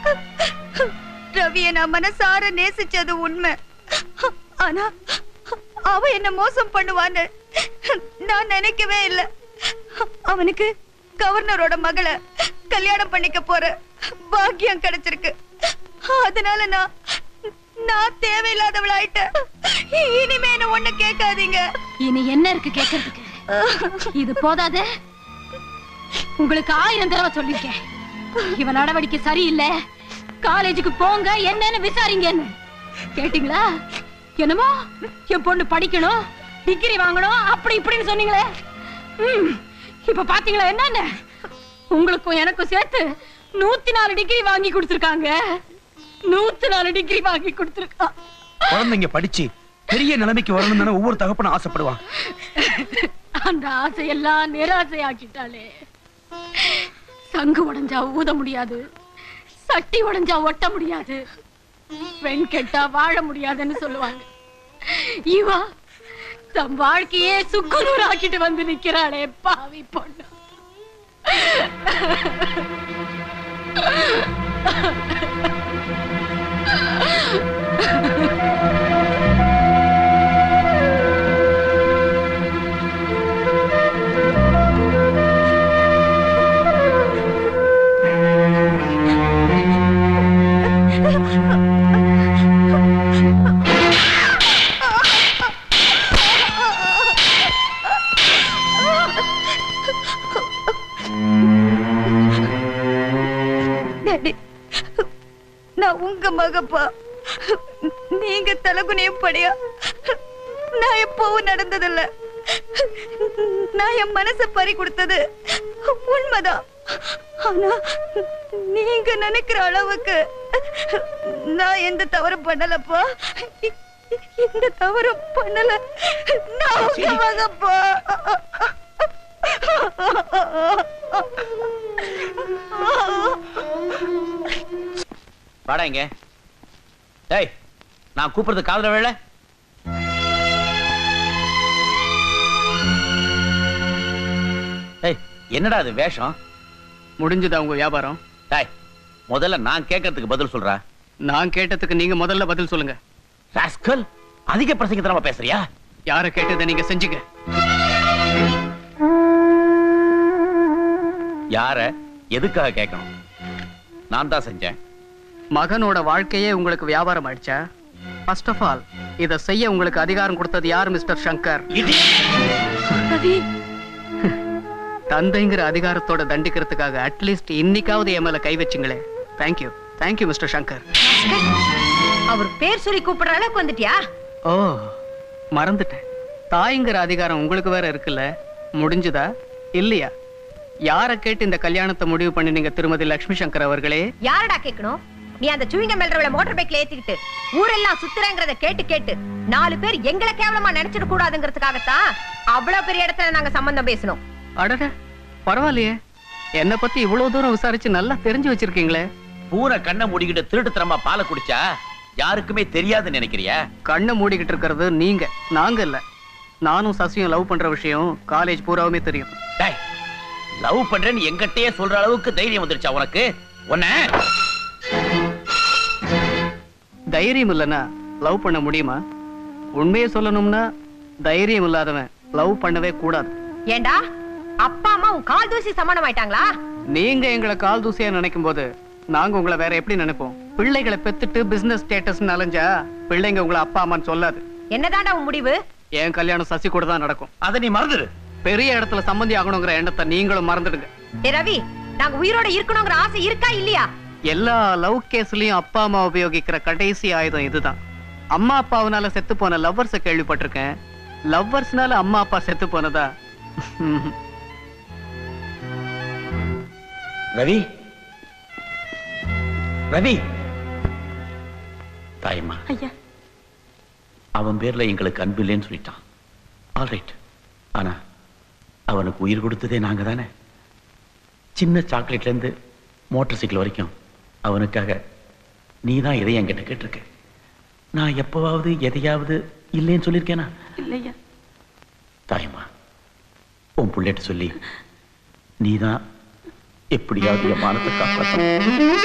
ரவிய நான் மனசார நேசிச்சது உண்மை ஆனா அவ என்ன மோசம் பண்ணுவான்னு நான் நினைக்கவே இல்ல அவனுக்கு கவர்னரோட மகளை கல்யாணம் பண்ணிக்க போற பாக்கியம் கிடைச்சிருக்கு அதனால நான் நான் தேவையில்லாதவளாயிட்டேன் இனிமே என்ன ஒண்ணு கேட்காதீங்க இனி என்ன இருக்கு கேட்கறதுக்கு இது போதாது உங்களுக்கு ஆயிரம் தடவை சொல்லிருக்கேன் இவ நடவடிக்கை சரியில்லை காலேஜுக்கு போங்க என்னன்னு விசாரிங்கன்னு கேட்டீங்களா என்னமோ என் பொண்ணு படிக்கணும் டிகிரி வாங்கணும் அப்படி இப்படின்னு சொன்னீங்களே ம், இப்ப பாத்தீங்களா என்னன்னு உங்களுக்கும் எனக்கும் சேர்த்து நூத்தி நாலு டிகிரி வாங்கி கொடுத்திருக்காங்க நூத்தி நாலு டிகிரி வாங்கி கொடுத்திருக்கா குழந்தைங்க படிச்சு பெரிய நிலைமைக்கு வரணும்னு தானே ஒவ்வொரு தகப்பனும் ஆசைப்படுவான் அந்த ஆசையெல்லாம் நிராசையாக்கிட்டாளே சங்கு உடைஞ்சா ஊத முடியாது சட்டி உடைஞ்சா ஒட்ட முடியாது பெண் கெட்டா வாழ முடியாதுன்னு சொல்லுவாங்க இவா தம் வாழ்க்கையே சுக்குநூறு ஆக்கிட்டு வந்து நிக்கிறாளே பாவி பொண்ணு டாடி நான் உங்க மகப்பா நீங்க தலகுனியும் படியா நான் எப்பவும் நடந்ததில்ல நான் என் மனச பறி கொடுத்தது உண்மைதான் ஆனா நீங்க நினைக்கிற அளவுக்கு நான் எந்த தவறும் பண்ணலப்பா எந்த தவறும் பண்ணல நான் உங்க மகப்பா வாடா இங்க டேய் நான் கூப்பிடுறது காதுல வேலை ஏய் என்னடா அது வேஷம் முடிஞ்சதா உங்க வியாபாரம் டேய் முதல்ல நான் கேட்கறதுக்கு பதில் சொல்றா நான் கேட்டதுக்கு நீங்க முதல்ல பதில் சொல்லுங்க ராஸ்கல் அதிக பிரசங்கத்தனமா பேசுறியா யார கேட்டதை நீங்க செஞ்சுங்க யார எதுக்காக கேட்கணும் நான் தான் செஞ்சேன் மகனோட வாழ்க்கையே உங்களுக்கு வியாபாரம் ஆயிடுச்சா ஃபர்ஸ்ட் ஆஃப் ஆல் இத செய்ய உங்களுக்கு அதிகாரம் கொடுத்தது யார் மிஸ்டர் சங்கர் ரவி தந்தைங்கிற அதிகாரத்தோட தண்டிக்கிறதுக்காக அட்லீஸ்ட் இன்னைக்காவது என் மேல கை வச்சுங்களே தேங்க்யூ தேங்க்யூ மிஸ்டர் சங்கர் அவர் பேர் சொல்லி கூப்பிடுற அளவுக்கு வந்துட்டியா ஓ மறந்துட்டேன் தாய்ங்கிற அதிகாரம் உங்களுக்கு வேற இருக்குல்ல முடிஞ்சுதா இல்லையா யார கேட்டு இந்த கல்யாணத்தை முடிவு பண்ணினீங்க திருமதி லட்சுமி சங்கர் அவர்களே யாரடா கேட்கணும் நீ அந்த சுவிங்க மேல்றவள மோட்டார் பைக்ல ஏத்திக்கிட்டு ஊரெல்லாம் சுத்துறேங்கிறத கேட்டு கேட்டு நாலு பேர் எங்களை கேவலமா நினைச்சிட கூடாதுங்கிறதுக்காகத்தான் அவ்வளவு பெரிய இடத்துல நாங்க சம்பந்தம் பேசணும் அடட பரவாயில்லையே என்ன பத்தி இவ்வளவு தூரம் விசாரிச்சு நல்லா தெரிஞ்சு வச்சிருக்கீங்களே பூனை கண்ணை மூடிக்கிட்டு திருட்டுத்தனமா பாலை குடிச்சா யாருக்குமே தெரியாதுன்னு நினைக்கிறியா கண்ணை மூடிக்கிட்டு இருக்கிறது நீங்க நாங்க இல்ல நானும் சசியும் லவ் பண்ற விஷயம் காலேஜ் பூராவுமே தெரியும் டேய் லவ் பண்றேன்னு எங்கிட்டயே சொல்ற அளவுக்கு தைரியம் வந்துருச்சா உனக்கு உன்ன தைரியம் இல்லைன்னா லவ் பண்ண முடியுமா உண்மையை சொல்லணும்னா தைரியம் இல்லாதவன் லவ் பண்ணவே கூடாது ஏண்டா அப்பா அம்மா உன் கால் தூசி சமானம் ஆயிட்டாங்களா நீங்க எங்களை கால் தூசியா நினைக்கும் போது நாங்க உங்களை வேற எப்படி நினைப்போம் பிள்ளைகளை பெத்துட்டு பிசினஸ் ஸ்டேட்டஸ் அலைஞ்சா பிள்ளைங்க உங்களை அப்பா அம்மான்னு சொல்லாது என்னதான்டா உன் முடிவு என் கல்யாணம் சசி கூட தான் நடக்கும் அதை நீ மறந்துடு பெரிய இடத்துல சம்மந்தி ஆகணுங்கிற எண்ணத்தை நீங்களும் மறந்துடுங்க ஏ ரவி நாங்க உயிரோட இருக்கணுங்கிற ஆசை இருக்கா இல்லையா எல்லா லவ் கேஸ்லயும் அப்பா அம்மா உபயோகிக்கிற கடைசி ஆயுதம் இதுதான் அம்மா அப்பாவுனால செத்து போன லவ்வர்ஸ கேள்விப்பட்டிருக்கேன் லவ்வர்ஸ்னால அம்மா அப்பா செத்து போனதா ரவி ரவி தாயம்மா ஐயா அவன் பேர்ல எங்களுக்கு அன்பு இல்லைன்னு சொல்லிட்டான் ஆல்ரைட் ஆனா அவனுக்கு உயிர் கொடுத்ததே நாங்க தானே சின்ன சாக்லேட்ல இருந்து மோட்டார் சைக்கிள் வரைக்கும் அவனுக்காக நீ தான் எதையும் என்கிட்ட கேட்டிருக்க நான் எப்பவாவது எதையாவது இல்லைன்னு சொல்லியிருக்கேனா இல்லையா தாயம்மா உன் புள்ளைகிட்ட சொல்லி நீ தான் எப்படியாவது என் மானத்தை காப்பாற்ற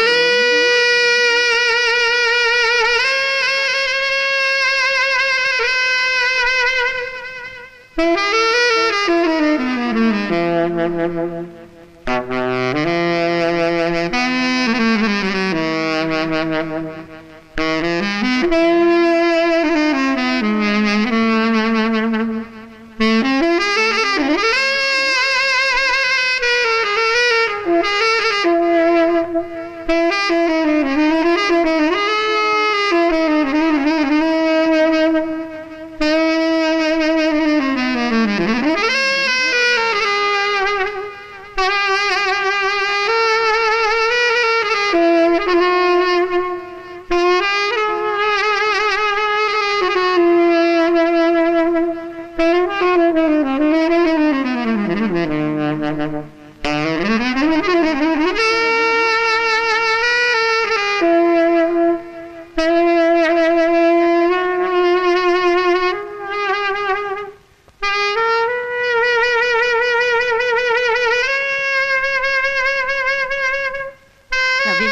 ரவி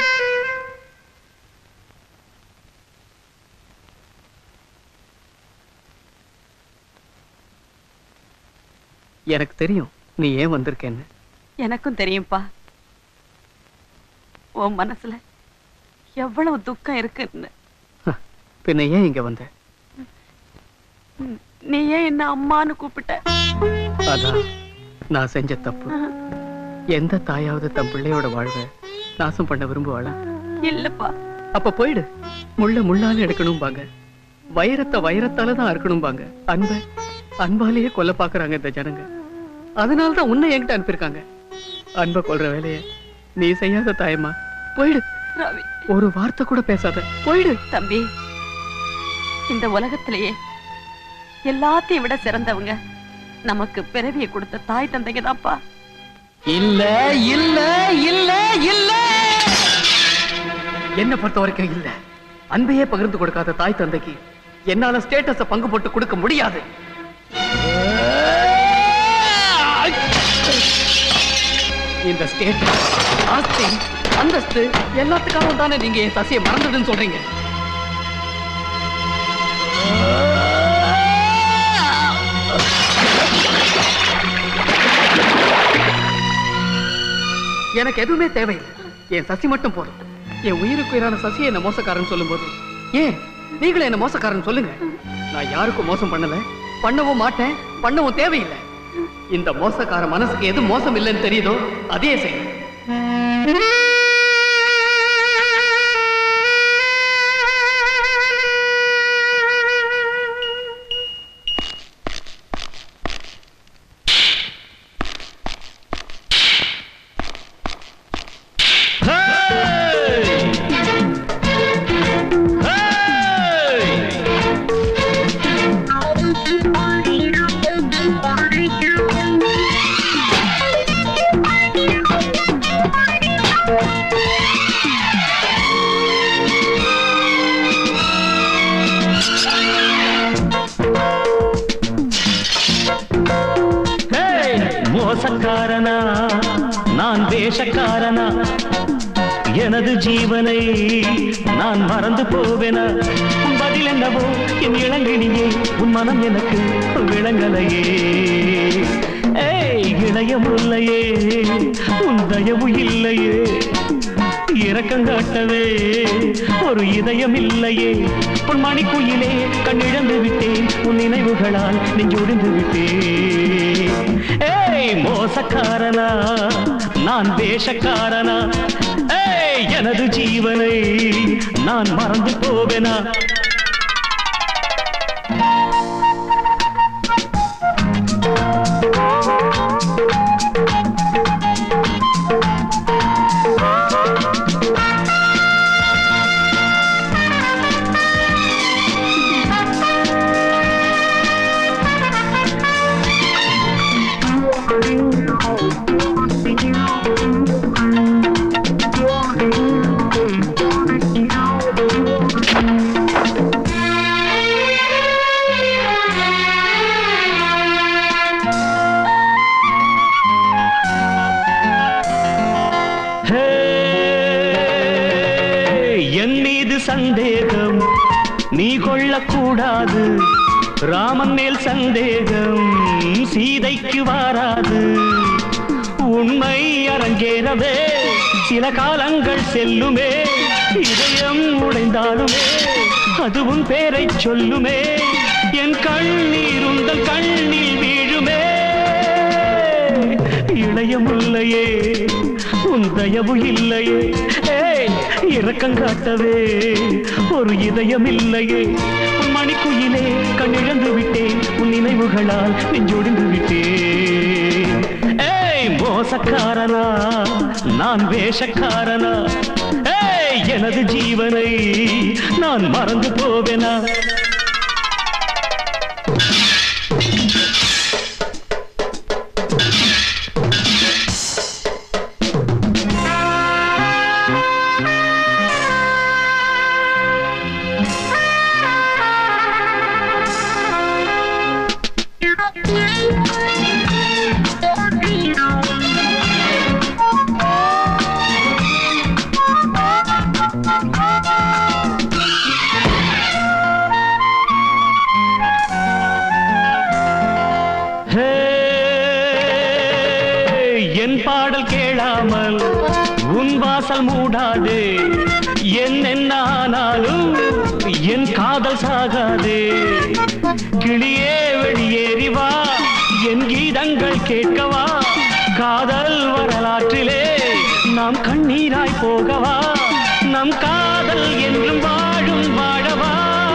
எனக்கு தெரியும் நீ ஏன் வந்திருக்கேன்னு எனக்கும் தெரியும்பா உன் மனசுல எவ்வளவு துக்கம் இருக்குன்னு பின்ன ஏன் இங்க வந்த ம், நீ ஏன் என்ன அம்மான்னு கூப்பிட்ட அதான் நான் செஞ்ச தப்பு எந்த தாயாவது தன் பிள்ளையோட வாழ்வை நாசம் பண்ண விரும்புவாளா இல்லப்பா அப்ப போயிடு முள்ள முள்ளால எடுக்கணும்பாங்க வைரத்தை வைரத்தால தான் அறுக்கணும்பாங்க அன்பை அன்பாலேயே கொல்ல பாக்குறாங்க இந்த ஜனங்க அதனால தான் உன்னை என்கிட்ட அனுப்பியிருக்காங்க அன்பை கொல்ற வேலைய நீ செய்யாத தாயம்மா போயிடு ரவி ஒரு வார்த்தை கூட பேசாத போயிடு தம்பி இந்த உலகத்திலேயே எல்லாத்தையும் விட சிறந்தவங்க நமக்கு பிறவியை கொடுத்த தாய் தந்தைங்க தான்ப்பா இல்ல இல்ல இல்ல இல்ல என்ன பொறுத்த வரைக்கும் இல்ல அன்பையே பகிர்ந்து கொடுக்காத தாய் தந்தைக்கு என்னால ஸ்டேட்டஸ பங்கு போட்டு கொடுக்க முடியாது இந்த ஸ்டேட் ஆஸ்தி அந்தஸ்து எல்லாத்துக்காகவும் தானே நீங்க என் சசியை மறந்ததுன்னு சொல்றீங்க எனக்கு எதுவுமே தேவையில்லை என் சசி மட்டும் போதும் என் உயிருக்கு உயிரான சசி என்ன மோசக்காரன் சொல்லும்போது ஏன் நீங்களும் என்ன மோசக்காரன் சொல்லுங்க நான் யாருக்கும் மோசம் பண்ணல பண்ணவும் மாட்டேன் பண்ணவும் தேவையில்லை இந்த மோசக்கார மனசுக்கு எது மோசம் இல்லைன்னு தெரியுதோ அதே செய்யும் ஹேய், மோசக்காரனா நான் வேஷக்காரனா எனது ஜீவனை நான் மறந்து போவேனா உன் பதில் என்னவோ என் இளங்கினியே உன் மனம் எனக்கு விளங்கலையே ஏய் இளைய முல்லையே உன் தயவு இல்லையே இரக்கம் காட்டவே ஒரு இதயம் இல்லையே உன் மணிக்குயிலே கண்ணிழந்து விட்டேன் உன் நினைவுகளால் நெஞ்சொடிந்து விட்டேன் ஏய் மோசக்காரனா நான் வேஷக்காரனா ஏய் எனது ஜீவனை நான் மறந்து போவேனா ஹே, என் மீது சந்தேகம் நீ கொள்ளக்கூடாது ராமன் மேல் சந்தேகம் சீதைக்கு வாராது உண்மை அரங்கேறவே சில காலங்கள் செல்லுமே இதயம் உடைந்தாலுமே அது உன் பேரை சொல்லுமே என் கண்ணீர் உந்தல் கண்ணில் வீழுமே இளைய முல்லையே உன் தயவு இல்லையே ஏய் இரக்கம் காட்டவே ஒரு இதயம் இல்லையே உன் மணிக்குயிலே கண்ணிழந்து விட்டேன் உன் நினைவுகளால் நெஞ்சொடிந்து விட்டேன் ஏய் மோசக்காரனா நான் வேஷக்காரனா ஏய் எனது ஜீவனை நான் மறந்து போவேனா ஹே, என் பாடல் கேளாமல் உன் வாசல் மூடாதே என்ன ஆனாலும் என் காதல் சாகாதே கிளியே வெளியேறி வா என் கீதங்கள் கேட்கவா காதல் வரலாற்றிலே நாம் கண்ணீராய் போகவா நம் காதல் என்றும் வாழும் வாழவா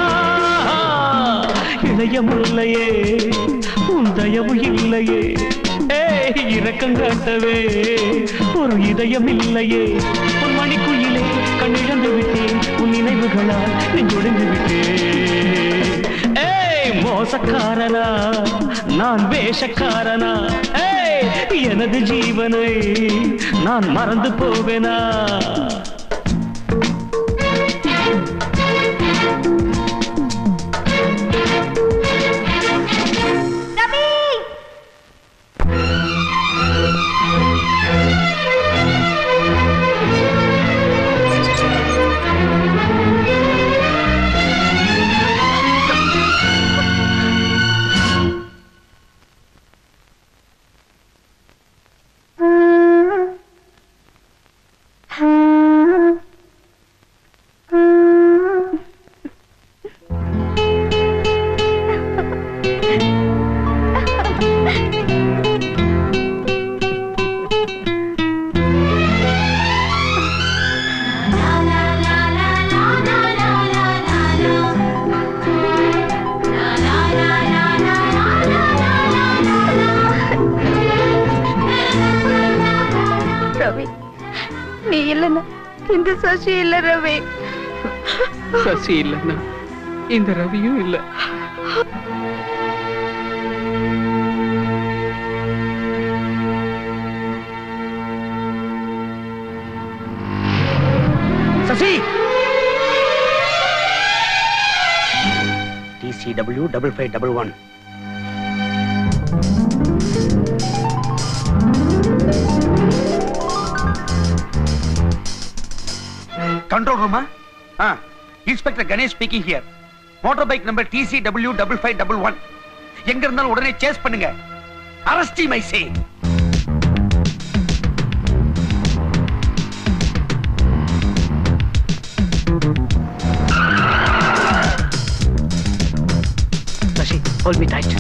இளைய முல்லையே உன் தயவு இல்லையே ஏய் இரக்கம் காட்டவே ஒரு இதயம் இல்லையே உன் மணிக்குயிலே கண்ணிழந்து விட்டேன் உன் நினைவுகளால் நெஞ்சொடிந்து விட்டேன் ஏய் மோசக்காரனா நான் வேஷக்காரனா ஏய் எனது ஜீவனை நான் மறந்து போவேனா இந்த சசி இல்ல ரவி சசி இல்லைன்னா இந்த ரவியும் இல்ல Sasi TCW double five double one control ரூமா ஆ inspector Ganesh speaking here motor bike number TC W double five double one எங்க இருந்தாலும் உடனே சேஸ் பண்ணுங்க அரஸ்டி மை சே Sasi hold me tight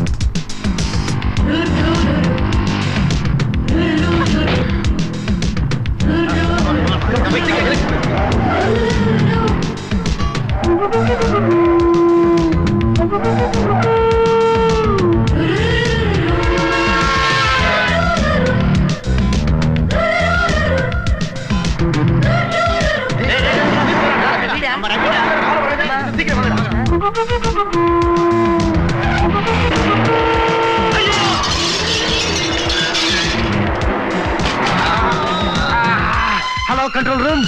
hello control room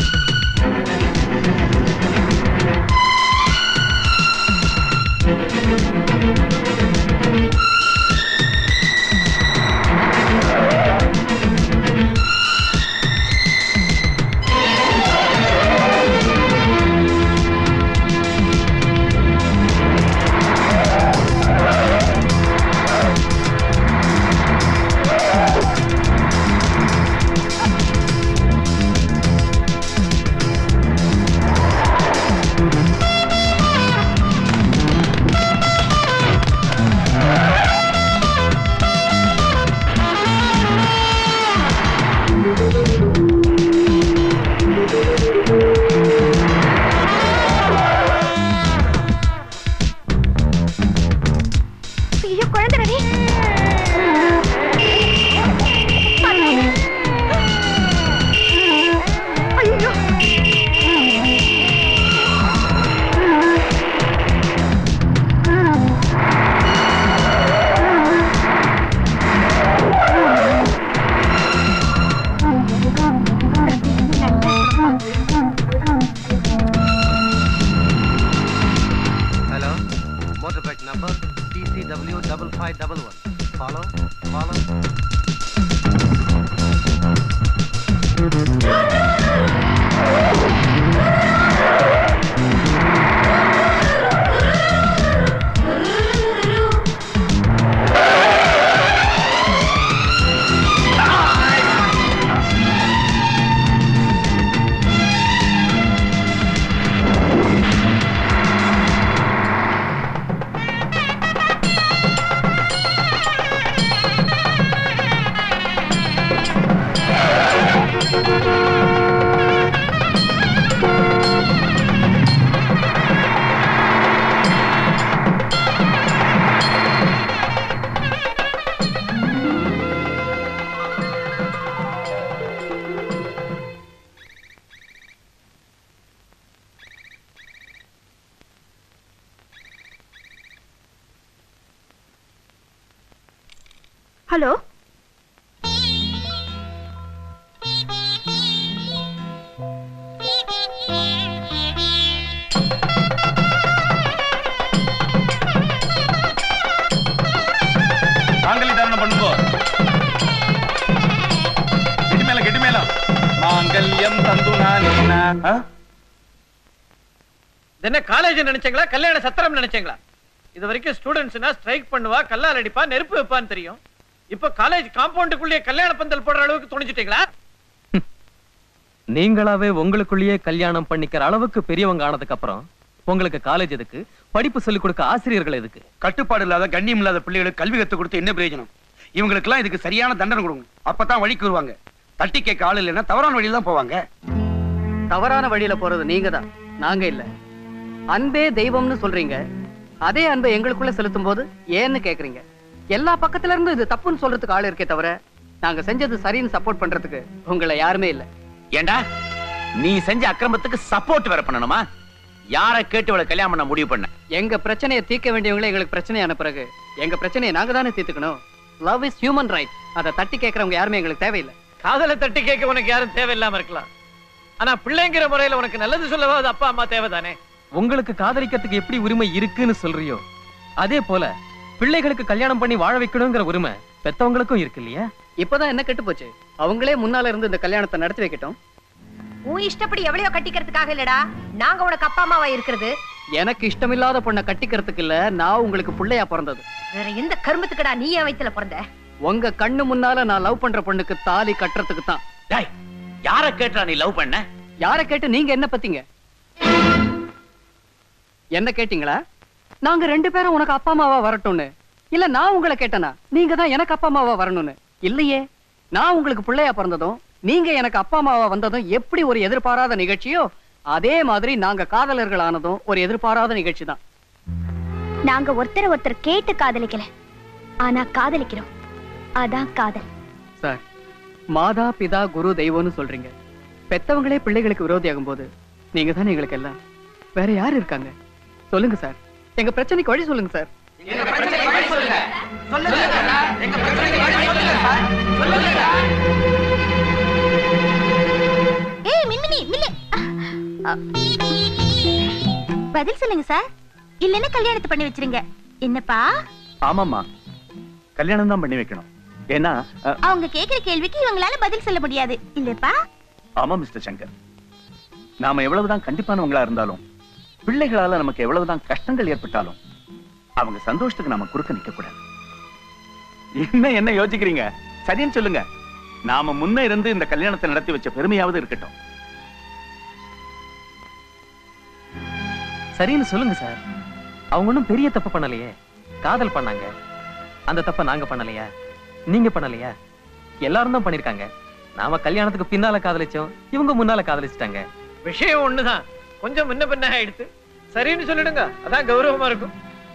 ஐயோ குழந்தை ரவி ஐயோ Hello, motorbike number TCW double five double one. Follow, follow. Hello மாங்கல்ய தாரணம் பண்ணுங்கோ கெட்டி மேல கெட்டி மேல மாங்கல்யம் தந்து நானேனா இது என்ன காலேஜ் நினைச்சீங்களா கல்யாண சத்திரம் நினைச்சீங்களா இது வரைக்கும் ஸ்டூடெண்ட்ஸ்னா ஸ்ட்ரைக் பண்ணுவா கல்லால் அடிப்பா நெருப்பு வைப்பான்னு தெரியும் இப்ப காலேஜ் காம்பவுண்டுக்குள்ளேயே கல்யாண பந்தல் போடுற அளவுக்கு துணிச்சிட்டீங்களா நீங்களாவே உங்களுக்குள்ளேயே கல்யாணம் பண்ணிக்கிற அளவுக்கு பெரியவங்க ஆனதுக்கு அப்புறம் உங்களுக்கு காலேஜ் எதுக்கு படிப்பு சொல்லிக் கொடுக்க ஆசிரியர்கள் எதுக்கு கட்டுப்பாடு இல்லாத கண்ணியம் இல்லாத பிள்ளைகளுக்கு கல்வி கத்து கொடுத்து என்ன பிரயோஜனம் இவங்களுக்கெல்லாம் இதுக்கு சரியான தண்டனை கொடுங்க அப்பதான் வழிக்கு வருவாங்க தட்டி கேட்க ஆள் இல்லைன்னா தவறான வழியில தான் போவாங்க தவறான வழியில போறது நீங்க தான் நாங்க இல்ல அன்பே தெய்வம்னு சொல்றீங்க அதே அன்பை எங்களுக்குள்ள செலுத்தும் போது ஏன்னு கேக்குறீங்க எல்லா பக்கத்துல இருந்தும் இது தப்புன்னு சொல்றதுக்கு ஆள் இருக்கே தவிர நாங்க செஞ்சது சரின்னு சப்போர்ட் பண்றதுக்கு உங்களை யாருமே இல்ல ஏண்டா நீ செஞ்ச அக்கிரமத்துக்கு சப்போர்ட் வேற பண்ணணுமா யாரை கேட்டு இவளை கல்யாணம் பண்ண முடிவு பண்ண எங்க பிரச்சனையை தீர்க்க வேண்டியவங்களே எங்களுக்கு பிரச்சனையான பிறகு எங்க பிரச்சனையை நாங்க தானே தீர்த்துக்கணும் லவ் இஸ் ஹியூமன் ரைட் அதை தட்டி கேட்கறவங்க யாருமே எங்களுக்கு தேவையில்லை காதலை தட்டி கேட்க உனக்கு யாரும் தேவையில்லாம இருக்கலாம் ஆனா பிள்ளைங்கிற முறையில உனக்கு நல்லது சொல்லவாது அப்பா அம்மா தேவைதானே உங்களுக்கு காதலிக்கிறதுக்கு எப்படி உரிமை இருக்குன்னு சொல்றியோ அதே போல பிள்ளைகளுக்கு கல்யாணம் பண்ணி வாழ வைக்கணுங்கிற உரிமை பெத்தவங்களுக்கும் இருக்கு இல்லையா இப்பதான் என்ன கெட்டு போச்சு அவங்களே முன்னால இருந்து இந்த கல்யாணத்தை நடத்தி வைக்கட்டும் உன் இஷ்டப்படி எவ்வளவு கட்டிக்கிறதுக்காக இல்லடா நாங்க உனக்கு அப்பா அம்மாவா இருக்கிறது எனக்கு இஷ்டமில்லாத பொண்ணை கட்டிக்கிறதுக்கு இல்ல நான் உங்களுக்கு பிள்ளையா பிறந்தது வேற எந்த கருமத்துக்குடா நீ என் வயித்துல பிறந்த உங்க கண்ணு முன்னால நான் லவ் பண்ற பொண்ணுக்கு தாலி கட்டுறதுக்கு தான் யார கேட்டா நீ லவ் பண்ண யார கேட்டு நீங்க என்ன பத்தீங்க என்ன கேட்டீங்களா நாங்க ரெண்டு பேரும் உனக்கு அப்பா அம்மாவா வரட்டும்னு இல்ல நான் உங்களை கேட்டனா நீங்க தான் எனக்கு அப்பா அம்மாவா வரணும்னு இல்லையே நான் உங்களுக்கு பிள்ளையா பிறந்ததும் நீங்க எனக்கு அப்பா அம்மாவா வந்ததும் எப்படி ஒரு எதிர்பாராத நிகழ்ச்சியோ அதே மாதிரி நாங்க காதலர்கள் ஆனதும் ஒரு எதிர்பாராத நிகழ்ச்சி தான் நாங்க ஒருத்தர் ஒருத்தர் கேட்டு காதலிக்கல ஆனா காதலிக்கிறோம் அதான் காதல் சார் மாதா பிதா குரு தெய்வம்னு சொல்றீங்க பெத்தவங்களே பிள்ளைகளுக்கு விரோதியாகும் போது நீங்க தானே எங்களுக்கு எல்லாம் வேற யாரு இருக்காங்க சொல்லுங்க சார் எங்க பிரச்சனைக்கு வழி சொல்லுங்க சார் ஏய் மின்மினி மில்லு அ, பதில் சொல்லுங்க சார் இல்லைன்னா கல்யாணத்தை பண்ணி வச்சிருங்க என்னப்பா ஆமாம்மா கல்யாணம் தான் பண்ணி வைக்கணும் ஏன்னா அஹ், அவங்க கேக்குற கேள்விக்கு இவங்களால பதில் சொல்ல முடியாது இல்லப்பா ஆமா மிஸ்டர் சங்கர் நாம எவ்வளவுதான் கண்டிப்பானவங்களா இருந்தாலும் பிள்ளைகளால நமக்கு எவ்வளவுதான் கஷ்டங்கள் ஏற்பட்டாலும் அவங்க சந்தோஷத்துக்கு நாம குறுக்க நிக்க கூடாது என்ன என்ன யோசிக்கிறீங்க சரின்னு சொல்லுங்க நாம முன்ன இருந்து இந்த கல்யாணத்தை நடத்தி வச்ச பெருமையாவது இருக்கட்டும் சரின்னு சொல்லுங்க சார் அவங்க ஒண்ணும் பெரிய தப்பு பண்ணலையே காதல் பண்ணாங்க அந்த தப்ப நாங்க பண்ணலையா நீங்க பண்ணலையா எல்லாரும் தான் பண்ணிருக்காங்க நாம கல்யாணத்துக்கு பின்னால காதலிச்சோம் இவங்க முன்னால காதலிச்சிட்டாங்க விஷயம் ஒண்ணுதான் கொஞ்சம் முன்ன பின்ன ஆயிடுத்து சரின்னு சொல்லிடுங்க அதான் கௌரவமா இருக்கும்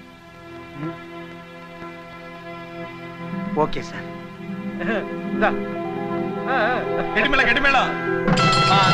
ஓகே சார் இந்தா. ஆ, ஆ. கெடுமேளம் கெடுமேளம்